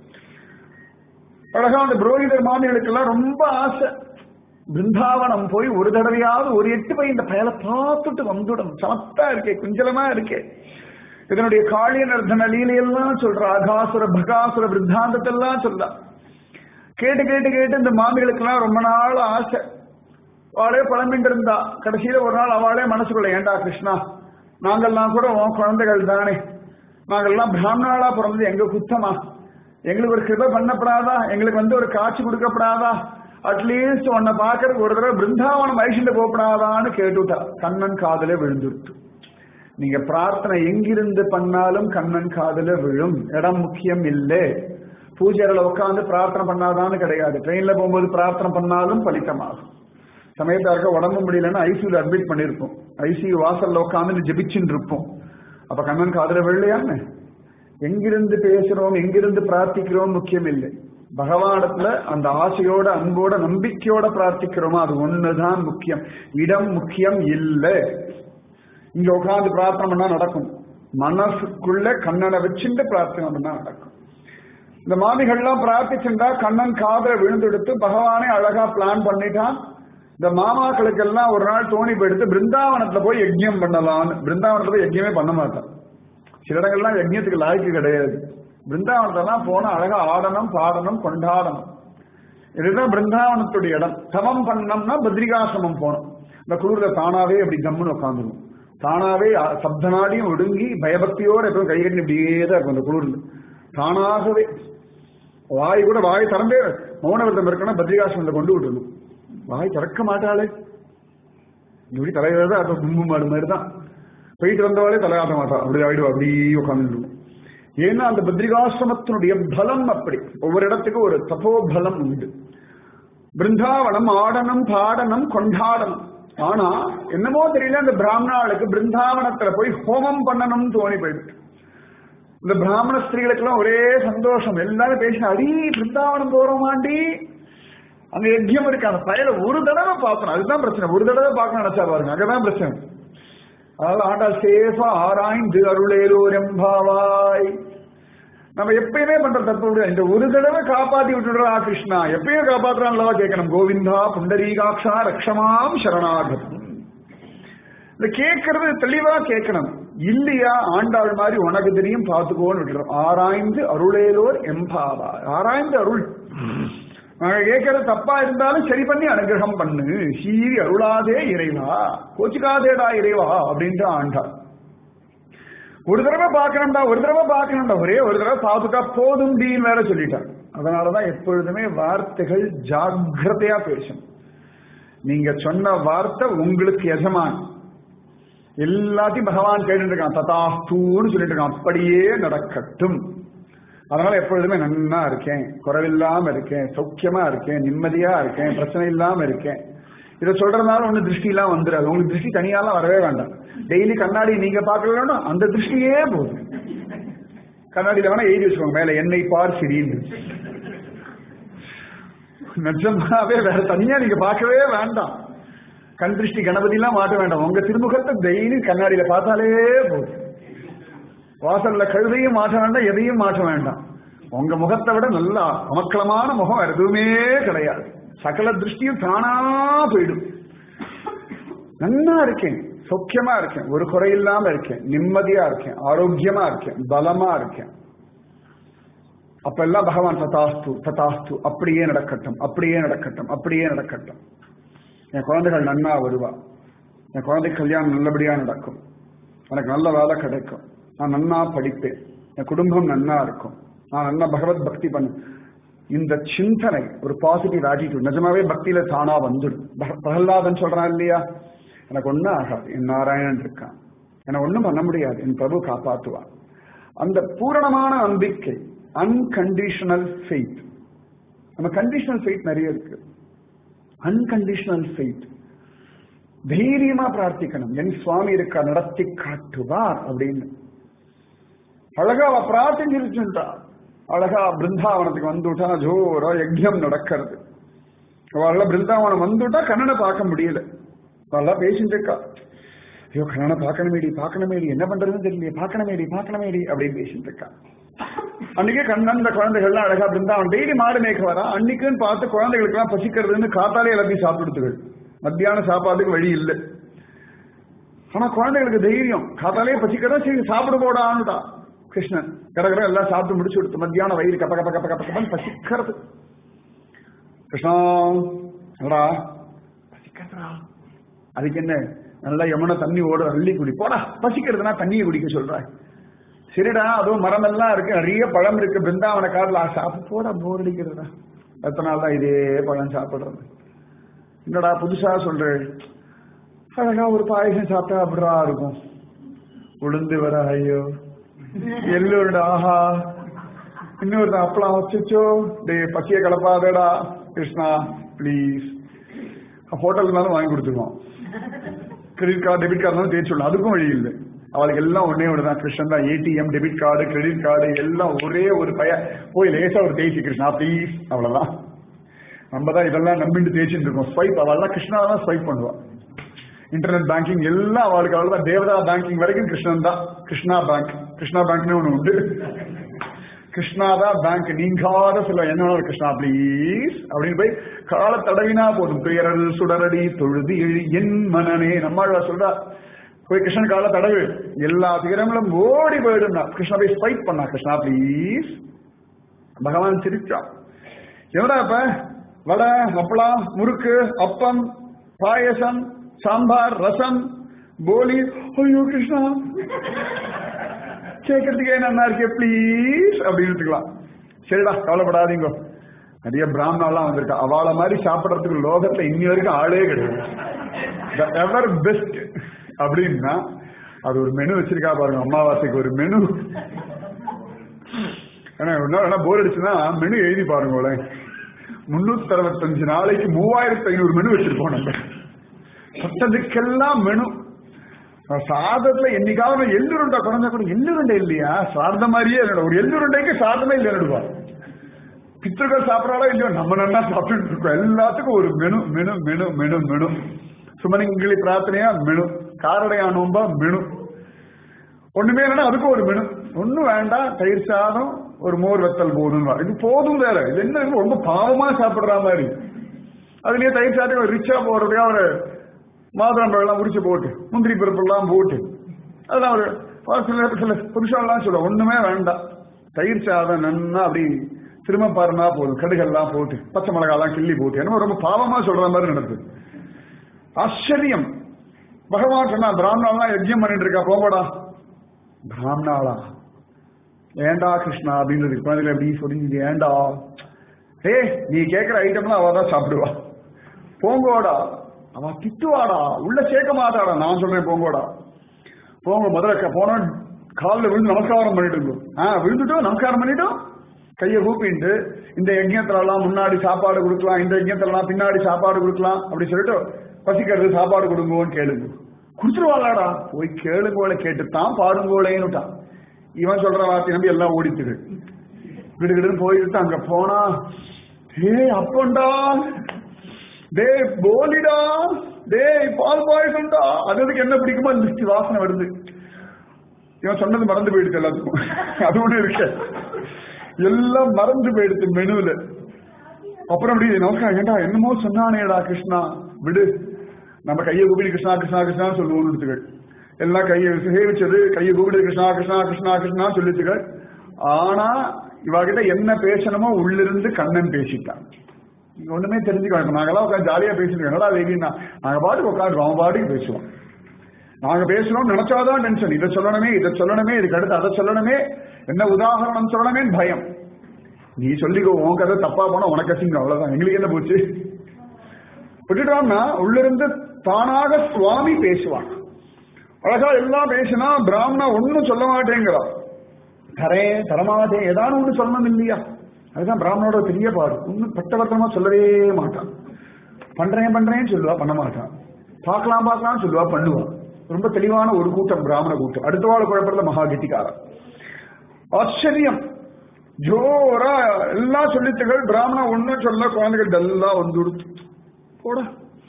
Speaker 1: அழகா அந்த புரோகிதர் மாமிகளுக்கெல்லாம் ரொம்ப ஆசை பிருந்தாவனம் போய் ஒரு தடவையாவது ஒரு எட்டு போய் இந்த பயலை பார்த்துட்டு வந்துடும் சமத்தா இருக்கே குஞ்சலமா இருக்கே இதனுடைய காளிய நர்தன லீலையெல்லாம் சொல்ற அகாசுர பகாசுர பிருத்தாந்தத்தெல்லாம் சொல்றா கேட்டு கேட்டு கேட்டு இந்த மாமிகளுக்கெல்லாம் ரொம்ப நாள் ஆசை அவளே புலம்பிட்டு இருந்தா கடைசியில ஒரு நாள் அவளே மனசுக்குள்ள ஏண்டா கிருஷ்ணா நாங்கெல்லாம் கூட உன் குழந்தைகள் தானே நாங்கெல்லாம் பிராமணாளா பிறந்தது எங்க குத்தமா எங்களுக்கு ஒரு கிருபை பண்ணப்படாதா எங்களுக்கு வந்து ஒரு காட்சி கொடுக்கப்படாதா அட்லீஸ்ட் உன்னை பார்க்கறதுக்கு ஒரு தடவை பிருந்தாவனம் ஐஷிண்ட போகப்படாதான்னு கேட்டுட்டா கண்ணன் காதலே விழுந்துருட்டு நீங்க பிரார்த்தனை எங்கிருந்து பண்ணாலும் கண்ணன் காதல விழும் இடம் முக்கியம் இல்லை பூஜைகளை உட்காந்து பிரார்த்தனை பண்ணாதான்னு கிடையாது ட்ரெயின்ல போகும்போது பிரார்த்தனை பண்ணாலும் பலித்தமாகும் சமயத்தாருக்க உடம்பு முடியலன்னு ஐசியூல அட்மிட் பண்ணிருப்போம் ஐசியூ வாசல்ல உட்காந்து ஜெபிச்சுட்டு இருப்போம் அப்ப கண்ணன் காதல விழலையான்னு எங்கிருந்து பேசுறோம் எங்கிருந்து பிரார்த்திக்கிறோம் முக்கியம் இல்லை பகவானிடத்துல அந்த ஆசையோட அன்போட நம்பிக்கையோட பிரார்த்திக்கிறோமோ அது ஒண்ணுதான் முக்கியம் இடம் முக்கியம் இல்லை இங்க உட்கார்ந்து பிரார்த்தனை பண்ணா நடக்கும் மனசுக்குள்ள கண்ணனை வச்சுட்டு பிரார்த்தனை பண்ணா நடக்கும் இந்த மாமிகள்லாம் பிரார்த்திச்சுட்டா கண்ணன் காதல விழுந்தெடுத்து பகவானே அழகா பிளான் பண்ணிட்டான் இந்த மாமாக்களுக்கெல்லாம் ஒரு நாள் தோணி போயிடுத்து பிருந்தாவனத்துல போய் யஜ்யம் பண்ணலாம்னு பிருந்தாவனத்துல போய் யஜ்யமே பண்ண மாட்டான் சில இடங்கள்லாம் யஜ்யத்துக்கு லாய்க்கு கிடையாது பிருந்தாவனத்தெல்லாம் போனா அழகா ஆடணும் பாடணும் கொண்டாடணும் இதுதான் பிருந்தாவனத்துடைய இடம் தவம் பண்ணோம்னா பத்ரிகாசிரமம் போகணும் இந்த குளிர்ல தானாவே அப்படி கம்முன்னு உட்காந்துரும் தானாவே அ- சப்தநாடியும் ஒடுங்கி பயபக்தியோட எப்பவும் கைகட்டி இப்படியே தான் இருக்கும் அந்த குளிர்ல தானாகவே வாய் கூட வாய் திறந்தே மௌன விரதம் இருக்கணும் பத்ரிகாசிரமத்தை கொண்டு விட்டுணும் வாய் திறக்க மாட்டாளே இப்படி தலைவர் தான் அப்ப கும்பு மாடு மாதிரி தான் போயிட்டு வந்தவாளே தலையாட்ட மாட்டா அப்படி ஆயிடுவா அப்படியே உட்காந்துருக்கும் ஏன்னா அந்த பத்ரிகாசிரமத்தினுடைய பலம் அப்படி ஒவ்வொரு இடத்துக்கும் ஒரு தபோ பலம் உண்டு பிருந்தாவனம் ஆடனம் பாடனம் கொண்டாடனம் ஆனா என்னமோ தெரியல அந்த பிராமணாளுக்கு பிருந்தாவனத்துல போய் ஹோமம் பண்ணணும்னு தோணி போயிடுச்சு இந்த பிராமண ஸ்திரீகளுக்கெல்லாம் ஒரே சந்தோஷம் எல்லாரும் பேசினா அடி பிருந்தாவனம் போறோமாண்டி அங்க யஜ்யம் இருக்கு அந்த பயல ஒரு தடவை பார்க்கணும் அதுதான் பிரச்சனை ஒரு தடவை பார்க்கணும் நினைச்சா பாருங்க அங்கதான் பிரச்சனை அதனால ஆண்டாள் சேஃபா ஆராய்ந்து அருளேலோர் எம்பாவாய் நம்ம எப்பயுமே பண்ற தப்பு விட இந்த ஒரு தடவை காப்பாத்தி விட்டுடுறா கிருஷ்ணா எப்பயும் காப்பாத்துறான்லவா கேட்கணும் கோவிந்தா புண்டரீகாட்சா ரக்ஷமாம் சரணாகதம் இந்த கேட்கறது தெளிவா கேட்கணும் இல்லையா ஆண்டாள் மாதிரி உனக்கு தெரியும் பார்த்துக்கோன்னு விட்டுறோம் ஆராய்ந்து அருளேலோர் எம்பாவா ஆராய்ந்து அருள் நாங்க கேட்கறது தப்பா இருந்தாலும் சரி பண்ணி அனுகிரகம் பண்ணு சீரி அருளாதே இறைவா கோச்சிக்காதேடா இறைவா அப்படின்ட்டு ஆண்டாள் ஒரு தடவை பார்க்கணும்டா ஒரு தடவை பார்க்கணும்டா ஒரே ஒரு தடவை பார்த்துட்டா போதும் டீன்னு வேற சொல்லிட்டாங்க அதனாலதான் எப்பொழுதுமே வார்த்தைகள் ஜாக்கிரதையா பேசணும் நீங்க சொன்ன வார்த்தை உங்களுக்கு எஜமான் எல்லாத்தையும் பகவான் கேட்டுட்டு இருக்கான் ததாஸ்தூன்னு சொல்லிட்டு இருக்கான் அப்படியே நடக்கட்டும் அதனால எப்பொழுதுமே நன்னா இருக்கேன் குறைவில்லாம இருக்கேன் சௌக்கியமா இருக்கேன் நிம்மதியா இருக்கேன் பிரச்சனை இல்லாம இருக்கேன் இதை சொல்றதுனால ஒண்ணு திருஷ்டி எல்லாம் வந்துடாது உங்களுக்கு திருஷ்டி தனியாலாம் வரவே வேண்டாம் டெய்லி கண்ணாடி நீங்க பார்க்கலன்னா அந்த திருஷ்டியே போதும் கண்ணாடியில வேணா எழுதி வச்சுக்கோங்க மேல என்னை பார் சிரின்னு நிஜமாவே வேற தனியா நீங்க பார்க்கவே வேண்டாம் கண் திருஷ்டி கணபதி எல்லாம் மாட்ட வேண்டாம் உங்க திருமுகத்தை டெய்லி கண்ணாடியில பார்த்தாலே போதும் வாசல்ல கழுதையும் மாற்ற வேண்டாம் எதையும் மாற்ற வேண்டாம் உங்க முகத்தை விட நல்லா அமக்கலமான முகம் வேற எதுவுமே கிடையாது சகல திருஷ்டியும் தானா போயிடும் நன்னா இருக்கேன் சௌக்கியமா இருக்கேன் ஒரு குறை இல்லாம இருக்கேன் நிம்மதியா இருக்கேன் ஆரோக்கியமா இருக்கேன் பலமா இருக்கேன் அப்ப எல்லாம் பகவான் ததாஸ்து ததாஸ்து அப்படியே நடக்கட்டும் அப்படியே நடக்கட்டும் அப்படியே நடக்கட்டும் என் குழந்தைகள் நன்னா வருவா என் குழந்தை கல்யாணம் நல்லபடியா நடக்கும் எனக்கு நல்ல வேலை கிடைக்கும் நான் நன்னா படிப்பேன் என் குடும்பம் நன்னா இருக்கும் நான் நன்னா பகவத் பக்தி பண்ண இந்த சிந்தனை ஒரு பாசிட்டிவ் ஆட்டிடியூட் நிஜமாவே பக்தியில தானா வந்துடும் பக- பிரகலாதன் சொல்றான் இல்லையா எனக்கு ஒண்ணும் ஆகாது என் நாராயணன் இருக்கான் எனக்கு ஒண்ணும் பண்ண முடியாது என் பிரபு காப்பாத்துவான் அந்த பூரணமான நம்பிக்கை அன்கண்டிஷனல் ஃபெய்த் நம்ம கண்டிஷனல் ஃபெய்த் நிறைய இருக்கு அன்கண்டிஷனல் ஃபெய்த் தைரியமா பிரார்த்திக்கணும் என் சுவாமி இருக்கா நடத்தி காட்டுவார் அப்படின்னு அழகா அவ பிரார்த்திச்சிருச்சுட்டா அழகா பிருந்தாவனத்துக்கு வந்துட்டா ஜோரா யஜ்யம் நடக்கிறது அவள பிருந்தாவனம் வந்துட்டா கண்ணனை பார்க்க முடியல அவெல்லாம் பேசிட்டு இருக்கா ஐயோ கண்ணனை பார்க்கணுமேடி பார்க்கணுமேடி என்ன பண்றதுன்னு தெரியலையே பார்க்கணுமேடி பார்க்கணுமேடி அப்படின்னு பேசிட்டு இருக்கா அன்னைக்கே கண்ணன் இந்த குழந்தைகள்லாம் அழகா பிருந்தாவன் டெய்லி மாடு மேய்க்க வரா அன்னைக்குன்னு பார்த்து குழந்தைகளுக்கு எல்லாம் பசிக்கிறதுன்னு காத்தாலே எல்லாத்தையும் சாப்பிடுத்துகள் மத்தியான சாப்பாட்டுக்கு வழி இல்லை ஆனா குழந்தைகளுக்கு தைரியம் காத்தாலே பசிக்கிறதா சரி சாப்பிட போடான்னுட்டா கிருஷ்ணன் கடற்கரை எல்லாம் சாப்பிட்டு முடிச்சு கொடுத்து மத்தியானம் வயிறு கப்ப கப்ப கப்ப கப்ப கப்பன்னு பசிக்கிறது கிருஷ்ணா என்னடா பசிக்கிறதுடா அதுக்கு என்ன நல்லா யமுனை தண்ணி ஓட அள்ளி குடி போடா பசிக்கிறதுனா தண்ணியை குடிக்க சொல்ற சரிடா அதுவும் மரம் எல்லாம் இருக்கு நிறைய பழம் இருக்கு பிருந்தாவன காட்டுல சாப்பிட்டு போடா போர் அடிக்கிறதா எத்தனை நாள் தான் இதே பழம் சாப்பிடுறது என்னடா புதுசா சொல்றேன் அழகா ஒரு பாயசம் சாப்பிட்டா அப்படிடா இருக்கும் உளுந்து வர ஐயோ எல்லோருடா ஆஹா இன்னொரு அப்பளம் வச்சுச்சோ டே பசிய கலப்பாதடா கிருஷ்ணா ப்ளீஸ் ஹோட்டல் இருந்தாலும் வாங்கி கொடுத்துருவோம் கிரெடிட் கார்டு டெபிட் கார்டு இருந்தாலும் தேய்ச்சி விடலாம் அதுக்கும் வழி இல்லை அவளுக்கு எல்லாம் ஒன்னே ஒன்று தான் கிருஷ்ணன் தான் ATM debit card credit card எல்லாம் ஒரே ஒரு பய போய் லேசா ஒரு தேய்ச்சி கிருஷ்ணா ப்ளீஸ் அவ்வளவுதான் நம்ம தான் இதெல்லாம் நம்பிட்டு தேய்ச்சிட்டு இருக்கோம் ஸ்வைப் அவள்லாம் கிருஷ்ணா தான் ஸ்வைப் பண்ணுவான் இன்டர்நெட் பேங்கிங் எல்லாம் அவளுக்கு அவள் தான் தேவதா பேங்கிங் வரைக்கும் கிருஷ்ணன் தான் கிருஷ்ணா பேங்க் கிருஷ்ணா பேங்க்னு ஒண்ணு உண்டு கிருஷ்ணா தான் பேங்க் நீங்காத சொல்ல என்ன கிருஷ்ணா ப்ளீஸ் அப்படின்னு போய் கால தடவினா போதும் துயரல் சுடரடி தொழுதி இழி என் மனனே நம்மாழ்வா சொல்றா போய் கிருஷ்ணன் கால தடவு எல்லா துயரங்களும் ஓடி போயிடும் கிருஷ்ணா போய் ஸ்பைட் பண்ணா கிருஷ்ணா ப்ளீஸ் பகவான் சிரிச்சான் எவடா இப்ப வடை அப்பளம் முறுக்கு அப்பம் பாயசம் சாம்பார் ரசம் போலி ஐயோ கிருஷ்ணா கேட்கறதுக்கே நல்லா இருக்கே ப்ளீஸ் அப்படின்னு எடுத்துக்கலாம் சரிடா கவலைப்படாதீங்க நிறைய பிராமணாலாம் வந்திருக்கா அவளை மாதிரி சாப்பிடறதுக்கு லோகத்துல இன்னி வரைக்கும் ஆளே கிடையாது எவர் பெஸ்ட் அப்படின்னா அது ஒரு மெனு வச்சிருக்கா பாருங்க அமாவாசைக்கு ஒரு மெனு ஏன்னா என்ன போர் அடிச்சுன்னா மெனு எழுதி பாருங்களேன் முன்னூத்தி அறுபத்தஞ்சு நாளைக்கு மூவாயிரத்தி ஐநூறு மெனு வச்சிருப்போம் நம்ம பத்ததுக்கெல்லாம் மெனு சாதத்துல என்னைக்காவது எள்ளுருண்டை குறைஞ்சா கூட எள்ளுருண்டை இல்லையா சார்ந்த மாதிரியே என்னோட ஒரு எள்ளுருண்டைக்கு சாதமே இல்லை என்னடுவா பித்தர்கள் சாப்பிடறாளோ இல்லையோ நம்ம நல்லா சாப்பிட்டு இருக்கோம் எல்லாத்துக்கும் ஒரு menu menu menu menu menu சுமனிங்கிளி பிரார்த்தனையா மெனு காரடையா நோம்பா மெனு ஒண்ணுமே இல்லைன்னா அதுக்கும் ஒரு மெனு ஒண்ணும் வேண்டாம் தயிர் சாதம் ஒரு மோர் வெத்தல் போதும் இது போதும் வேற இது என்ன ரொம்ப பாவமா சாப்பிடுற மாதிரி அதுலயே தயிர் சாதம் ரிச்சா போடுறதுக்கு ஒரு மாதுளம்பழம் எல்லாம் உரிச்சு போட்டு முந்திரி பருப்பு எல்லாம் போட்டு அதெல்லாம் ஒரு சில சில புருஷன்லாம் சொல்ல ஒண்ணுமே வேண்டாம் தயிர் சாதம் நன்னா அப்படி திரும்ப பாருனா போதும் கடுகெல்லாம் போட்டு பச்சை மிளகாலாம் கிள்ளி போட்டு என்னமோ ரொம்ப பாவமா சொல்ற மாதிரி நடக்குது ஆச்சரியம் பகவான் சொன்னா பிராமணாலாம் யஜ்யம் பண்ணிட்டு இருக்கா போங்கடா பிராமணாளா ஏண்டா கிருஷ்ணா அப்படின்றது குழந்தைகள் எப்படி சொல்லி ஏண்டா ஏ நீ கேட்கிற ஐட்டம்லாம் அவ தான் சாப்பிடுவா போங்கோடா அவ திட்டுவாடா உள்ள சேர்க்க மாட்டாடா நான் சொல்றேன் போங்கோடா போங்க முதல்ல போன காலில் விழுந்து நமஸ்காரம் பண்ணிட்டு ஆ விழுந்துட்டோம் நமஸ்காரம் பண்ணிட்டோம் கையை கூப்பிட்டு இந்த யஜ்யத்திலலாம் முன்னாடி சாப்பாடு கொடுக்கலாம் இந்த யஜ்யத்திலலாம் பின்னாடி சாப்பாடு கொடுக்கலாம் அப்படி சொல்லிட்டு பசிக்கிறது சாப்பாடு கொடுங்கோன்னு கேளுங்க கொடுத்துருவாளாடா போய் கேளுங்கோல கேட்டுத்தான் பாடுங்கோலேன்னுட்டான் இவன் சொல்ற வார்த்தை நம்பி எல்லாம் ஓடித்துடு விடுகிடுன்னு போயிட்டு அங்க போனா ஏய் அப்பண்டா டே போலிடா டேய் பால் பாயசம்டா அதுக்கு என்ன பிடிக்குமோ லிஸ்ட் வாசனை வருது இவன் சொன்னது மறந்து போயிடுச்சு எல்லாத்துக்கும் அது ஒண்ணு இருக்கு எல்லாம் மறந்து போயிடுச்சு மெனுல அப்புறம் அப்படி நமஸ்காரம் ஏண்டா என்னமோ சொன்னானேடா கிருஷ்ணா விடு நம்ம கையை கூப்பிட்டு கிருஷ்ணா கிருஷ்ணா கிருஷ்ணா சொல்லுவோம் எடுத்துக்கள் எல்லாம் கையை சேவிச்சது கையை கூப்பிட்டு கிருஷ்ணா கிருஷ்ணா கிருஷ்ணா கிருஷ்ணா சொல்லிச்சுக்கள் ஆனா இவகிட்ட என்ன பேசணுமோ உள்ளிருந்து கண்ணன் பேசிட்டான் நீங்க ஒண்ணுமே தெரிஞ்சுக்கணும் நாங்கெல்லாம் உட்காந்து ஜாலியா பேசிட்டு என்னடா வேதினா நாங்க பாட்டுக்கு உட்காந்துருவோம் அவன் பாட்டுக்கு பேசுவோம் நாங்க பேசுறோம் நினைச்சாதான் டென்ஷன் இதை சொல்லணுமே இதை சொல்லணுமே இதுக்கு அடுத்து அதை சொல்லணுமே என்ன உதாரணம் சொல்லணுமே பயம் நீ சொல்லிக்கோ உன் கதை தப்பா போனா உனக்கு அசிங்கம் அவ்வளவுதான் எங்களுக்கு என்ன போச்சு விட்டுட்டோம்னா உள்ளிருந்து தானாக சுவாமி பேசுவான் அழகா எல்லாம் பேசினா பிராமணா ஒன்னும் சொல்ல மாட்டேங்கிறான் தரேன் தரமாட்டேன் ஏதாவது ஒண்ணு சொல்லணும் இல்லையா அதுதான் பிராமணோட பெரிய பாடு ஒன்னும் பட்டவர்த்தமா சொல்லவே மாட்டான் பண்றேன் பண்றேன்னு சொல்லுவா பண்ண மாட்டான் பார்க்கலாம் பார்க்கலாம் சொல்லுவா பண்ணுவா ரொம்ப தெளிவான ஒரு கூட்டம் பிராமண கூட்டம் அடுத்த வாழ குழப்பத்துல மகா கெட்டிக்காரன் ஆச்சரியம் ஜோரா எல்லாம் சொல்லித்துகள் பிராமணா ஒன்னும் சொல்ல குழந்தைகள் டல்லா வந்து கொடுத்து போடா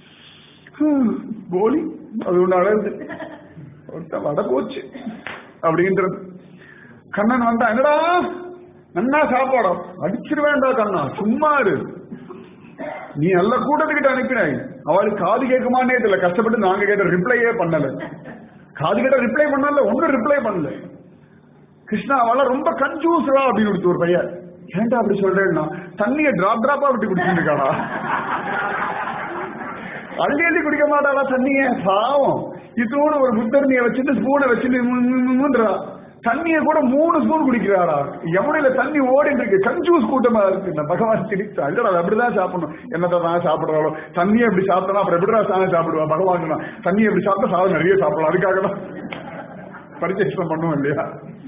Speaker 1: கோலி அது ஒண்ணு அழகுது ஒருத்தன் வட போச்சு அப்படின்றது கண்ணன் வந்தா என்னடா நன்னா சாப்பாடம் அடிச்சிருவேண்டா கண்ணா சும்மா இரு நீ நல்ல கூட்டத்துக்கிட்ட அனுப்பினாய் அவளுக்கு காது கேட்குமானே தெரியல கஷ்டப்பட்டு நாங்க கேட்ட ரிப்ளையே பண்ணல காது கேட்ட ரிப்ளை பண்ணல ஒன்னும் ரிப்ளை பண்ணல கிருஷ்ணா அவள ரொம்ப கன்ஃபியூஸ்டா அப்படின்னு கொடுத்து ஒரு பையன் ஏன்டா அப்படி சொல்றேன்னா தண்ணிய டிராப் டிராப்பா விட்டு குடிச்சுட்டு இருக்காளா அள்ளி அள்ளி குடிக்க மாட்டாளா தண்ணிய பாவம் இதோட ஒரு புத்தர்னிய வச்சுட்டு ஸ்பூனை வச்சுட்டு தண்ணிய கூட மூணு ஸ்பூன் குடிக்கிறாரா எவனையில தண்ணி ஓடிட்டு இருக்கு கஞ்சூஸ் கூட்டமா இருக்கு இந்த பகவான் சிரிச்சா இல்லடா அது அப்படிதான் சாப்பிடணும் என்னதான் தான் சாப்பிடுறாளோ தண்ணியை எப்படி சாப்பிட்டா அப்புறம் எப்படிடா சாதம் சாப்பிடுவா பகவான் தண்ணி எப்படி சாப்பிட்டா சாதம் நிறைய சாப்பிடலாம் அதுக்காக தான் பரிச்சேஷனம் பண்ணுவோம் இல்லையா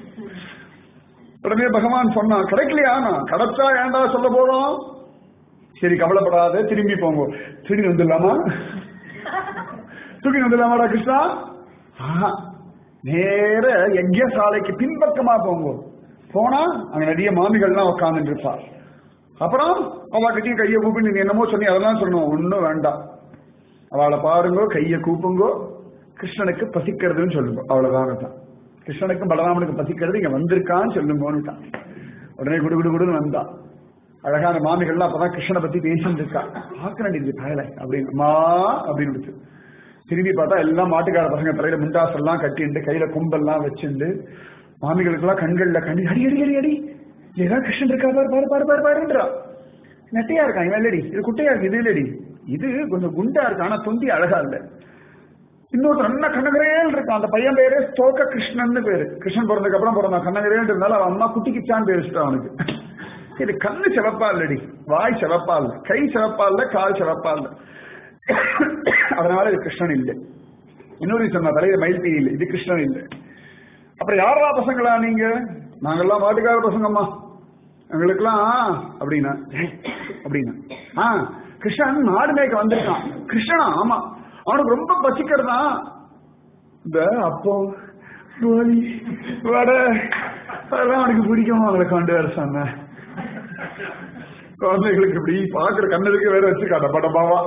Speaker 1: உடனே பகவான் சொன்னான் கிடைக்கலையா நான் கிடைச்சா ஏன்டா சொல்ல போறோம் சரி கவலைப்படாத திரும்பி போங்க திரும்பி வந்துடலாமா தூக்கி வந்துடலாமாடா கிருஷ்ணா ஆஹா. நேர யஜ்யசாலைக்கு பின்பக்கமா போங்க போனா அங்க நிறைய மாமிகள்லாம் உட்கார்ந்துட்டு இருப்பா அப்புறம் அவ கிட்டயும் கையை கூப்பி நீ என்னமோ சொன்னி அதெல்லாம் சொல்லணும் ஒன்னும் வேண்டாம் அவளை பாருங்கோ கையை கூப்புங்கோ கிருஷ்ணனுக்கு பசிக்கிறதுன்னு சொல்லுங்க அவ்வளவுதான் தான் கிருஷ்ணனுக்கும் பலராமனுக்கு பசிக்கிறது இங்க வந்திருக்கான்னு சொல்லுங்கோன்னுட்டான் உடனே குடு குடு குடுன்னு வந்தா அழகான மாமிகள்லாம் அப்பதான் கிருஷ்ணனை பத்தி பேசிட்டு இருக்கா பாக்குறேன் இது பயலை அப்படின்னு மா அப்படின்னு விடுச்சு. திரும்பி பார்த்தா எல்லாம் மாட்டுக்கார பசங்க தலையில முண்டாசெல்லாம் கட்டிண்டு கையில கும்பெல்லாம் வச்சுண்டு மாமிகளுக்கெல்லாம் கண்கள்ல கண்ணி அடி அடி அடி அடி ஏதாவது கிருஷ்ணன் இருக்கா பாரு பாரு பாரு பாரு பாருன்றா நெட்டையா இருக்கான் இவன் இல்லடி இது குட்டையா இருக்கு இது இல்லடி இது கொஞ்சம் குண்டா இருக்கு ஆனா தொந்தி அழகா இல்ல இன்னொரு நல்ல கண்ணகரேல் இருக்கான் அந்த பையன் பேரு ஸ்தோக கிருஷ்ணன் பேரு கிருஷ்ணன் பிறந்ததுக்கு அப்புறம் பிறந்தான் கண்ணகரேல் இருந்தாலும் அவன் அம்மா குட்டி கிச்சான் பேர் வச்சுட்டான் அவனுக்கு இது கண்ணு சிவப்பா இல்லடி வாய் சிவப்பா இல்ல கை சிவப்பா இல்ல கால் சிவப்பா இல்ல அதனால இது கிருஷ்ணன் இல்லை இன்னொரு சொன்ன தலையில மயில் பீ இல்லை இது கிருஷ்ணன் இல்லை அப்புறம் யாரா பசங்களா நீங்க நாங்கெல்லாம் மாட்டுக்கார பசங்கம்மா எங்களுக்கெல்லாம் அப்படின்னா "ஏய், அப்படின்னா ஆ கிருஷ்ணன் நாடு மேய்க்க வந்திருக்கான் கிருஷ்ணனா ஆமா அவனுக்கு ரொம்ப பசிக்கிறதா இந்த அப்போ போலி வடை அதெல்லாம் அவனுக்கு பிடிக்கும் அவங்களை கொண்டு வர சொன்னேன் குழந்தைகளுக்கு இப்படி பாக்குற கண்ணதுக்கு வேற வச்சு காட்ட படமாவா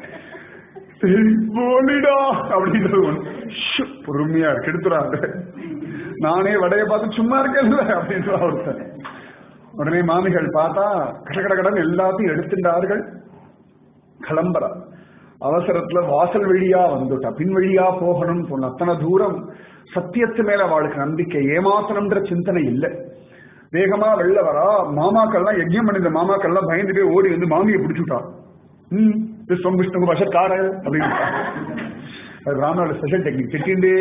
Speaker 1: போலிடா அப்படின்றது ஒண்ணு. ஷு, பொறுமையா இருக்கு எடுத்துறாங்க நானே வடைய பார்த்து சும்மா இருக்கேன்ல அப்படின்ற ஒருத்தர் உடனே மாமிகள் பார்த்தா கட கட கடன் எல்லாத்தையும் எடுத்துட்டார்கள் கிளம்புறா அவசரத்துல வாசல் வழியா வந்துட்டா பின் வழியா போகணும்னு சொன்ன அத்தனை தூரம் சத்தியத்து மேல அவளுக்கு நம்பிக்கை ஏமாத்தணும்ன்ற சிந்தனை இல்லை வேகமா வெளில வரா மாமாக்கள்லாம் யஜ்யம் பண்ணிந்த மாமாக்கள்லாம் பயந்து போய் ஓடி வந்து மாமியை பிடிச்சுட்டா ம் விஸ்வம் விஷ்ணு வசக்கார அப்படின்னு அது ராமனோட ஸ்பெஷல் டெக்னிக் திட்டிண்டே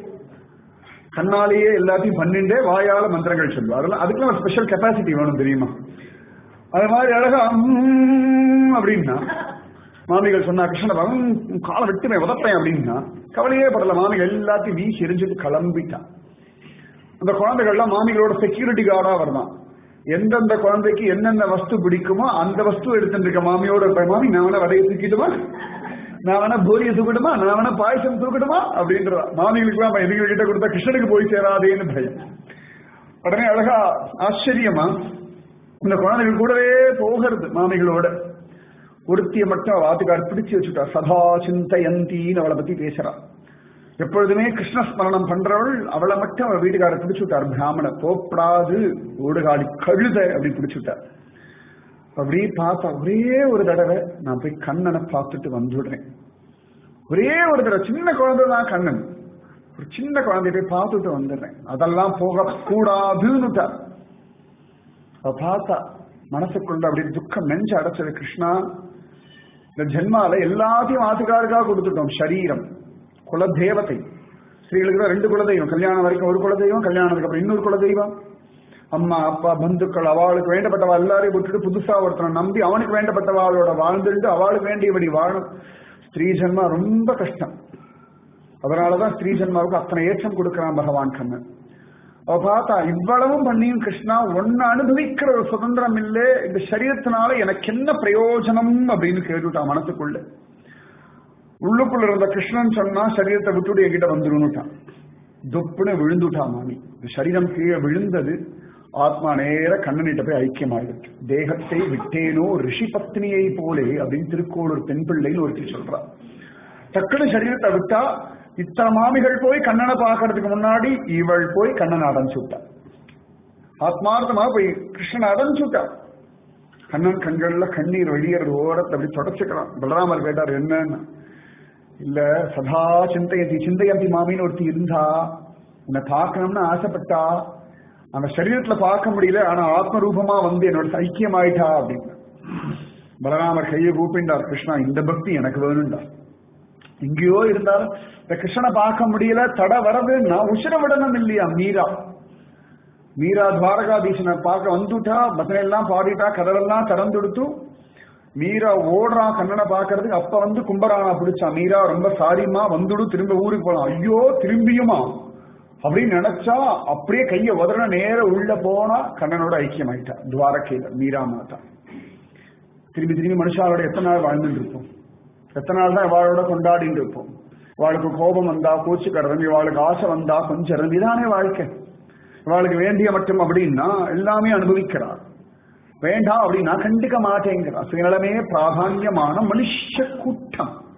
Speaker 1: கண்ணாலேயே எல்லாத்தையும் பண்ணிண்டே வாயால மந்திரங்கள் சொல்லுவா அதெல்லாம் அதுக்கெல்லாம் ஒரு ஸ்பெஷல் கெப்பாசிட்டி வேணும் தெரியுமா அது மாதிரி அழகா ம் அப்படின்னா மாமிகள் சொன்னா கிருஷ்ண பகவான் காலை விட்டுமே உதப்பேன் அப்படின்னா கவலையே படல மாமிகள் எல்லாத்தையும் வீசி எரிஞ்சுட்டு கிளம்பிட்டான் அந்த குழந்தைகள்லாம் மாமிகளோட செக்யூரிட்டி கார்டா வருதான் எந்தெந்த குழந்தைக்கு என்னென்ன வஸ்து பிடிக்குமோ அந்த வஸ்து எடுத்துட்டு இருக்க மாமியோட இருப்பேன் மாமி நான் வேணா வடையை தூக்கிட்டுமா நான் வேணா போரியை தூக்கட்டுமா நான் வேணா பாயசம் தூக்கட்டுமா அப்படின்றா மாமிகளுக்கு எதிர்கள் கிட்ட கொடுத்தா கிருஷ்ணனுக்கு போய் சேராதேன்னு பயம் உடனே அழகா ஆச்சரியமா இந்த குழந்தைகள் கூடவே போகிறது மாமிகளோட ஒருத்திய மட்டும் அவ ஆத்துக்கார் பிடிச்சு வச்சுட்டா சதா சிந்தயந்தின்னு அவளை பத்தி பேசுறா எப்பொழுதுமே கிருஷ்ண ஸ்மரணம் பண்றவள் அவளை மட்டும் அவள் வீட்டுக்காரர் பிடிச்சு விட்டார் பிராமண போப்படாது ஓடுகாடி கழுத அப்படி பிடிச்சு விட்டார் அப்படி பார்த்தா ஒரே ஒரு தடவை நான் போய் கண்ணனை பார்த்துட்டு வந்துடுறேன் ஒரே ஒரு தடவை சின்ன குழந்தை தான் கண்ணன் ஒரு சின்ன குழந்தைய போய் பார்த்துட்டு வந்துடுறேன் அதெல்லாம் போக கூடாதுன்னுட்டார் அவ பார்த்தா மனசுக்குள்ள அப்படி துக்கம் நெஞ்சு அடைச்சது கிருஷ்ணா இந்த ஜென்மால எல்லாத்தையும் ஆத்துக்காருக்காக கொடுத்துட்டோம் சரீரம் குலதேவதை ஸ்ரீகளுக்கு தான் ரெண்டு குலதெய்வம் கல்யாணம் வரைக்கும் ஒரு குலதெய்வம் கல்யாணத்துக்கு அப்புறம் இன்னொரு குலதெய்வம் அம்மா அப்பா பந்துக்கள் அவளுக்கு வேண்டப்பட்டவா எல்லாரையும் விட்டுட்டு புதுசா ஒருத்தனை நம்பி அவனுக்கு வேண்டப்பட்டவாளோட வாழ்ந்துட்டு அவளுக்கு வேண்டியபடி வாழும் ஸ்திரீ ஜென்மா ரொம்ப கஷ்டம் அதனாலதான் ஸ்திரீ ஜென்மாவுக்கு அத்தனை ஏற்றம் கொடுக்கிறான் பகவான் கண்ணன் அவ பார்த்தா இவ்வளவும் பண்ணியும் கிருஷ்ணா ஒன்னு அனுபவிக்கிற ஒரு சுதந்திரம் இல்லே இந்த சரீரத்தினால எனக்கு என்ன பிரயோஜனம் அப்படின்னு கேட்டுட்டான் மனசுக்குள்ள உள்ளுக்குள்ள இருந்த கிருஷ்ணன் சொன்னா சரீரத்தை விட்டுட்டு என்கிட்ட வந்துருன்னுட்டான் துப்புன்னு விழுந்துட்டான் மாமி இந்த சரீரம் கீழே விழுந்தது ஆத்மா நேர கண்ணனிட்ட போய் ஐக்கியமாயிருக்கு தேகத்தை விட்டேனோ ரிஷி பத்னியை போலே அப்படின்னு திருக்கோளூர் பெண் பிள்ளைன்னு ஒருத்தி சொல்றா டக்குனு சரீரத்தை விட்டா இத்தனை மாமிகள் போய் கண்ணனை பார்க்கறதுக்கு முன்னாடி இவள் போய் கண்ணனை அடைஞ்சு விட்டா ஆத்மார்த்தமா போய் கிருஷ்ணனை அடைஞ்சு விட்டா கண்ணன் கண்கள்ல கண்ணீர் வெளியறது ஓரத்தை அப்படி தொடச்சுக்கிறான் பலராமர் கேட்டார் என்னன்னு இல்ல சதா சிந்தையந்தி சிந்தையந்தி மாமின்னு ஒருத்தி இருந்தா உன்னை பார்க்கணும்னு ஆசைப்பட்டா அந்த சரீரத்துல பார்க்க முடியல ஆனா ஆத்ம ரூபமா வந்து என்னோட ஐக்கியம் ஆயிட்டா அப்படின்னு பலராமர் கையை கூப்பிண்டார் கிருஷ்ணா இந்த பக்தி எனக்கு வேணும்டா எங்கேயோ இருந்தாலும் இந்த கிருஷ்ணனை பார்க்க முடியல தட வரது நான் உசிர விடணும் இல்லையா மீரா மீரா துவாரகாதீசனை பார்க்க வந்துட்டா பஜனை எல்லாம் பாடிட்டா கதவெல்லாம் திறந்துடுத்து மீரா ஓடுறா கண்ணனை பார்க்கறதுக்கு அப்ப வந்து கும்பரானா பிடிச்சா மீரா ரொம்ப சாரிமா வந்துடு திரும்ப ஊருக்கு போலாம் ஐயோ திரும்பியுமா அப்படின்னு நினைச்சா அப்படியே கைய உதற நேர உள்ள போனா கண்ணனோட ஐக்கியம் ஆயிட்டா துவாரகையில மீரா மாதா திரும்பி திரும்பி மனுஷாவோட எத்தனை நாள் வாழ்ந்துட்டு இருப்போம் எத்தனை நாள் தான் இவாளோட கொண்டாடிட்டு இருப்போம் இவாளுக்கு கோபம் வந்தா கூச்சு கடந்து இவாளுக்கு ஆசை வந்தா கொஞ்சம் இறந்து இதானே வாழ்க்கை இவாளுக்கு வேண்டிய மட்டும் அப்படின்னா எல்லாமே அனுபவிக்கிறார் வேண்டாம் அப்படின்னா கண்டுக்க மாட்டேங்கிறா சுயநலமே பிராதான்யமான மனுஷ கூட்டம்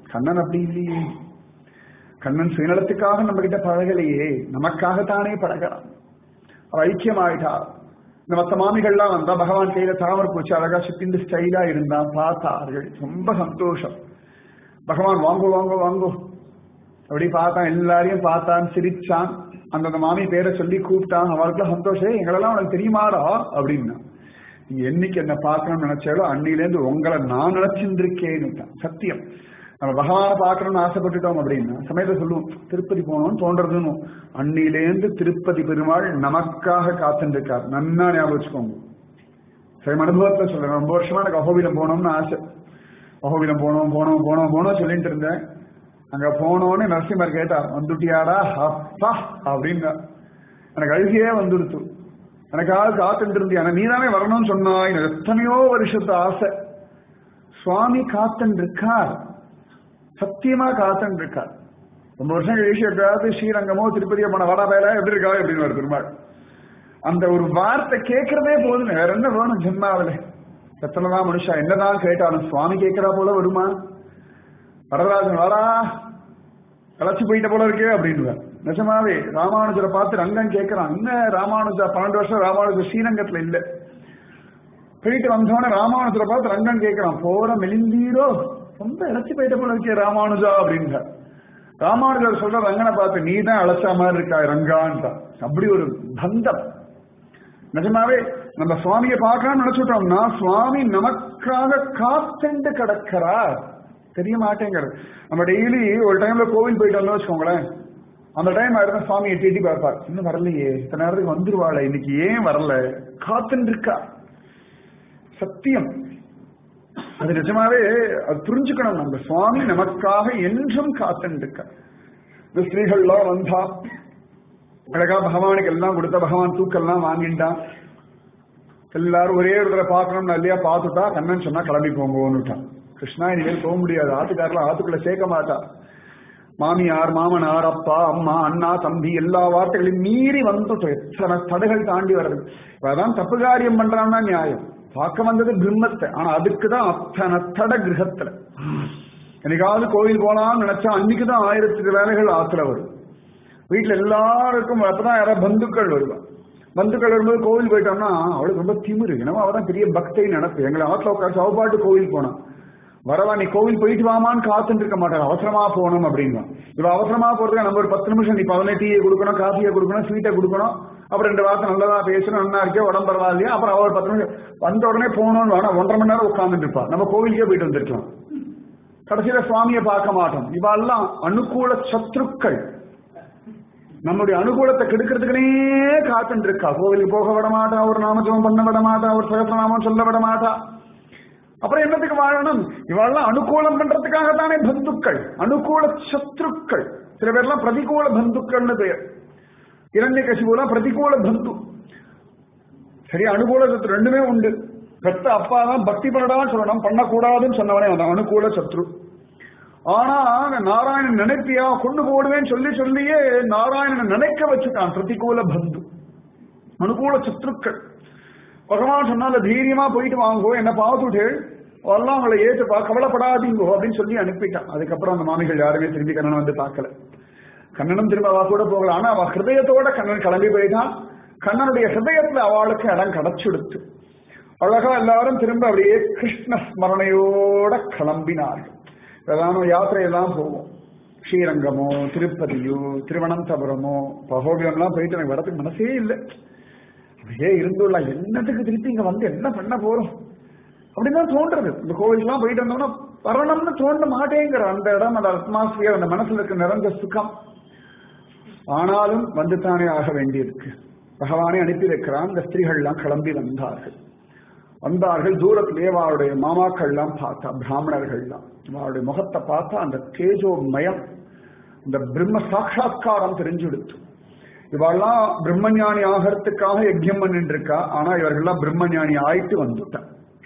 Speaker 1: கண்ணன் அப்படி இல்லையே கண்ணன் சுயநலத்துக்காக நம்ம கிட்ட பழகலையே நமக்காகத்தானே பழகிறான் அவ ஐக்கியமாயிட்டா இந்த மத்த மாமிகள்லாம் வந்தா பகவான் கையில தாமரை பூச்சி அழகா சுத்திண்டு ஸ்டைலா இருந்தா பார்த்தார்கள் ரொம்ப சந்தோஷம் பகவான் வாங்கோ வாங்கோ வாங்கோ அப்படி பார்த்தான் எல்லாரையும் பார்த்தான் சிரிச்சான் அந்தந்த மாமி பேரை சொல்லி கூப்பிட்டான் அவளுக்குலாம் சந்தோஷம் எங்களெல்லாம் உனக்கு தெரியுமாடா அப்படின்னா நீங்க என்னைக்கு என்ன பார்க்கணும்னு நினைச்சாலோ அன்னிலேருந்து உங்களை நான் நினைச்சிருக்கேன்னு சத்தியம் நம்ம பகவானை பார்க்கணும்னு ஆசைப்பட்டுட்டோம் அப்படின்னா சமயத்தை சொல்லுவோம் திருப்பதி போகணும்னு தோன்றதுன்னு அன்னிலேருந்து திருப்பதி பெருமாள் நமக்காக காத்துருக்கார் நன்னா ஞாபகம் வச்சுக்கோங்க சரி அனுபவத்தை சொல்றேன் ரொம்ப வருஷமா எனக்கு அகோபிலம் போகணும்னு ஆசை அகோபிலம் போனோம் போனோம் போனோம் போனோம் சொல்லிட்டு இருந்தேன் அங்க போனோன்னு நரசிம்மர் கேட்டார் வந்துட்டியாடா அப்பா அப்படின்னா எனக்கு அழுகையே வந்துடுத்து எனக்காக காத்துட்டு இருந்தியா நீ தானே வரணும்னு சொன்னாய் எனக்கு எத்தனையோ வருஷத்து ஆசை சுவாமி காத்துட்டு இருக்கார் சத்தியமா காத்துட்டு இருக்கார் ரொம்ப வருஷம் கழிச்சு எப்பயாவது ஸ்ரீரங்கமோ திருப்பதியோ போன வடா பேர எப்படி இருக்கா அப்படின்னு ஒரு பெருமாள் அந்த ஒரு வார்த்தை கேட்கறதே போதும் வேற என்ன வேணும் ஜென்மாவில எத்தனைதான் மனுஷா என்னதான் கேட்டாலும் சுவாமி கேட்கிறா போல வருமா வரதராஜன் வாரா களைச்சு போயிட்ட போல இருக்கே அப்படின்னு நிஜமாவே ராமானுஜரை பார்த்து ரங்கம் கேட்கிறான் என்ன ராமானுஜா பன்னெண்டு வருஷம் ராமானுஜர் ஸ்ரீரங்கத்துல இல்ல போயிட்டு வந்தோடனே ராமானுஜரை பார்த்து ரங்கம் கேட்கிறான் போற மெலிந்தீரோ ரொம்ப இழைச்சி போயிட்ட போல இருக்கே ராமானுஜா அப்படின்ற ராமானுஜர் சொல்ற ரங்கனை பார்த்து நீ தான் அழைச்சா மாதிரி இருக்கா ரங்கான்ட்டா அப்படி ஒரு பந்தம் நிஜமாவே நம்ம சுவாமியை பார்க்கலாம்னு நினைச்சுட்டோம்னா சுவாமி நமக்காக காத்துண்டு கிடக்கிறார் தெரிய மாட்டேங்கிறது நம்ம டெய்லி ஒரு டைம்ல கோவில் போயிட்டு வந்தோம் வச்சுக்கோங்களேன் அந்த டைம் ஆயிருந்தா சுவாமி எட்டி எட்டி பார்ப்பார் இன்னும் வரலையே இத்தனை நேரத்துக்கு வந்துருவாள் இன்னைக்கு ஏன் வரல காத்துன்னு இருக்கா சத்தியம் அது நிஜமாவே அது புரிஞ்சுக்கணும் நம்ம சுவாமி நமக்காக என்றும் காத்துன்னு இருக்கா இந்த ஸ்திரீகள்லாம் வந்தா அழகா பகவானுக்கு எல்லாம் கொடுத்த பகவான் தூக்கெல்லாம் வாங்கிட்டான் எல்லாரும் ஒரே ஒரு தடவை பார்க்கணும்னு இல்லையா பார்த்துட்டா கண்ணன் சொன்னா கிளம்பி போங்கோன்னுட்டான் கிருஷ்ணா இனிமேல் போக முடியாது ஆத்துக்காரில் ஆத்துக்குள்ள சேர்க்க மாட்டா மாமியார் மாமனார் அப்பா அம்மா அண்ணா தம்பி எல்லா வார்த்தைகளையும் மீறி வந்துட்டோம் எத்தனை தடைகள் தாண்டி வர்றது அதான் தப்பு காரியம் பண்றான்னா நியாயம் பார்க்க வந்தது பிரம்மத்தை ஆனா அதுக்கு தான் அத்தனை தட கிரகத்துல என்னைக்காவது கோவில் போலாம்னு நினைச்சா அன்னைக்குதான் ஆயிரத்துக்கு வேலைகள் ஆத்துல வரும் வீட்டுல எல்லாருக்கும் அப்பதான் யாராவது பந்துக்கள் வருவா பந்துக்கள் வரும்போது கோவில் போயிட்டோம்னா அவளுக்கு ரொம்ப திமிரு என்னமோ அவதான் பெரிய பக்தை நடப்பு எங்களை ஆத்துல உட்காந்து சவப்பாட்டு கோவில் போனான் வரவா நீ கோவில் போயிட்டு வாமான்னு காத்துட்டு இருக்க மாட்டாங்க அவசரமா போகணும் அப்படின்னா இவ அவசரமா போறதுக்கு நம்ம ஒரு பத்து நிமிஷம் நீ பதினே டீயை கொடுக்கணும் காஃபியை கொடுக்கணும் ஸ்வீட்டை கொடுக்கணும் அப்புறம் ரெண்டு வார்த்தை நல்லதா பேசணும் நல்லா இருக்கே உடம்பு பரவாயில்லையா அப்புறம் அவர் பத்து நிமிஷம் வந்த உடனே போகணும்னு வேணா ஒன்றரை மணி நேரம் உட்காந்துட்டு இருப்பா நம்ம கோவிலுக்கே போயிட்டு வந்துருக்கலாம் கடைசியில சுவாமியை பார்க்க மாட்டோம் இவெல்லாம் அனுகூல சத்ருக்கள் நம்முடைய அனுகூலத்தை கெடுக்கிறதுக்குனே காத்துட்டு இருக்கா கோவிலுக்கு போக விட மாட்டா ஒரு நாமஜபம் பண்ண விட மாட்டா ஒரு சகசிரநாமம் சொல்ல விட மாட்டா அப்புறம் என்னத்துக்கு வாழணும் இவெல்லாம் அனுகூலம் பண்றதுக்காக தானே பந்துக்கள் அனுகூல சத்ருக்கள் சில பேர்லாம் பிரதிகூல பந்துக்கள்னு பெயர் இரண்ய கசிபுலாம் பிரதிகூல பந்து சரி அனுகூல சத்ரு ரெண்டுமே உண்டு பெத்த அப்பா தான் பக்தி பண்ணடான்னு சொல்லணும் பண்ணக்கூடாதுன்னு சொன்னவனே அவன் அனுகூல சத்ரு ஆனா நாராயணன் நினைப்பியா கொண்டு போடுவேன்னு சொல்லி சொல்லியே நாராயணன் நினைக்க வச்சுட்டான் பிரதிகூல பந்து அனுகூல சத்ருக்கள் பகவான் சொன்னால தைரியமா போயிட்டு வாங்கோ என்ன பார்த்துட்டு எல்லாம் அவங்களை ஏற்றுப்பா கவலைப்படாதீங்கோ அப்படின்னு சொல்லி அனுப்பிட்டான் அதுக்கப்புறம் அந்த மாமிகள் யாருமே திரும்பி கண்ணனை வந்து பார்க்கல கண்ணனும் திரும்ப அவ கூட போகல ஆனா அவ ஹிருதயத்தோட கண்ணன் கிளம்பி போயிட்டான் கண்ணனுடைய ஹிருதயத்துல அவளுக்கு இடம் கிடைச்சுடுத்து அழகா எல்லாரும் திரும்ப அப்படியே கிருஷ்ண ஸ்மரணையோட கிளம்பினார்கள் பிரதான யாத்திரையெல்லாம் போவோம் ஸ்ரீரங்கமோ திருப்பதியோ திருவனந்தபுரமோ பகோபியம்லாம் போயிட்டு எனக்கு வரதுக்கு மனசே இல்லை அப்படியே இருந்துள்ள என்னத்துக்கு திருப்பி இங்க வந்து என்ன பண்ண போறோம் அப்படின்னு தான் தோன்றது இந்த கோவிலுக்குலாம் போயிட்டு வந்தோம்னா வரணும்னு தோண்ட மாட்டேங்கிற அந்த இடம் அந்த அட்மாஸ்பியர் அந்த மனசுல இருக்க நிறைந்த சுகம் ஆனாலும் வந்துத்தானே ஆக வேண்டியிருக்கு பகவானே அனுப்பி வைக்கிறான் இந்த ஸ்திரீகள்லாம் கிளம்பி வந்தார்கள் வந்தார்கள் தூரத்திலே அவருடைய மாமாக்கள்லாம் பார்த்தா பிராமணர்கள்லாம் அவருடைய முகத்தை பார்த்தா அந்த தேஜோ மயம் இந்த பிரம்ம சாட்சா்காரம் தெரிஞ்சுடுத்து இவெல்லாம் பிரம்மஞானி ஆகிறதுக்காக யஜ்யம் பண்ணிட்டு இருக்கா ஆனா இவர்கள்லாம் பிரம்மஞானி ஆயிட்டு வந்துட்டா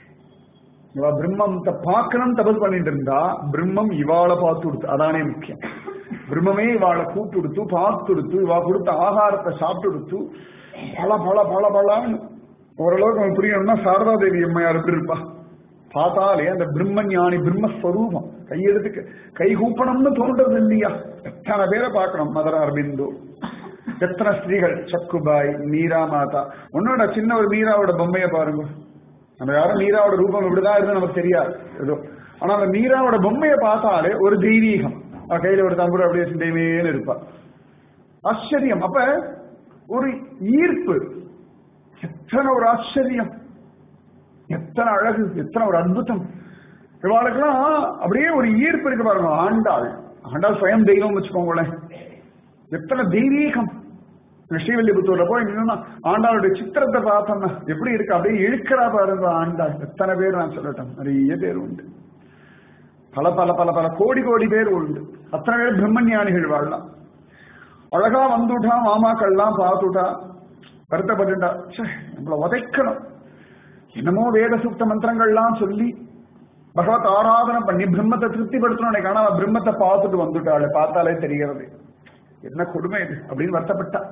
Speaker 1: இவ பிரம்மத்தை பார்க்கணும் தபஸ் பண்ணிட்டு இருந்தா பிரம்மம் இவாளை பார்த்து கொடுத்து அதானே முக்கியம் பிரம்மமே இவாளை கூட்டு கொடுத்து பார்த்து கொடுத்து இவா கொடுத்த ஆகாரத்தை சாப்பிட்டு கொடுத்து பல பல பல பலன்னு ஓரளவுக்கு நமக்கு புரியணும்னா சாரதா தேவி அம்மையார் எப்படி இருப்பா பார்த்தாலே அந்த பிரம்ம ஞானி பிரம்மஸ்வரூபம் கையெடுத்து கை கூப்பணும்னு தோன்றது இல்லையா எத்தனை பேரை பார்க்கணும் மதர் அரபிந்து எத்தனை ஸ்திரீகள் சக்குபாய் மீரா மாதா உன்னோட சின்ன ஒரு மீராவோட பொம்மையை பாருங்க நம்ம யாரும் மீராவோட ரூபம் இப்படிதான் இருந்து நமக்கு தெரியாது ஏதோ ஆனா அந்த மீராவோட பொம்மையை பார்த்தாலே ஒரு தெய்வீகம் அவ கையில ஒரு தம்புரு அப்படியே சிந்தைமேன்னு இருப்பா ஆச்சரியம் அப்ப ஒரு ஈர்ப்பு எத்தனை ஒரு ஆச்சரியம் எத்தனை அழகு எத்தனை ஒரு அற்புதம் இவாளுக்கெல்லாம் அப்படியே ஒரு ஈர்ப்பு இருக்கு பாருங்க ஆண்டாள் ஆண்டாள் சுயம் தெய்வம் வச்சுக்கோங்களேன் எத்தனை தெய்வீகம் ஸ்ரீவில்லிபுத்தூர்ல போய் நின்னா ஆண்டாளுடைய சித்திரத்தை பார்த்தோம்னா எப்படி இருக்கு அப்படியே இழுக்கிறா பாருங்க ஆண்டாள் எத்தனை பேர் நான் சொல்லட்டேன் நிறைய பேர் உண்டு பல பல பல பல கோடி கோடி பேர் உண்டு அத்தனை பேர் பிரம்மஞானிகள் வாழலாம் அழகா வந்துட்டா மாமாக்கள்லாம் பார்த்துட்டா வருத்தப்பட்டுட்டா ச்சே, நம்மள உதைக்கணும் என்னமோ வேத சூக்த மந்திரங்கள்லாம் சொல்லி பகவத் ஆராதனை பண்ணி பிரம்மத்தை திருப்திப்படுத்தணும் ஆனா அவ பிரம்மத்தை பார்த்துட்டு வந்துட்டாள் பார்த்தாலே தெரிகிறது என்ன கொடுமை இது அப்படின்னு வருத்தப்பட்டா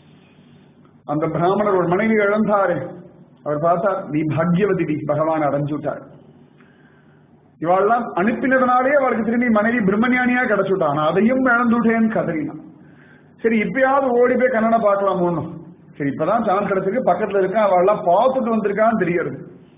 Speaker 1: அந்த பிராமணர் ஒரு மனைவி இழந்தாரு அவர் பார்த்தார் நீ பாக்யவதி பகவான் அடைஞ்சுட்டாள் இவாள்லாம் அனுப்பினதுனாலே அவளுக்கு திரும்பி மனைவி பிரம்மஞானியா கிடைச்சுட்டான் ஆனா அதையும் இழந்துட்டேன்னு கதறினான் சரி இப்பயாவது ஓடி போய் கண்ணனை பார்க்கலாம் ஒண்ணும் சரி இப்பதான் சான்ஸ் கிடைச்சிருக்கு பக்கத்துல இருக்கான் அவள்லாம் பார்த்துட்டு வந்திருக்கான்னு தெரியாது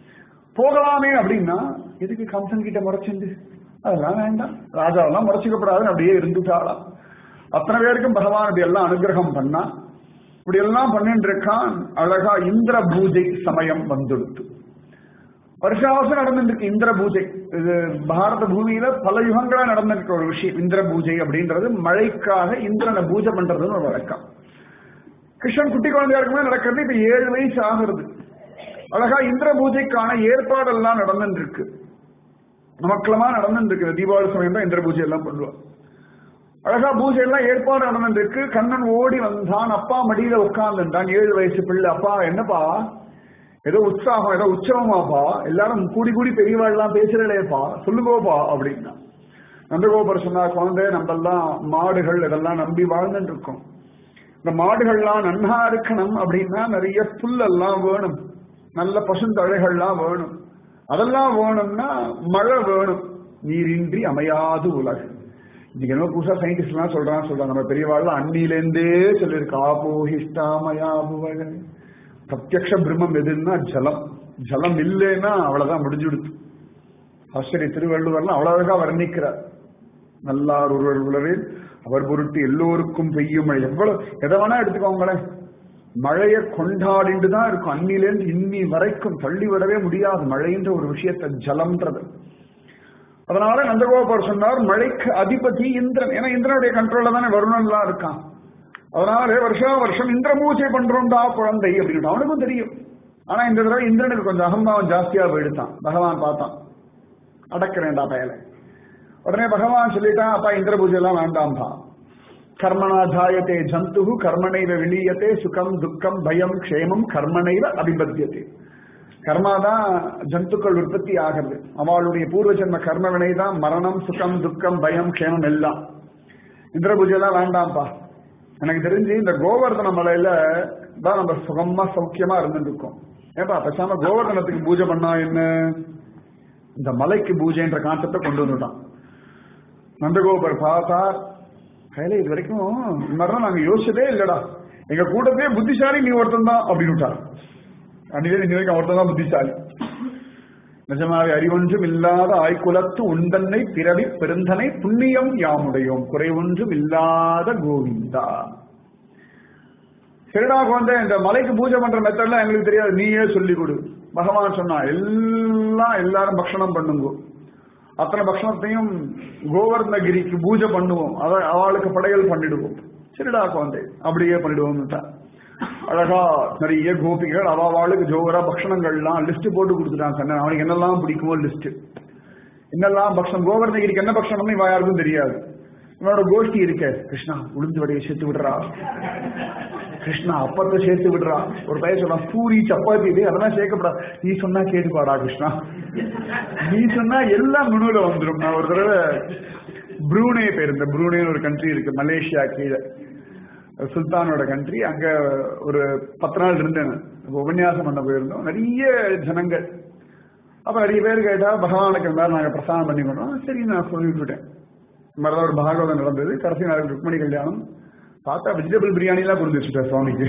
Speaker 1: போகலாமே அப்படின்னா எதுக்கு கம்சன் கிட்ட முறைச்சிண்டு அதெல்லாம் வேண்டாம் ராஜாவெல்லாம் முறைச்சிக்கப்படாதுன்னு அப்படியே இருந்துட்டாளாம் அத்தனை பேருக்கும் பகவான் இப்படி எல்லாம் அனுகிரகம் பண்ணா இப்படி எல்லாம் பண்ணிட்டு இருக்கான் அழகா இந்திர பூஜை சமயம் வந்துடுத்து வருஷாவசம் நடந்துருக்கு இந்திர பூஜை இது பாரத பூமியில பல யுகங்களா நடந்திருக்க ஒரு விஷயம் இந்திர பூஜை அப்படின்றது மழைக்காக இந்திரனை பூஜை பண்றதுன்னு ஒரு வழக்கம் கிருஷ்ணன் குட்டி குழந்தையா இருக்குமே நடக்கிறது இப்ப ஏழு வயசு ஆகிறது அழகா இந்திர பூஜைக்கான ஏற்பாடெல்லாம் நடந்துட்டு இருக்கு நமக்களமா நடந்துட்டு இருக்கு தீபாவளி சமயம் தான் இந்திர பூஜை எல்லாம் பண்ணுவோம் அழகா பூஜை எல்லாம் ஏற்பாடு நடந்துட்டு இருக்கு கண்ணன் ஓடி வந்தான் அப்பா மடியில உட்கார்ந்துட்டான் ஏழு வயசு பிள்ளை அப்பா என்னப்பா ஏதோ உற்சாகம் ஏதோ உற்சவமாப்பா எல்லாரும் கூடி கூடி பெரியவாள்லாம் பேசுறேப்பா சொல்லுங்கோப்பா அப்படின்னா நந்தகோபர் சொன்னா குழந்தை நம்ம எல்லாம் மாடுகள் இதெல்லாம் நம்பி வாழ்ந்துட்டு இருக்கோம் இந்த மாடுகள்லாம் நன்னா இருக்கணும் அப்படின்னா நிறைய புல்லெல்லாம் வேணும் நல்ல பசுந்தழைகள்லாம் வேணும் அதெல்லாம் வேணும்னா மழை வேணும் நீரின்றி அமையாது உலகு இன்னைக்கு என்ன புதுசா சயின்டிஸ்ட் எல்லாம் சொல்றான்னு சொல்றாங்க நம்ம பெரியவாழ்ல அன்னிலேருந்தே சொல்லியிருக்கு ஆபோஹிஷ்டாமயா புவக பிரத்யக்ஷ பிரம்மம் எதுன்னா ஜலம் ஜலம் இல்லைன்னா அவ்வளவுதான் முடிஞ்சுடுத்து ஆசிரிய திருவள்ளுவர்லாம் அவ்வளவு அழகா வர்ணிக்கிறார் நல்லார் ஒருவர் உலரில் அவர் பொருட்டு எல்லோருக்கும் பெய்யும் மழை எவ்வளவு எதை வேணா எடுத்துக்கோங்களேன் மழைய கொண்டாடிட்டு தான் இருக்கும் அன்னிலேருந்து இன்னி வரைக்கும் தள்ளி விடவே முடியாது மழைன்ற ஒரு விஷயத்த ஜலம்ன்றது அதனால நந்தகோபர் சொன்னார் மழைக்கு அதிபதி இந்திரன் ஏன்னா இந்திரனுடைய கண்ட்ரோல்ல தானே வருணன்லாம் இருக்கான் அதனால வருஷா வருஷம் இந்திர பூஜை பண்றோம்டா குழந்தை அப்படின்னு அவனுக்கும் தெரியும் ஆனா இந்த தடவை இந்திரனுக்கு கொஞ்சம் அகம்பாவம் ஜாஸ்தியா போயிடுத்தான் பகவான் பார்த்தான் அடக்கிறேன்டா பயலை உடனே பகவான் சொல்லிட்டான் அப்பா இந்திர பூஜை எல்லாம் வேண்டாம்பா கர்மணா ஜாயத்தே ஜந்து கர்மணைவ விலீயத்தே சுகம் துக்கம் பயம் க்ஷேமம் கர்மணைவ அபிபத்தியத்தே கர்மா தான் ஜந்துக்கள் உற்பத்தி ஆகிறது அவளுடைய பூர்வ ஜென்ம கர்ம வினை தான் மரணம் சுகம் துக்கம் பயம் க்ஷேமம் எல்லாம் இந்திர பூஜை எல்லாம் வேண்டாம்ப்பா எனக்கு தெரிஞ்சு இந்த கோவர்தன மலையில தான் நம்ம சுகமா சௌக்கியமா இருந்துட்டு இருக்கோம் ஏப்பா பேசாம கோவர்தனத்துக்கு பூஜை பண்ணா என்ன இந்த மலைக்கு பூஜைன்ற கான்செப்டை கொண்டு வந்துட்டான் நந்தகோபர் பார்த்தார் கையில இது வரைக்கும் இந்த மாதிரிலாம் நாங்க யோசிச்சதே இல்லடா எங்க கூட்டத்தையே புத்திசாலி நீ ஒருத்தன் தான் அப்படின்னு விட்டார் அன்னிலே நீ வரைக்கும் ஒருத்தன் தான் புத்திசாலி நிஜமாவே அறிவொன்றும் இல்லாத ஆய்குலத்து உண்டன்னை பிறவி பெருந்தனை புண்ணியம் யாமுடையோம் குறைவொன்றும் இல்லாத கோவிந்தா சரிடா குழந்தை இந்த மலைக்கு பூஜை பண்ற மெத்தட்லாம் எங்களுக்கு தெரியாது நீயே சொல்லி கொடு பகவான் சொன்னா எல்லாம் எல்லாரும் பக்ஷணம் பண்ணுங்க அத்தனை பக்ஷணத்தையும் கோவர்ணகிரிக்கு பூஜை பண்ணுவோம் அத அவளுக்கு படையல் பண்ணிடுவோம் சரிடா குழந்தை அப்படியே பண்ணிடுவோம் அழகா நிறைய கோபிகள் அவளுக்கு ஜோரா பக்ஷணங்கள்லாம் லிஸ்ட் போட்டு கொடுத்துட்டான் கண்ணன் அவனுக்கு என்னெல்லாம் பிடிக்குமோ லிஸ்ட் என்னெல்லாம் பக்ஷணம் கோவர்ணகிரிக்கு என்ன பக்ஷணம்னு இவன் யாருக்கும் தெரியாது இவனோட கோஷ்டி இருக்க கிருஷ்ணா உளுந்து வடையை சேர்த்து விடுறா கிருஷ்ணா அப்பத்தை சேர்த்து விடுறா ஒரு பையன் சொன்னா பூரி சப்பாத்தி இது அதெல்லாம் சேர்க்கப்படா நீ சொன்னா கேட்டுப்பாடா கிருஷ்ணா நீ சொன்னா எல்லாம் மெனுல வந்துடும் நான் ஒரு தடவை ப்ரூனே போயிருந்தேன் ப்ரூனேன்னு ஒரு கண்ட்ரி இருக்கு மலேசியா கீழே சுல்தானோட கண்ட்ரி அங்க ஒரு பத்து நாள் இருந்தேன் உபன்யாசம் பண்ண போயிருந்தோம் நிறைய ஜனங்கள் அப்ப நிறைய பேர் கேட்டா பகவானுக்கு இந்த மாதிரி நாங்க பிரசாதம் பண்ணி கொண்டோம் சரி நான் சொல்லிவிட்டேன் இந்த மாதிரிதான் ஒரு பாகவதம் நடந்தது கடைசி நாள் ருக்மணி கல்யாணம் பார்த்தா வெஜிடபிள் பிரியாணி எல்லாம் கொடுத்து வச்சுட்டேன் சுவாமிக்கு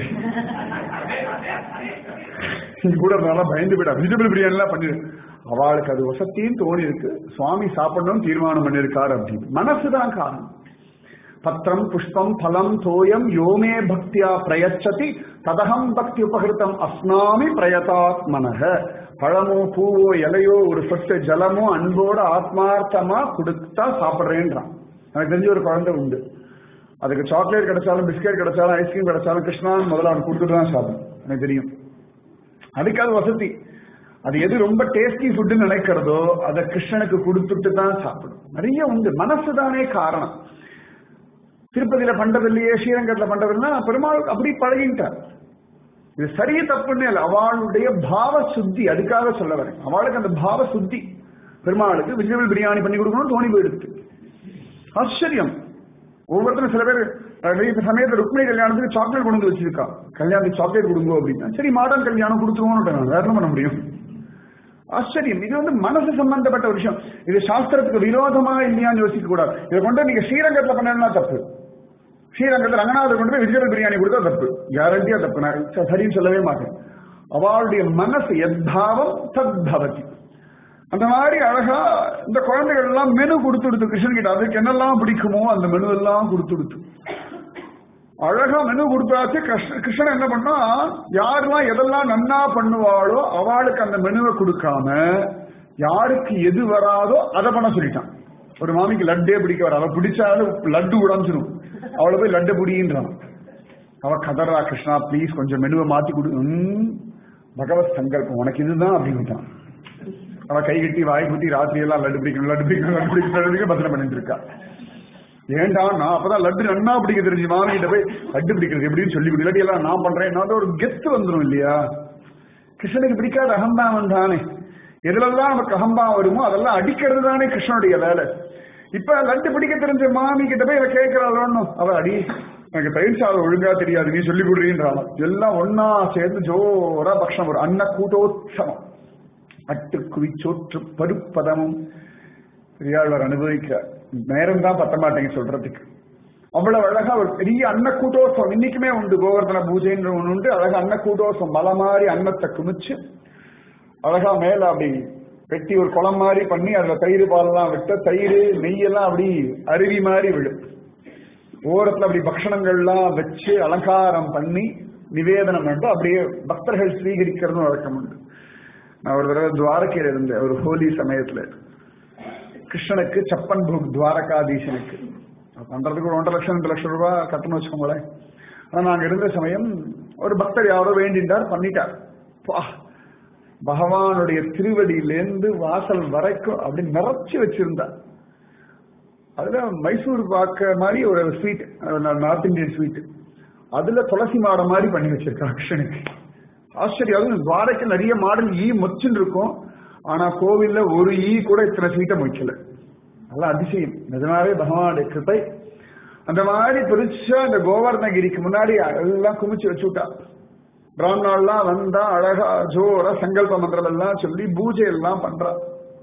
Speaker 1: நீ கூட நல்லா பயந்து போயிட்டா வெஜிடபிள் பிரியாணி எல்லாம் பண்ணிடு அவளுக்கு அது வசத்தியும் தோணி இருக்கு சுவாமி சாப்பிடணும் தீர்மானம் பண்ணிருக்காரு அப்படின்னு மனசுதான் காரணம் பத்திரம் புஷ்பம் பலம் தோயம் யோமே பக்தியா பிரயச்சதி ததகம் பக்தி உபகிருத்தம் அஸ்னாமி பிரயதாத்மனக பழமோ பூவோ இலையோ ஒரு சொட்டு ஜலமோ அன்போட ஆத்மார்த்தமா கொடுத்தா சாப்பிடுறேன்றான் எனக்கு தெரிஞ்ச ஒரு குழந்தை உண்டு அதுக்கு சாக்லேட் கிடைச்சாலும் பிஸ்கெட் கிடைச்சாலும் ஐஸ்கிரீம் கிடைச்சாலும் கிருஷ்ணான் முதல்ல அவன் கொடுத்துட்டு தான் சாப்பிடும் எனக்கு தெரியும் அதுக்கு அது வசதி அது எது ரொம்ப டேஸ்டி ஃபுட்டுன்னு நினைக்கிறதோ அதை கிருஷ்ணனுக்கு கொடுத்துட்டு தான் சாப்பிடும் நிறைய உண்டு மனசு தானே காரணம் திருப்பதியில பண்றதில்லையே ஸ்ரீரங்கத்துல பண்றதில்லைன்னா பெருமாள் அப்படி பழகிட்டார் இது சரிய தப்புன்னு இல்லை அவளுடைய பாவ சுத்தி அதுக்காக சொல்ல வரேன் அவளுக்கு அந்த பாவ சுத்தி பெருமாளுக்கு வெஜிடபிள் பிரியாணி பண்ணி கொடுக்கணும்னு தோணி போயிடுது ஆச்சரியம் ஒவ்வொருத்தரும் சில பேர் அஹ், இந்த சமயத்துல ருக்மிணி கல்யாணத்துக்கு சாக்லேட் கொண்டு வந்து வச்சிருக்கா கல்யாணத்துக்கு சாக்லேட் கொடுங்க அப்படின்னா சரி மாடர்ன் கல்யாணம் கொடுத்துருவோம்னு வேற என்ன பண்ண முடியும் ஆச்சரியம் இது வந்து மனசு சம்பந்தப்பட்ட ஒரு விஷயம் இது சாஸ்திரத்துக்கு விரோதமா இல்லையான்னு யோசிக்க கூடாது இதை கொண்டு நீங்க ஸ்ரீரங்கத்துல பண்ணணும்னா தப்பு ஸ்ரீரங்கத்தில் ரங்கநாதர் கொண்டு போய் வெஜிடபிள் பிரியாணி கொடுத்தா தப்பு கேரண்டியா தப்பு நான் ச- சரின்னு சொல்லவே மாட்டேன் அவளுடைய மனசு எத்தாவம் தத் பவதி அந்த மாதிரி அழகா இந்த குழந்தைகள் எல்லாம் மெனு கொடுத்துடுத்து கிருஷ்ணன் கிட்ட அதுக்கு என்னெல்லாம் பிடிக்குமோ அந்த மெனு எல்லாம் கொடுத்துடுத்து அழகா மெனு கொடுத்தாச்சு கிருஷ்ண- கிருஷ்ணன் என்ன பண்ணா யாரெல்லாம் எதெல்லாம் நன்னா பண்ணுவாளோ அவளுக்கு அந்த மெனுவை கொடுக்காம யாருக்கு எது வராதோ அதை பண்ண சொல்லிட்டான் ஒரு மாமிக்கு லட்டே பிடிக்க வர அவ பிடிச்சாலும் லட்டு உடஞ்சிரும் அவளை போய் லட்டு பிடின்றான் அவ கதறா கிருஷ்ணா ப்ளீஸ் கொஞ்சம் மெனுவை மாத்தி கொடு ம், பகவத் சங்கல்பம் உனக்கு இதுதான் அப்படின்ட்டான் அவ கை கட்டி வாய் குத்தி ராத்திரி எல்லாம் லட்டு பிடிக்கணும் லட்டு பிடிக்கணும் லட்டு பிடிக்கணும் லட்டு பிடிக்கணும் பசனை பண்ணிட்டு இருக்கா ஏன்டா நான் அப்பதான் லட்டு நன்னா பிடிக்க தெரிஞ்சு மாமிகிட்ட போய் லட்டு பிடிக்கிறது எப்படின்னு சொல்லி கொடு இல்லாட்டி எல்லாம் நான் பண்றேன் நான் ஒரு கெத்து வந்துரும் இல்லையா கிருஷ்ணனுக்கு பிடிக்காத அகம்பாவம் தானே எதுலெல்லாம் நமக்கு அகம்பாவம் வருமோ அதெல்லாம் அடிக்கிறது தானே கிருஷ்ணனுடைய வேலை இப்ப லட்டு பிடிக்க தெரிஞ்ச மாமி கிட்ட போய் இவ கேட்கிறாளோன்னு அவ அடி எனக்கு தயிர் சாதம் ஒழுங்கா தெரியாது நீ சொல்லி கொடுறீன்றாலும் எல்லாம் ஒன்னா சேர்ந்து ஜோரா பக்ஷம் வரும் அன்ன கூட்டோத்சவம் அட்டு குவிச்சோற்று பருப்பதமும் பெரியாழ்வார் அனுபவிக்கிறார் நேரம் தான் பத்த மாட்டேங்க சொல்றதுக்கு அவ்வளவு அழகா ஒரு பெரிய அன்ன கூட்டோத்சவம் இன்னைக்குமே உண்டு கோவர்தன பூஜைன்ற ஒண்ணு உண்டு அழகா அன்ன கூட்டோத்சவம் மலை மாதிரி அன்னத்தை குமிச்சு அழகா மேல அப்படி வெட்டி ஒரு குளம் மாதிரி பண்ணி அதுல தயிர் பாலெல்லாம் விட்டு தயிர் நெய்யெல்லாம் அப்படி அருவி மாதிரி விழும் ஓரத்துல அப்படி பக்ஷணங்கள்லாம் வச்சு அலங்காரம் பண்ணி நிவேதனம் பண்ணி அப்படியே பக்தர்கள் ஸ்வீகரிக்கிறதும் வழக்கம் உண்டு நான் ஒரு தடவை துவாரகையில் இருந்தேன் ஒரு ஹோலி சமயத்துல கிருஷ்ணனுக்கு சப்பன் புக் துவாரகாதீசனுக்கு அது பண்றதுக்கு ஒரு ஒன்றரை லட்சம் ரெண்டு லட்சம் ரூபாய் கட்டணும் வச்சுக்கோங்களேன் ஆனா நாங்க இருந்த சமயம் ஒரு பக்தர் யாரோ வேண்டிட்டார் பண்ணிட்டார் பா பகவானுடைய திருவடியிலேருந்து வாசல் வரைக்கும் அப்படி நிறைச்சு வச்சிருந்தார் அதுல மைசூர் பாக்க மாதிரி ஒரு ஸ்வீட் நார்த் இந்தியன் ஸ்வீட் அதுல துளசி மாடம் மாதிரி பண்ணி வச்சிருக்காங்க கிருஷ்ணனுக்கு ஆச்சரியம் அதுவும் துவாரைக்கு நிறைய மாடல் ஈ மொச்சுன்னு இருக்கும் ஆனா கோவில்ல ஒரு ஈ கூட இத்தனை ஸ்வீட்டை மொய்க்கல அதெல்லாம் அதிசயம் நிஜமாவே பகவானுடைய கிருபை அந்த மாதிரி பெருசா இந்த கோவர்ணகிரிக்கு முன்னாடி எல்லாம் குமிச்சு வச்சு விட்டா பிராமணாலாம் வந்தா அழகா ஜோரா சங்கல்ப மந்திரம் எல்லாம் சொல்லி பூஜை எல்லாம் பண்றா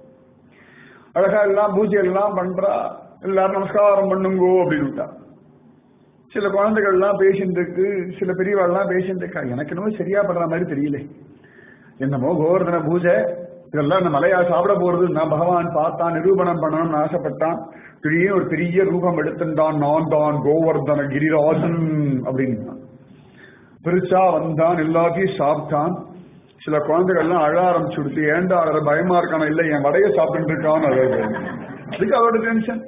Speaker 1: அழகா எல்லாம் பூஜை எல்லாம் பண்றா எல்லாரும் நமஸ்காரம் பண்ணுங்கோ அப்படின்னு விட்டா சில குழந்தைகள் எல்லாம் பேசிட்டு இருக்கு சில பெரியவாள்லாம் பேசிட்டு இருக்கா எனக்கு என்னமோ சரியா பண்ற மாதிரி தெரியல என்னமோ கோவர்தன பூஜை இதெல்லாம் இந்த மலையா சாப்பிட போறது நான் பகவான் பார்த்தான் நிரூபணம் பண்ணணும்னு ஆசைப்பட்டான் திடீர்னு ஒரு பெரிய ரூபம் எடுத்துட்டான் நான் தான் கோவர்தன கிரிராஜன் அப்படின்னு பெருசா வந்தான் எல்லாத்தையும் சாப்பிட்டான் சில குழந்தைகள் எல்லாம் அழ ஆரம்பிச்சு கொடுத்து ஏண்டா அழற பயமா இருக்கான இல்ல என் வடைய சாப்பிட்டு இருக்கான்னு அழகு அதுக்கு அவரோட டென்ஷன்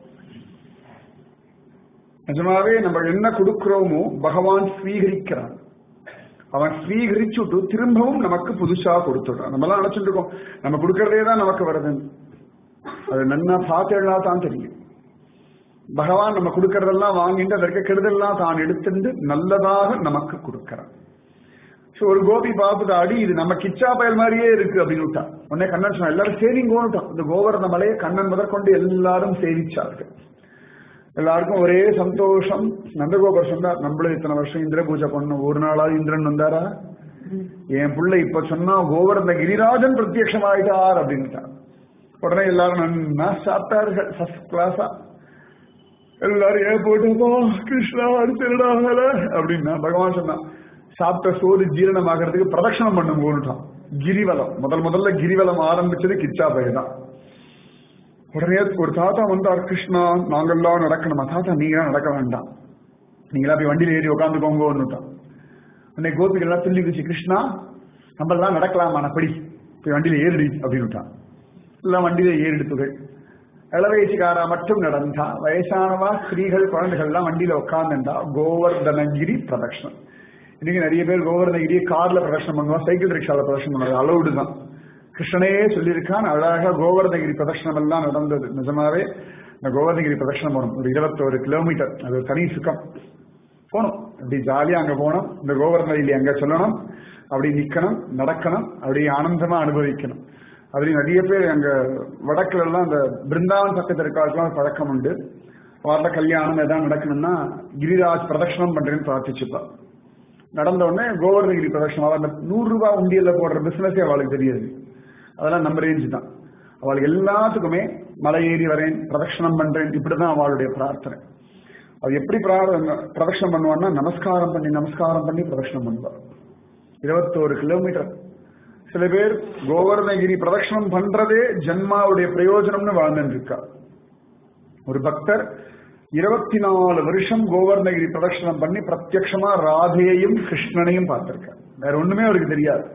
Speaker 1: நிஜமாவே நம்ம என்ன கொடுக்கிறோமோ பகவான் ஸ்வீகரிக்கிறான் அவன் ஸ்வீகரிச்சுட்டு திரும்பவும் நமக்கு புதுசா கொடுத்துடுறான் நம்ம எல்லாம் நினைச்சிட்டு இருக்கோம் நம்ம கொடுக்கறதே தான் நமக்கு வருதுன்னு அது நன்னா பார்த்தேன்னா தான் தெரியும் பகவான் நம்ம கொடுக்கறதெல்லாம் வாங்கிட்டு அதற்கு கெடுதெல்லாம் தான் எடுத்துட்டு நல்லதாக நமக்கு கொடுக்கிறான் So, ஒரு கோபி பார்த்துட்டு அடி இது நம்ம கிச்சா பயல் மாதிரியே இருக்கு அப்படின்னு விட்டான் உடனே கண்ணன் சொன்னா எல்லாரும் சேவிங்கோன்னுட்டான் இந்த கோவர்ண மலையை கண்ணன் முதற்கொண்டு எல்லாரும் சேவிச்சார்கள் எல்லாருக்கும் ஒரே சந்தோஷம் நந்தகோபர் சொன்னார் நம்மளும் இத்தனை வருஷம் இந்திர பூஜை பண்ணோம் ஒரு நாளாவது இந்திரன் வந்தாரா என் பிள்ளை இப்ப சொன்னா கோவர்ந்த கிரிராஜன் பிரத்யட்சமாயிட்டார் அப்படின்ட்டார் உடனே எல்லாரும் நன்னா சாப்பிட்டார்கள் ஃபர்ஸ்ட் கிளாஸா எல்லாரும் ஏன் போட்டுப்போ கிருஷ்ணா திருடாகல அப்படின்னா பகவான் சொன்னான் சாப்பிட்ட சோறு ஜீரணமாகிறதுக்கு பிரதட்சணம் பண்ணுங்கோன்னுட்டான் கிரிவலம் முதல் முதல்ல கிரிவலம் ஆரம்பிச்சது கிச்சா பையன் தான் உடனே ஒரு தாத்தா வந்தார் கிருஷ்ணா நாங்கெல்லாம் நடக்கணுமா தாத்தா நீங்க நடக்க வேண்டாம் நீங்களா போய் வண்டியில ஏறி உட்காந்துக்கோங்கன்னுட்டான் உடனே கோபிகள் எல்லாம் துள்ளி குச்சி கிருஷ்ணா நம்ம எல்லாம் நடக்கலாமா நப்படி போய் வண்டியில ஏறிடி அப்படின்னுட்டான் எல்லாம் வண்டியில ஏறிடுத்துகள் இளவயசுக்காரா மட்டும் நடந்தா வயசானவா ஸ்திரீகள் குழந்தைகள் எல்லாம் வண்டியில உட்கார்ந்துட்டா கோவர்தனகிரி பிரதட்சணம் இன்னைக்கு நிறைய பேர் கோவர்தனகிரியை கார்ல பிரதட்சணம் பண்ணுவா சைக்கிள் ரிக்ஷால பிரதட்சணம் பண்ணுவாங்க அலௌடு தான் கிருஷ்ணனே சொல்லியிருக்கான் அழகா கோவர்தனகிரி பிரதட்சணம் எல்லாம் நடந்தது நிஜமாவே இந்த கோவர்தனகிரி பிரதட்சணம் போகணும் ஒரு இருபத்தோரு கிலோமீட்டர் அது ஒரு தனி சுகம் போகணும் அப்படி ஜாலியா அங்க போகணும் இந்த கோவர்தனகிரி அங்க சொல்லணும் அப்படி நிக்கணும் நடக்கணும் அப்படி ஆனந்தமா அனுபவிக்கணும் அப்படி நிறைய பேர் அங்க வடக்குல எல்லாம் அந்த பிருந்தாவன் பக்கத்துல இருக்காருக்கெல்லாம் பழக்கம் உண்டு வார்த்தை கல்யாணம் எதாவது நடக்கணும்னா கிரிராஜ் பிரதட்சணம் பண்றேன்னு பிரார்த்திச்சுப்பா நடந்த உடனே கோவர்தகிரி பிரதட்சணம் அந்த நூறு ரூபாய் உண்டியல்ல போடுற பிசினஸே அவளுக்கு தெரியாது அதெல்லாம் நம்ம ரேஞ்சு தான் அவளுக்கு எல்லாத்துக்குமே மலை ஏறி வரேன் பிரதட்சணம் பண்றேன் இப்படிதான் அவளுடைய பிரார்த்தனை அது எப்படி பிரார்த்தனை பிரதட்சணம் பண்ணுவான்னா நமஸ்காரம் பண்ணி நமஸ்காரம் பண்ணி பிரதட்சணம் பண்ணுவாள் இருபத்தோரு கிலோமீட்டர் சில பேர் கோவர்ணகிரி பிரதட்சணம் பண்றதே ஜன்மாவுடைய பிரயோஜனம்னு வாழ்ந்துட்டு இருக்கா ஒரு பக்தர் இருபத்தி நாலு வருஷம் கோவர்ணகிரி பிரதட்சணம் பண்ணி பிரத்யக்ஷமா ராதையையும் கிருஷ்ணனையும் பார்த்திருக்கார் வேற ஒண்ணுமே அவருக்கு தெரியாது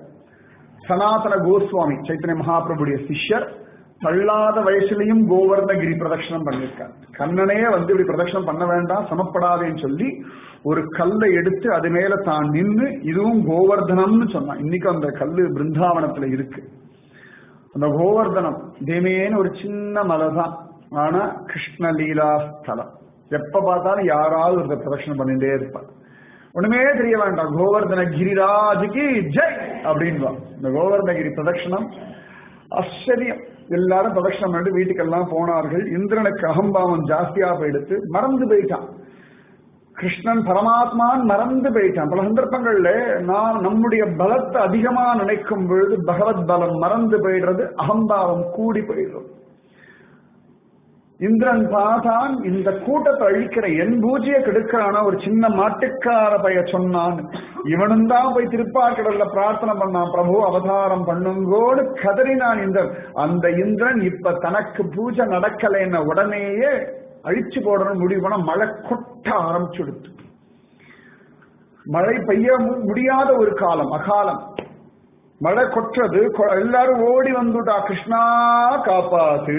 Speaker 1: சனாதன கோஸ்வாமி சைத்தன்ய மகாபிரபுடைய சிஷ்யர் தள்ளாத வயசுலயும் கோவர்ணகிரி பிரதட்சணம் பண்ணியிருக்கார் கண்ணனே வந்து இப்படி பிரதட்சணம் பண்ண வேண்டாம் சமப்படாதேன்னு சொல்லி ஒரு கல்லை எடுத்து அது மேல தான் நின்று இதுவும் கோவர்தனம்னு சொன்னான் இன்னைக்கு அந்த கல்லு பிருந்தாவனத்துல இருக்கு அந்த கோவர்தனம் தேமேன்னு ஒரு சின்ன மலை தான் ஆனா கிருஷ்ணலீலா ஸ்தலம் எப்ப பார்த்தாலும் யாராவது ஒரு பிரதட்சணம் பண்ணிட்டே இருப்பார் ஒண்ணுமே தெரிய வேண்டாம் கோவர்தன கிரிராஜுக்கு ஜெய் அப்படின்வா இந்த கோவர்தனகிரி பிரதட்சணம் ஆச்சரியம் எல்லாரும் பிரதட்சணம் பண்ணிட்டு வீட்டுக்கெல்லாம் போனார்கள் இந்திரனுக்கு அகம்பாவம் ஜாஸ்தியா போயிடுத்து மறந்து போயிட்டான் கிருஷ்ணன் பரமாத்மான் மறந்து போயிட்டான் பல சந்தர்ப்பங்கள்ல நான் நம்முடைய பலத்தை அதிகமா நினைக்கும் பொழுது பகவத் பலம் மறந்து போயிடுறது அகம்பாவம் கூடி போயிடுறது இந்திரன் பார்த்தான் இந்த கூட்டத்தை அழிக்கிற என் பூஜையை கெடுக்கிறான ஒரு சின்ன மாட்டுக்கார பைய சொன்னான் இவனும் தான் போய் திருப்பாக்கடல்ல பிரார்த்தனை பண்ணான் பிரபு அவதாரம் பண்ணுங்கோடு கதறினான் இந்திரன் அந்த இந்திரன் இப்ப தனக்கு பூஜை நடக்கலைன்ன உடனேயே அழிச்சு போடணும் முடிவு பண்ண மழை கொட்ட ஆரம்பிச்சுடுத்து மழை பெய்ய முடியாத ஒரு காலம் அகாலம் மழை கொற்றது எல்லாரும் ஓடி வந்துட்டா கிருஷ்ணா காப்பாத்து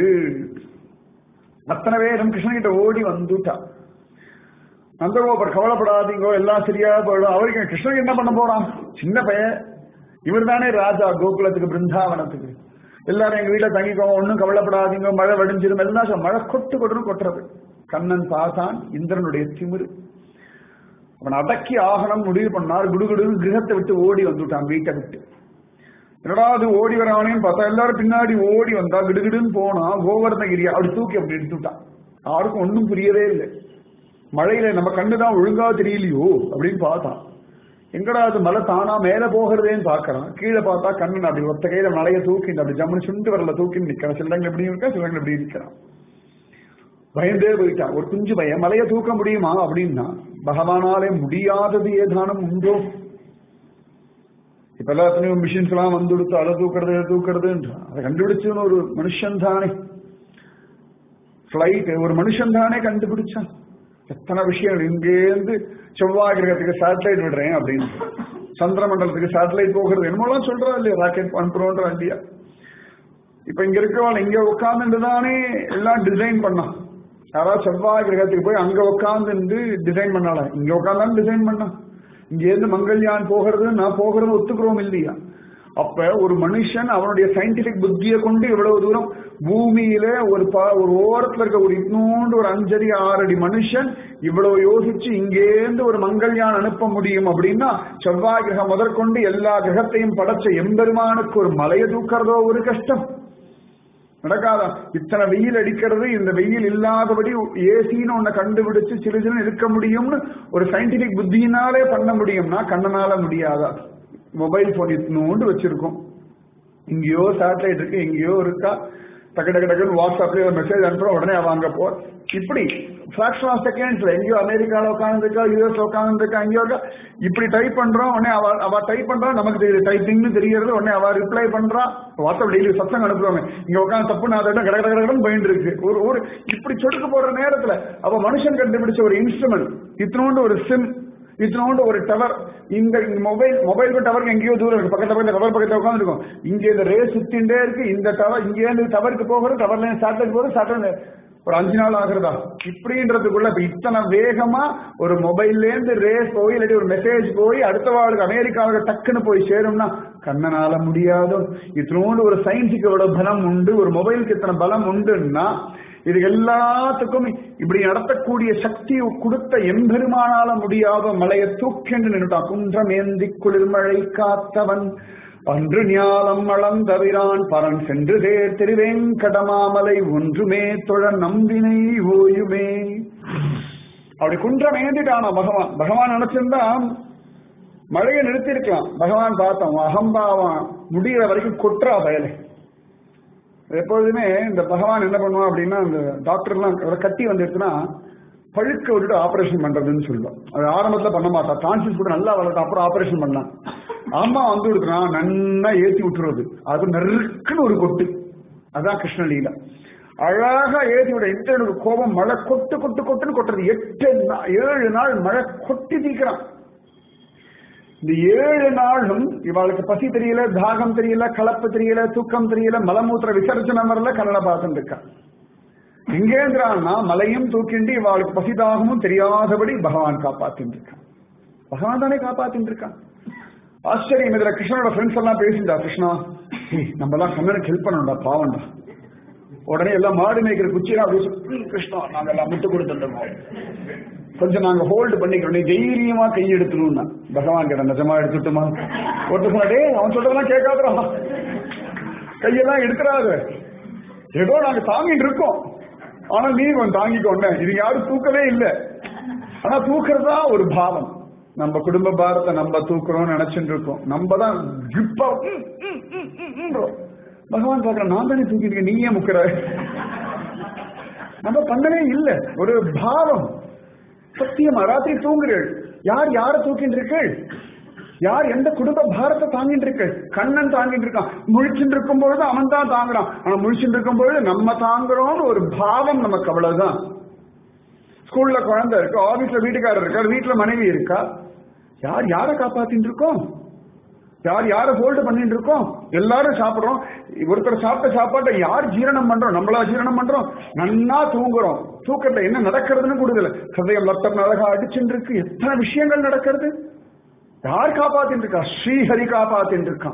Speaker 1: அத்தனை பேரும் கிருஷ்ணகிட்ட ஓடி வந்துட்டா நந்தகோபர் கவலைப்படாதீங்கோ எல்லாம் சரியா போயிடும் அவருக்கு கிருஷ்ணன் என்ன பண்ண போறான் சின்ன பையன் இவர் தானே ராஜா கோகுலத்துக்கு பிருந்தாவனத்துக்கு எல்லாரும் எங்க வீட்டுல தங்கிக்கோங்க ஒன்னும் கவலைப்படாதீங்க மழை வடிஞ்சிரும் எல்லாம் மழை கொட்டு கொட்டு கொட்டுறது கண்ணன் பார்த்தான் இந்திரனுடைய திமிரு அவன் அடக்கி ஆகணும் முடிவு பண்ணார் குடுகுடுன்னு கிரகத்தை விட்டு ஓடி வந்துட்டான் வீட்டை விட்டு என்னடா அது ஓடி வரானேன்னு பார்த்தா எல்லாரும் பின்னாடி ஓடி வந்தா கிடுகிடுன்னு போனா கோவர்ணகிரி அப்படி தூக்கி அப்படி எடுத்துட்டான் யாருக்கும் ஒன்றும் புரியவே இல்லை மழையில நம்ம கண்ணுதான் ஒழுங்கா தெரியலையோ அப்படின்னு பார்த்தான் எங்கடா அது மலை தானா மேல போகிறதேன்னு பாக்குறான் கீழே பார்த்தா கண்ணன் அப்படி ஒத்த கையில மலையை தூக்கி அப்படி ஜம்முன்னு சுண்டு வரல தூக்கி நிக்கிறான் சில இடங்கள் எப்படி இருக்கா சில இடங்கள் எப்படி நிக்கிறான் பயந்தே போயிட்டான் ஒரு குஞ்சு பையன் மலையை தூக்க முடியுமா அப்படின்னா பகவானாலே முடியாதது ஏதானும் உண்டோ இப்ப எல்லாத்துலயும் மிஷின்ஸ் எல்லாம் வந்து கொடுத்து அதை தூக்குறது இதை தூக்குறதுன்றான் அதை கண்டுபிடிச்சுன்னு ஒரு மனுஷன் தானே பிளைட் ஒரு மனுஷன் தானே கண்டுபிடிச்சான் எத்தனை விஷயங்கள் இங்கேருந்து செவ்வாய் கிரகத்துக்கு சேட்டலைட் விடுறேன் அப்படின்னு சந்திர மண்டலத்துக்கு சேட்டலைட் போகிறது என்னமோலாம் சொல்றா இல்லையா ராக்கெட் அனுப்புறோன்ற இல்லையா இப்ப இங்க இருக்கவன் இங்க உட்கார்ந்துட்டு தானே எல்லாம் டிசைன் பண்ணான் யாராவது செவ்வாய் கிரகத்துக்கு போய் அங்க உட்கார்ந்து டிசைன் பண்ணால இங்க உட்கார்ந்தாலும் டிசைன் பண்ணான் இங்க இருந்து மங்கள்யான் போகிறது நான் போகிறது ஒத்துக்கிறோம் இல்லையா அப்ப ஒரு மனுஷன் அவனுடைய சயின்டிபிக் புத்தியை கொண்டு இவ்வளவு தூரம் பூமியில ஒரு ப- ஒரு ஓரத்துல இருக்க ஒரு இன்னொன்று ஒரு அஞ்சடி ஆறடி மனுஷன் இவ்வளவு யோசிச்சு இங்கேருந்து ஒரு மங்கள்யான் அனுப்ப முடியும் அப்படின்னா செவ்வாய் கிரகம் முதற்கொண்டு எல்லா கிரகத்தையும் படைச்ச எம்பெருமானுக்கு ஒரு மலையை தூக்கிறதோ ஒரு கஷ்டம் நடக்காதா இத்தனை வெயில் அடிக்கிறது இந்த வெயில் இல்லாதபடி ஏசின்னு ஒண்ணு கண்டுபிடிச்சு சிறு சிறு இருக்க முடியும்னு ஒரு சயின்டிபிக் புத்தியினாலே பண்ண முடியும்னா கண்ணனால முடியாதா மொபைல் போன் இத்தினோண்டு வச்சிருக்கோம் எங்கேயோ சேட்டலைட் இருக்கு எங்கேயோ இருக்கா டக்கு டக்கு டக்குன்னு வாட்ஸ்அப்ல ஒரு மெசேஜ் அனுப்புறோம் உடனே அவன் அங்க போ இப்படி ஃபிராக்ஷன் ஆஃப் செகண்ட்ஸ்ல எங்கேயோ அமெரிக்கால உட்காந்துருக்கா யூஎஸ் உட்காந்துருக்கா எங்கேயோ இருக்கா இப்படி டைப் பண்றோம் உடனே அவ அவ டைப் பண்றா நமக்கு தெரியுது டைப்பிங்னு தெரியறது உடனே அவ ரிப்ளை பண்றா வாட்ஸ்அப் டெய்லி சத்தம் அனுப்புறோமே இங்க உட்காந்து தப்பு நான் கட கட கடன்னு போயிட்டு இருக்கு ஒரு ஒரு இப்படி சொடுக்கு போடுற நேரத்துல அப்ப மனுஷன் கண்டுபிடிச்ச ஒரு இன்ஸ்ட்ருமெண்ட் இத்தினோண்டு ஒரு சிம் இத்தினோண்டு ஒரு டவர் இந்த மொபைல் மொபைலுக்கு டவருக்கு எங்கேயோ தூரம் இருக்கு பக்கத்துல பக்கத்துல டவர் பக்கத்துல உட்காந்து இருக்கும் இங்க இந்த ரே சுத்திண்டே இருக்கு இந்த டவர் இங்கே இருந்து டவருக்கு போகிறது டவர்ல சேட்டலைட் போகுது சேட்டலைட் ஒரு அஞ்சு நாள் ஆகுறதா இப்படின்றதுக்குள்ள இப்ப இத்தனை வேகமா ஒரு மொபைல்ல இருந்து ரேஸ் போய் இல்லாட்டி ஒரு மெசேஜ் போய் அடுத்த வாழ்க்கை அமெரிக்காவுக்கு டக்குன்னு போய் சேரும்னா கண்ணனால முடியாதோ இத்தினோண்டு ஒரு சயின்ஸுக்கு எவ்வளவு பலம் உண்டு ஒரு மொபைலுக்கு இத்தனை பலம் உண்டுன்னா இது எல்லாத்துக்கும் இப்படி நடத்தக்கூடிய சக்தி கொடுத்த எம்பெருமானால முடியாத மலையை தூக்கென்று நின்றுட்டான் குன்றம் ஏந்தி குளிர்மழை காத்தவன் அன்று ஞாலம் அளந்தவிரான் பரன் சென்று தேர் திருவேங்கடமாமலை ஒன்றுமே தொழ நம்பினை ஓயுமே அப்படி குன்றம் ஏந்திட்டானா பகவான் பகவான் நினைச்சிருந்தா மழையை நிறுத்திருக்கலாம் பகவான் பார்த்தோம் அகம்பாவான் முடிகிற வரைக்கும் கொட்டுறா பயலை எப்பொழுதுமே இந்த பகவான் என்ன பண்ணுவான் அப்படின்னா இந்த டாக்டர்லாம் கட்டி வந்துருச்சுன்னா பழுக்க விட்டுட்டு ஆபரேஷன் பண்றதுன்னு சொல்லுவோம் அது ஆரம்பத்துல பண்ண மாட்டா டான்சில் கூட நல்லா வளர்த்து அப்புறம் ஆபரேஷன் பண்ணலாம் அம்மா வந்து கொடுக்குறான் நன்னா ஏத்தி விட்டுறது அது நெருக்குன்னு ஒரு கொட்டு அதான் கிருஷ்ணலீலா அழகா ஏத்தி விட இந்த கோபம் மழை கொட்டு கொட்டு கொட்டுன்னு கொட்டுறது எட்டு ஏழு நாள் மழை கொட்டி தீக்கிறான் இந்த ஏழு நாளும் இவாளுக்கு பசி தெரியல தாகம் தெரியல கலப்பு தெரியல தூக்கம் தெரியல மலமூத்திர விசர்ஜனம் வரல கண்ணனை பார்த்துட்டு இருக்கா எங்கேந்திரான்னா மலையும் தூக்கிண்டு இவாளுக்கு பசி தாகமும் தெரியாதபடி பகவான் காப்பாத்தின்னு இருக்கான் பகவான் தானே காப்பாத்தின்னு இருக்கான் ஆச்சரியம் இதுல கிருஷ்ணனோட ஃப்ரெண்ட்ஸ் எல்லாம் பேசிண்டா கிருஷ்ணா நம்ம எல்லாம் கண்ணனுக்கு ஹெல்ப் பண்ணணும்டா பாவம்டா உடனே எல்லாம் மாடு மேய்க்கிற குச்சியா அப்படி கிருஷ்ணா நாங்க எல்லாம் முட்டு கொடுத்துட்டோம் கொஞ்சம் நாங்க ஹோல்டு பண்ணிக்கிறோம் நீ தைரியமா கை எடுத்துணும்னா பகவான் கிட்ட நிஜமா எடுத்துட்டுமா ஒருத்தர் சொன்னே அவன் சொல்றதெல்லாம் கேட்காதரா கையெல்லாம் எடுக்கிறாரு ஏதோ நாங்க தாங்கிட்டு இருக்கோம் ஆனா நீ கொஞ்சம் தாங்கிக்கோண்ட இது யாரும் தூக்கவே இல்லை ஆனா தூக்குறதா ஒரு பாவம் நம்ம குடும்ப பாரத்தை நம்ம தூக்குறோம் நினைச்சுட்டு இருக்கோம் நம்ம தான் ஜிப்பா பகவான் பாக்குற நான் தானே தூக்கிட்டு நீ ஏன் முக்கிற நம்ம பண்ணவே இல்லை ஒரு பாவம் சத்தியமா ராத்திரி தூங்குறீள் யார் யார தூக்கிட்டு இருக்கீள் யார் எந்த குடும்ப பாரத்தை தாங்கிட்டு இருக்கு கண்ணன் தாங்கிட்டு இருக்கான் முழிச்சுட்டு இருக்கும் பொழுது அவன் தான் தாங்குறான் ஆனா முழிச்சுட்டு இருக்கும் பொழுது நம்ம தாங்குறோம்னு ஒரு பாவம் நமக்கு அவ்வளவுதான் ஸ்கூல்ல குழந்தை இருக்கு ஆபீஸ்ல வீட்டுக்காரர் இருக்கார் வீட்டுல மனைவி இருக்கா யார் யாரை காப்பாத்திட்டு இருக்கோம் யார் யாரை ஹோல்டு பண்ணிட்டு இருக்கோம் எல்லாரும் சாப்பிடுறோம் ஒருத்தர் சாப்பிட்ட சாப்பாட்டை யார் ஜீரணம் பண்றோம் நம்மளா ஜீரணம் பண்றோம் நன்னா தூங்குறோம் தூக்கத்துல என்ன நடக்கிறதுன்னு கொடுக்கல ஹதயம் ரத்தம் அழகா அடிச்சுட்டு இருக்கு எத்தனை விஷயங்கள் நடக்கிறது யார் காப்பாத்திட்டு இருக்கா ஸ்ரீஹரி காப்பாத்திட்டு இருக்கான்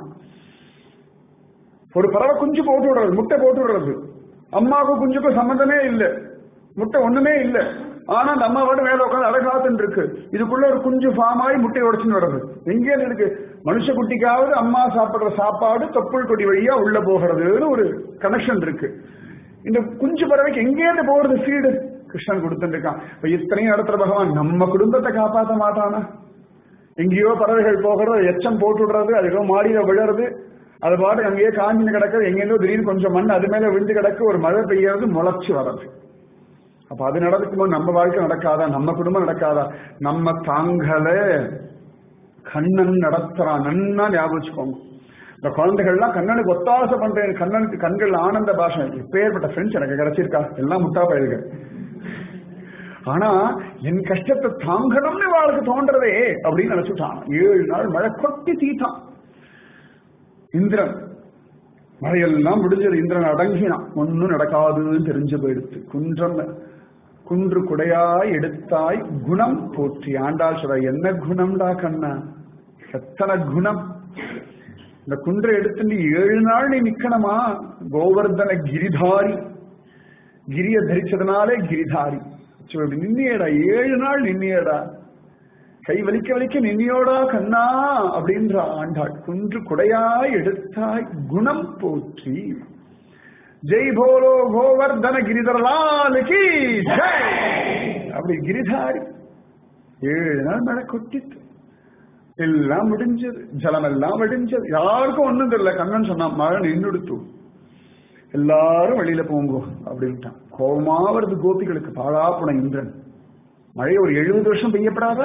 Speaker 1: ஒரு பறவை குஞ்சு போட்டு விடுறது முட்டை போட்டு விடுறது அம்மாவுக்கும் குஞ்சுக்கும் சம்மந்தமே இல்லை முட்டை ஒண்ணுமே இல்லை ஆனா அந்த அம்மாவோட மேல உட்காந்து அழகாத்துன்னு இருக்கு இதுக்குள்ள ஒரு குஞ்சு ஃபார்ம் ஆகி முட்டை உடச்சுன்னு வருது எங்கே இருக்கு மனுஷ குட்டிக்காவது அம்மா சாப்பிடுற சாப்பாடு தொப்புள் கொடி வழியா உள்ள போகிறதுன்னு ஒரு கனெக்ஷன் இருக்கு இந்த குஞ்சு பறவைக்கு எங்கேருந்து போறது சீடு கிருஷ்ணன் கொடுத்துட்டு இருக்கான் இப்ப இத்தனையும் நடத்துற பகவான் நம்ம குடும்பத்தை காப்பாற்ற மாட்டானா எங்கேயோ பறவைகள் போகிறது எச்சம் போட்டு விடுறது அது ஏதோ மாடியில விழுறது அது பாட்டு அங்கேயே காஞ்சின்னு கிடக்குது எங்கேருந்தோ திடீர்னு கொஞ்சம் மண் அது மேல விழுந்து கிடக்கு ஒரு மழை பெய்யறது முளைச்சு வர்றது அப்ப அது நடக்கும்போது நம்ம வாழ்க்கை நடக்காதா நம்ம குடும்பம் நடக்காதா நம்ம தாங்கல கண்ணன் நடத்துறான் நன்னா ஞாபகம் வச்சுக்கோங்க இந்த குழந்தைகள்லாம் கண்ணனுக்கு ஒத்தாசை பண்றேன் கண்ணனுக்கு கண்கள் ஆனந்த பாஷை இப்பேற்பட்ட ஃப்ரெண்ட்ஸ் எனக்கு கிடைச்சிருக்கா எல்லாம் முட்டா பயிர்கள் ஆனா என் கஷ்டத்தை தாங்கணும்னு வாழ்க்கை தோன்றதே அப்படின்னு நினைச்சுட்டான் ஏழு நாள் மழை கொட்டி தீட்டான் இந்திரன் மழையெல்லாம் முடிஞ்சது இந்திரன் அடங்கினான் ஒன்னும் நடக்காதுன்னு தெரிஞ்சு போயிடுத்து குன்றம் குன்று குடையாய் எடுத்தாய் குணம் போற்றி ஆண்டாள் சொல்ற என்ன குணம்டா கண்ணா எத்தனை குணம் இந்த குன்றை எடுத்து நீ ஏழு நாள் நீ நிக்கணுமா கோவர்தன கிரிதாரி கிரிய தரிச்சதுனாலே கிரிதாரி அப்படி நின்னியடா ஏழு நாள் நின்னியடா கை வலிக்க வலிக்க நின்னியோடா கண்ணா அப்படின்ற ஆண்டாள் குன்று குடையாய் எடுத்தாய் குணம் போற்றி ஜெய் போலோ கோவர்தன கிரிதரலாலுக்கு ஜெய் அப்படி கிரிதாரி ஏழு நாள் மழை கொட்டித்து எல்லாம் விடிஞ்சது ஜலம் எல்லாம் விடிஞ்சது யாருக்கும் ஒண்ணும் தெரியல கண்ணன் சொன்னா மழை நின்றுடுத்து எல்லாரும் வெளியில போங்கோ அப்படின்ட்டான் கோபமா வருது கோபிகளுக்கு பாழாப்புன இந்திரன் மழை ஒரு எழுபது வருஷம் பெய்யப்படாத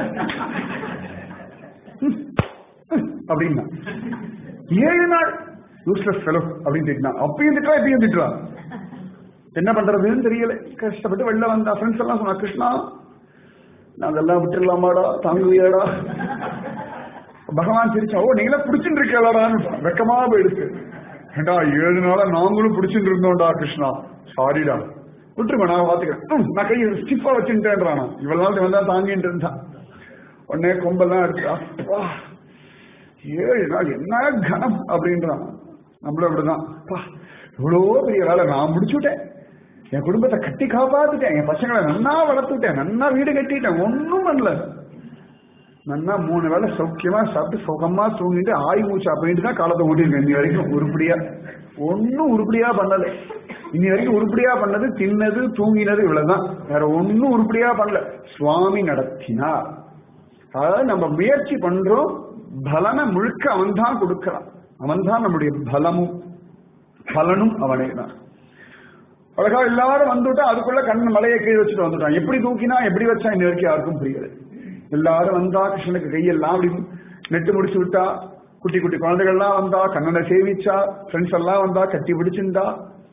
Speaker 1: அப்படின்னா ஏழு நாள் யூஸ்லெஸ் ஃபெலோ அப்படின்னு திட்டினா அப்பயும் திட்டா இப்பயும் திட்டுறா என்ன பண்றதுன்னு தெரியல கஷ்டப்பட்டு வெளில வந்தா ஃப்ரெண்ட்ஸ் எல்லாம் சொன்னா கிருஷ்ணா நான் அதெல்லாம் விட்டுடலாமாடா தாங்குவியாடா பகவான் சிரிச்சா ஓ நீங்களே பிடிச்சிட்டு இருக்கலாடான்னு வெக்கமா போயிடுச்சு ஏண்டா ஏழு நாளா நாங்களும் பிடிச்சிட்டு இருந்தோம்டா கிருஷ்ணா சாரிடா விட்டுருங்க நான் பாத்துக்கிறேன் நான் கையை ஸ்டிஃபா வச்சுட்டேன்றானா இவ்வளவு நாள் வந்தா தாங்கிட்டு இருந்தான் உடனே கொம்பெல்லாம் எடுத்து அப்பா ஏழு நாள் என்ன கனம் அப்படின்றான் நம்மளும் அப்படிதான் அப்பா இவ்வளோ பெரிய வேலை நான் முடிச்சுட்டேன் என் குடும்பத்தை கட்டி காப்பாத்துட்டேன் என் பசங்களை நன்னா வளர்த்துட்டேன் நன்னா வீடு கட்டிட்டேன் ஒன்றும் பண்ணல நன்னா மூணு வேளை சௌக்கியமா சாப்பிட்டு சுகமா தூங்கிட்டு ஆய் மூச்சு அப்படின்ட்டு தான் காலத்தை ஓட்டிருக்கேன் இன்னி வரைக்கும் உருப்படியா ஒன்னும் உருப்படியா பண்ணல இன்னி வரைக்கும் உருப்படியா பண்ணது தின்னது தூங்கினது இவ்வளவுதான் வேற ஒன்னும் உருப்படியா பண்ணல சுவாமி நடத்தினார் அதாவது நம்ம முயற்சி பண்றோம் பலனை முழுக்க அவன் தான் கொடுக்கிறான் அவன் தான் நம்முடைய பலமும் பலனும் அவனே தான் அழகா எல்லாரும் வந்துட்டா அதுக்குள்ள கண் மலையை கீழே வச்சுட்டு வந்துட்டான் எப்படி தூக்கினா எப்படி வச்சா இன்ன வரைக்கும் யாருக்கும் புரியல எல்லாரும் வந்தா கிருஷ்ணனுக்கு கையெல்லாம் அப்படி நெட்டு முடிச்சு விட்டா குட்டி குட்டி குழந்தைகள்லாம் வந்தா கண்ணனை சேவிச்சா ஃப்ரெண்ட்ஸ் எல்லாம் வந்தா கட்டி பிடிச்சிருந்தா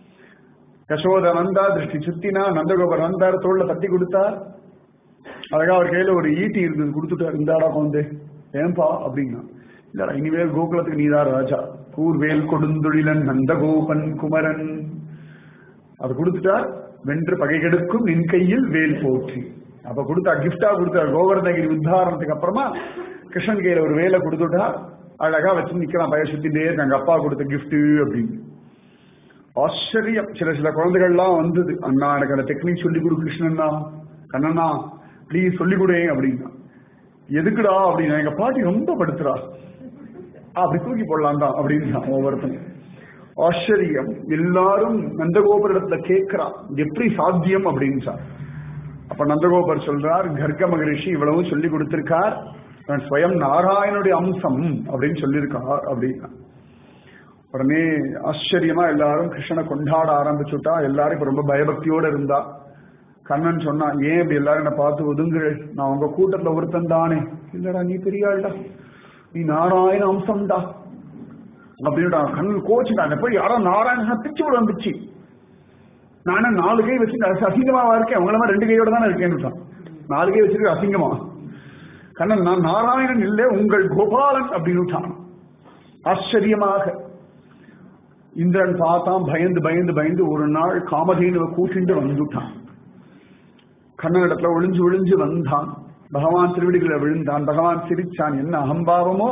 Speaker 1: யசோத வந்தா திருஷ்டி சுத்தினா நந்தகோபர் வந்தார் தோல்ல தட்டி கொடுத்தார் அழகா அவர் கையில ஒரு ஈட்டி இருந்தது கொடுத்துட்டார் இந்தாடா குழந்தை ஏன்பா அப்படின்னா இல்லடா இனிமேல் கோகுலத்துக்கு நீதான் ராஜா கூர்வேல் கொடுந்தொழிலன் நந்தகோபன் குமரன் அது கொடுத்துட்டார் வென்று பகை கெடுக்கும் நின் கையில் வேல் போற்றி அப்ப கொடுத்தா கிஃப்டா கொடுத்தார் கோவர்தகிரி உத்தாரணத்துக்கு அப்புறமா கிருஷ்ணன் கையில ஒரு வேலை கொடுத்துட்டா அழகா வச்சு நிக்கலாம் பய சுத்திட்டே இருக்காங்க அப்பா கொடுத்த கிஃப்ட் அப்படின்னு ஆச்சரியம் சில சில குழந்தைகள்லாம் வந்தது அண்ணா எனக்கு அந்த டெக்னிக் சொல்லி கொடு கிருஷ்ணண்ணா கண்ணண்ணா ப்ளீஸ் சொல்லி கொடு அப்படின்னா எதுக்குடா அப்படின்னா எங்க பாட்டி ரொம்ப படுத்துறா அப்படி தூக்கி போடலாம் தான் அப்படின்னு ஒவ்வொருத்தனும் ஆச்சரியம் எல்லாரும் நந்தகோபுரத்துல கேட்கிறான் எப்படி சாத்தியம் அப்படின்னு சார் அப்ப நந்தகோபர் சொல்றார் கர்க்க மகரிஷி இவ்வளவும் சொல்லி கொடுத்திருக்கார் நான் ஸ்வயம் நாராயணுடைய அம்சம் அப்படின்னு சொல்லியிருக்கார் அப்படின்னா உடனே ஆச்சரியமா எல்லாரும் கிருஷ்ணனை கொண்டாட ஆரம்பிச்சுட்டா எல்லாரும் இப்ப ரொம்ப பயபக்தியோட இருந்தா கண்ணன் சொன்னா ஏன் இப்படி எல்லாரும் என்ன பார்த்து ஒதுங்கு நான் உங்க கூட்டத்துல ஒருத்தன் தானே இல்லடா நீ பெரிய ஆள்டா நீ நாராயண அம்சம்டா அப்படின்டா கண்ணன் கோச்சுட்டாங்க போய் யாரோ நாராயண பிச்சு விட பிச்சு நானே நாலு கை வச்சு அசிங்கமாவா இருக்கேன் உங்கள மாதிரி ரெண்டு கையோட தானே இருக்கேன்னு நாலு கை வச்சிருக்க அசிங்கமா கண்ணன் நான் நாராயணன் இல்லை உங்கள் கோபாலன் அப்படின்னு ஆச்சரியமாக இந்திரன் பார்த்தான் பயந்து பயந்து பயந்து ஒரு நாள் காமதேனுவை கூட்டிட்டு வந்துட்டான் கண்ணனிடத்துல ஒளிஞ்சு ஒளிஞ்சு வந்தான் பகவான் திருவிடிகளை விழுந்தான் பகவான் சிரிச்சான் என்ன அகம்பாவமோ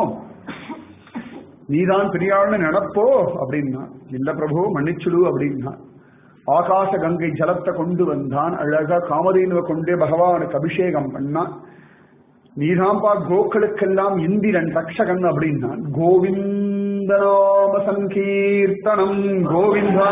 Speaker 1: நீதான் பெரியாள்னு நினப்போ அப்படின்னா இல்ல பிரபு மன்னிச்சுடு அப்படின்னா ஆகாச கங்கை ஜலத்தை கொண்டு வந்தான் அழகா காமதேனுவை கொண்டே பகவானுக்கு அபிஷேகம் பண்ணான் நீதாம்பா கோக்களுக்கெல்லாம் இந்திரன் ரக்ஷகன் அப்படின்னான் கோவிந்தநாம சங்கீர்த்தனம் கோவிந்தா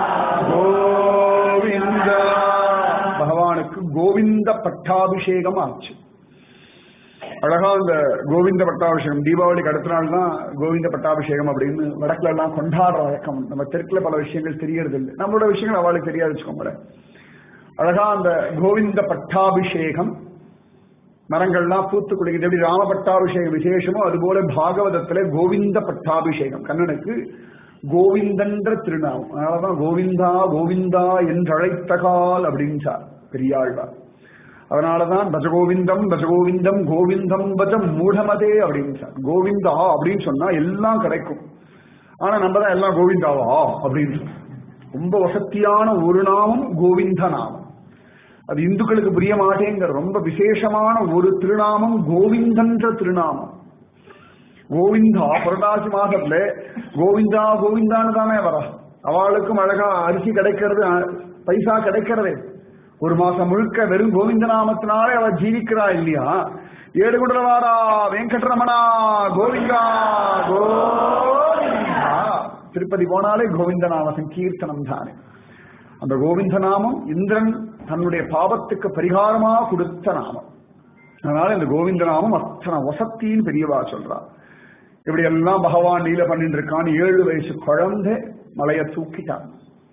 Speaker 1: கோவிந்தா பகவானுக்கு கோவிந்த பட்டாபிஷேகம் ஆச்சு அழகா அந்த கோவிந்த பட்டாபிஷேகம் தீபாவளிக்கு அடுத்த நாள் தான் கோவிந்த பட்டாபிஷேகம் அப்படின்னு வடக்குல எல்லாம் கொண்டாடுற வழக்கம் நம்ம தெற்குல பல விஷயங்கள் தெரியறது இல்லை நம்மளோட விஷயங்கள் அவளுக்கு தெரியாது வச்சுக்கோங்களேன் அழகா அந்த கோவிந்த பட்டாபிஷேகம் மரங்கள்லாம் பூத்து குளிக்கிறது எப்படி ராம பட்டாபிஷேகம் விசேஷமோ அதுபோல பாகவதத்துல கோவிந்த பட்டாபிஷேகம் கண்ணனுக்கு கோவிந்தன்ற திருநாமம் அதனாலதான் கோவிந்தா கோவிந்தா என்றழைத்த கால் அப்படின்றார் பெரியாழ்வார் அதனாலதான் பஜகோவிந்தம் பஜகோவிந்தம் கோவிந்தம் பஜம் மூடமதே அப்படின்றார் கோவிந்தா அப்படின்னு சொன்னா எல்லாம் கிடைக்கும் ஆனா நம்ம தான் எல்லாம் கோவிந்தாவா அப்படின்னு ரொம்ப வசத்தியான ஒரு நாமம் கோவிந்த நாமம் அது இந்துக்களுக்கு புரிய மாட்டேங்கிற ரொம்ப விசேஷமான ஒரு திருநாமம் கோவிந்தன்ற திருநாமம் கோவிந்தா புரட்டாசி மாசத்துல கோவிந்தா கோவிந்தான்னு தானே வர அவளுக்கும் அழகா அரிசி கிடைக்கிறது பைசா கிடைக்கிறதே ஒரு மாசம் முழுக்க வெறும் கோவிந்த நாமத்தினாலே அவ ஜீவிக்கிறா இல்லையா ஏழு குடலவாரா வெங்கட்ரமணா கோவிந்தா கோவிந்தா திருப்பதி போனாலே கோவிந்த நாம சங்கீர்த்தனம் தானே அந்த கோவிந்த நாமம் இந்திரன் தன்னுடைய பாவத்துக்கு பரிகாரமா கொடுத்த நாமம் அதனால இந்த கோவிந்தநாமம் அத்தனை வசத்தின்னு பெரியவா சொல்றா இப்படி எல்லாம் பகவான் லீல பண்ணிட்டு இருக்கான் ஏழு வயசு குழந்தை மலைய தூக்கிட்டான்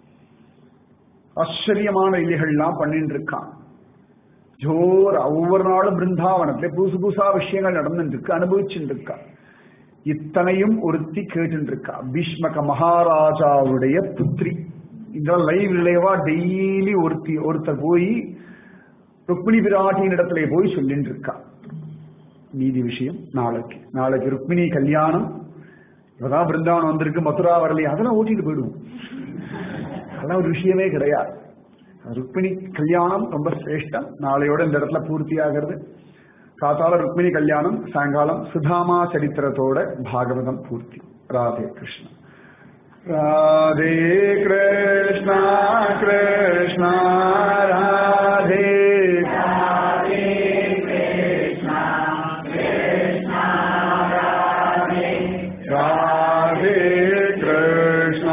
Speaker 1: ஆச்சரியமான லீலைகள்லாம் பண்ணிட்டு இருக்கான் ஜோர் ஒவ்வொரு நாளும் பிருந்தாவனத்துல புதுசு புதுசா விஷயங்கள் நடந்துட்டு இருக்கு அனுபவிச்சுட்டு இருக்கா இத்தனையும் ஒருத்தி கேட்டு இருக்கா பீஷ்மக மகாராஜாவுடைய புத்திரி இதெல்லாம் லைவ் ரிலேவா டெய்லி ஒருத்தி ஒருத்தர் போய் ருக்மிணி பிராட்டியின் இடத்துல போய் சொல்லிட்டு இருக்கா நீதி விஷயம் நாளைக்கு நாளைக்கு ருக்மிணி கல்யாணம் இப்பதான் பிருந்தாவனம் வந்திருக்கு மதுரா வரலையே அதெல்லாம் ஓட்டிட்டு போயிடுவோம் அதெல்லாம் ஒரு விஷயமே கிடையாது ருக்மிணி கல்யாணம் ரொம்ப சிரேஷ்டம் நாளையோட இந்த இடத்துல பூர்த்தி ஆகிறது காத்தால ருக்மிணி கல்யாணம் சாயங்காலம் சுதாமா சரித்திரத்தோட பாகவதம் பூர்த்தி ராதே கிருஷ்ணா ராதே கிருஷ்ணா கிருஷ்ணா ராதே ராதே கிருஷ்ணா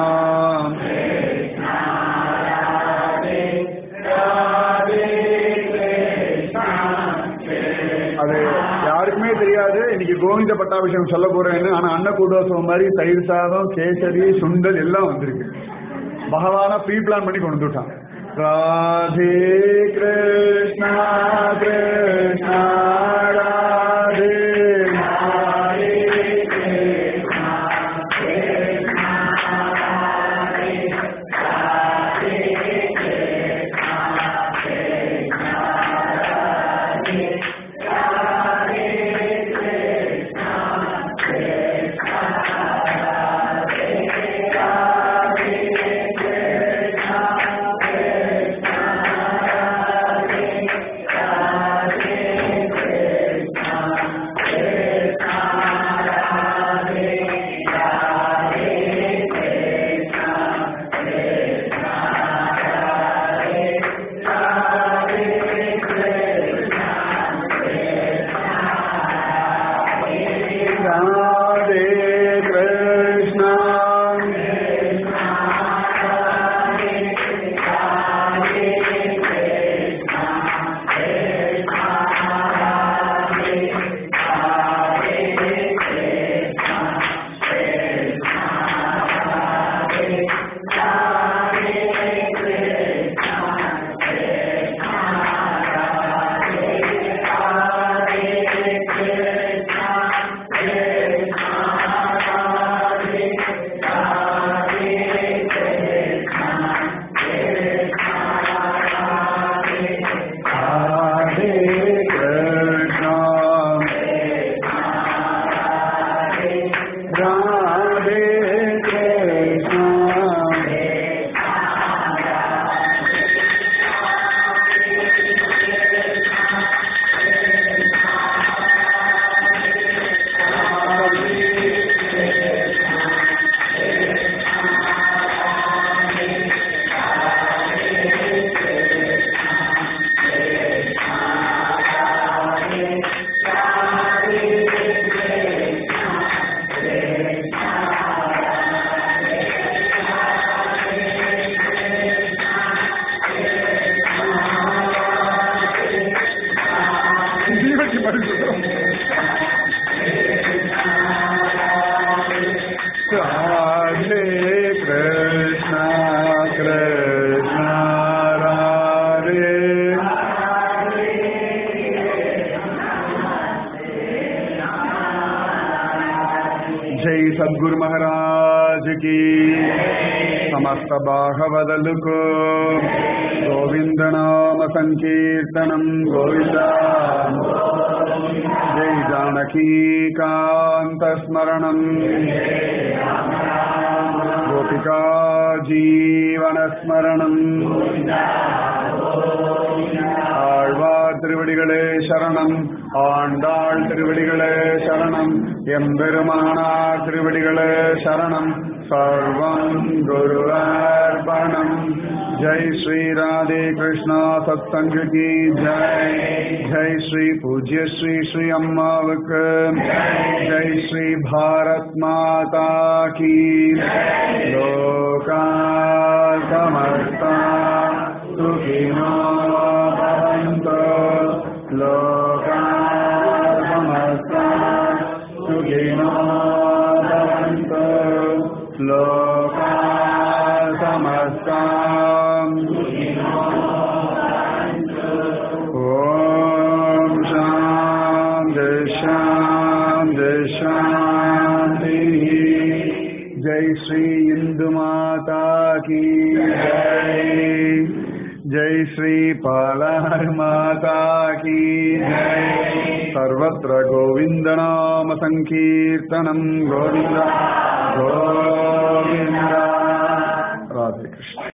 Speaker 1: அது யாருக்குமே தெரியாது இன்னைக்கு கோவிந்த பட்டாபிஷேகம் சொல்ல போறேன்னு ஆனா அன்னக்கூடோசம் மாதிரி தயிர் சாதம் கேசரி சுண்டல் எல்லாம் வந்திருக்கு பகவானா ப்ரீ பிளான் பண்ணி கொண்டு வந்துட்டான் ராதே கிருஷ்ணா கிருஷ்ணா ராதே ராதே கிருஷ்ணா ராதே கிருஷ்ணா ராதே கிருஷ்ணா ஜீவனுக்கு மறுக்கிறோம் ராதே கிருஷ்ணா கிருஷ்ணா ராதே जय सद्गुरु महाराज की समस्त बाहवदलु को गोविंद नाम संकीर्तनम गोविंदा जय जानकी कांत स्मरणम गोपिका जीवन स्मरणम ஆழ்வார் திருவடிகளே சரணம் ஆண்டாள் திருவடிகளே சரணம் எம்பெருமானார் திருவடிகளே சரணம் சர்வம் குருவர்பணம் ஜெய் ஸ்ரீ ராதே கிருஷ்ணா சத்சங்க கி ஜெய் ஜெய் ஸ்ரீ பூஜ்ய ஸ்ரீ ஸ்ரீ அம்மாவுக்கு ஜெய் ஸ்ரீ பாரத் மாதா கி லோகா சமஸ்தா सुखिनो भवन्तु लोका लोका समस्ताम् ॐ शान्ति शान्ति शान्तिः जय श्री इंदु माता की जय जय श्री पालार माता की जय सर्वत्र गोविंद नाम संकीर्तनम गोविंद गोविंद राधे कृष्ण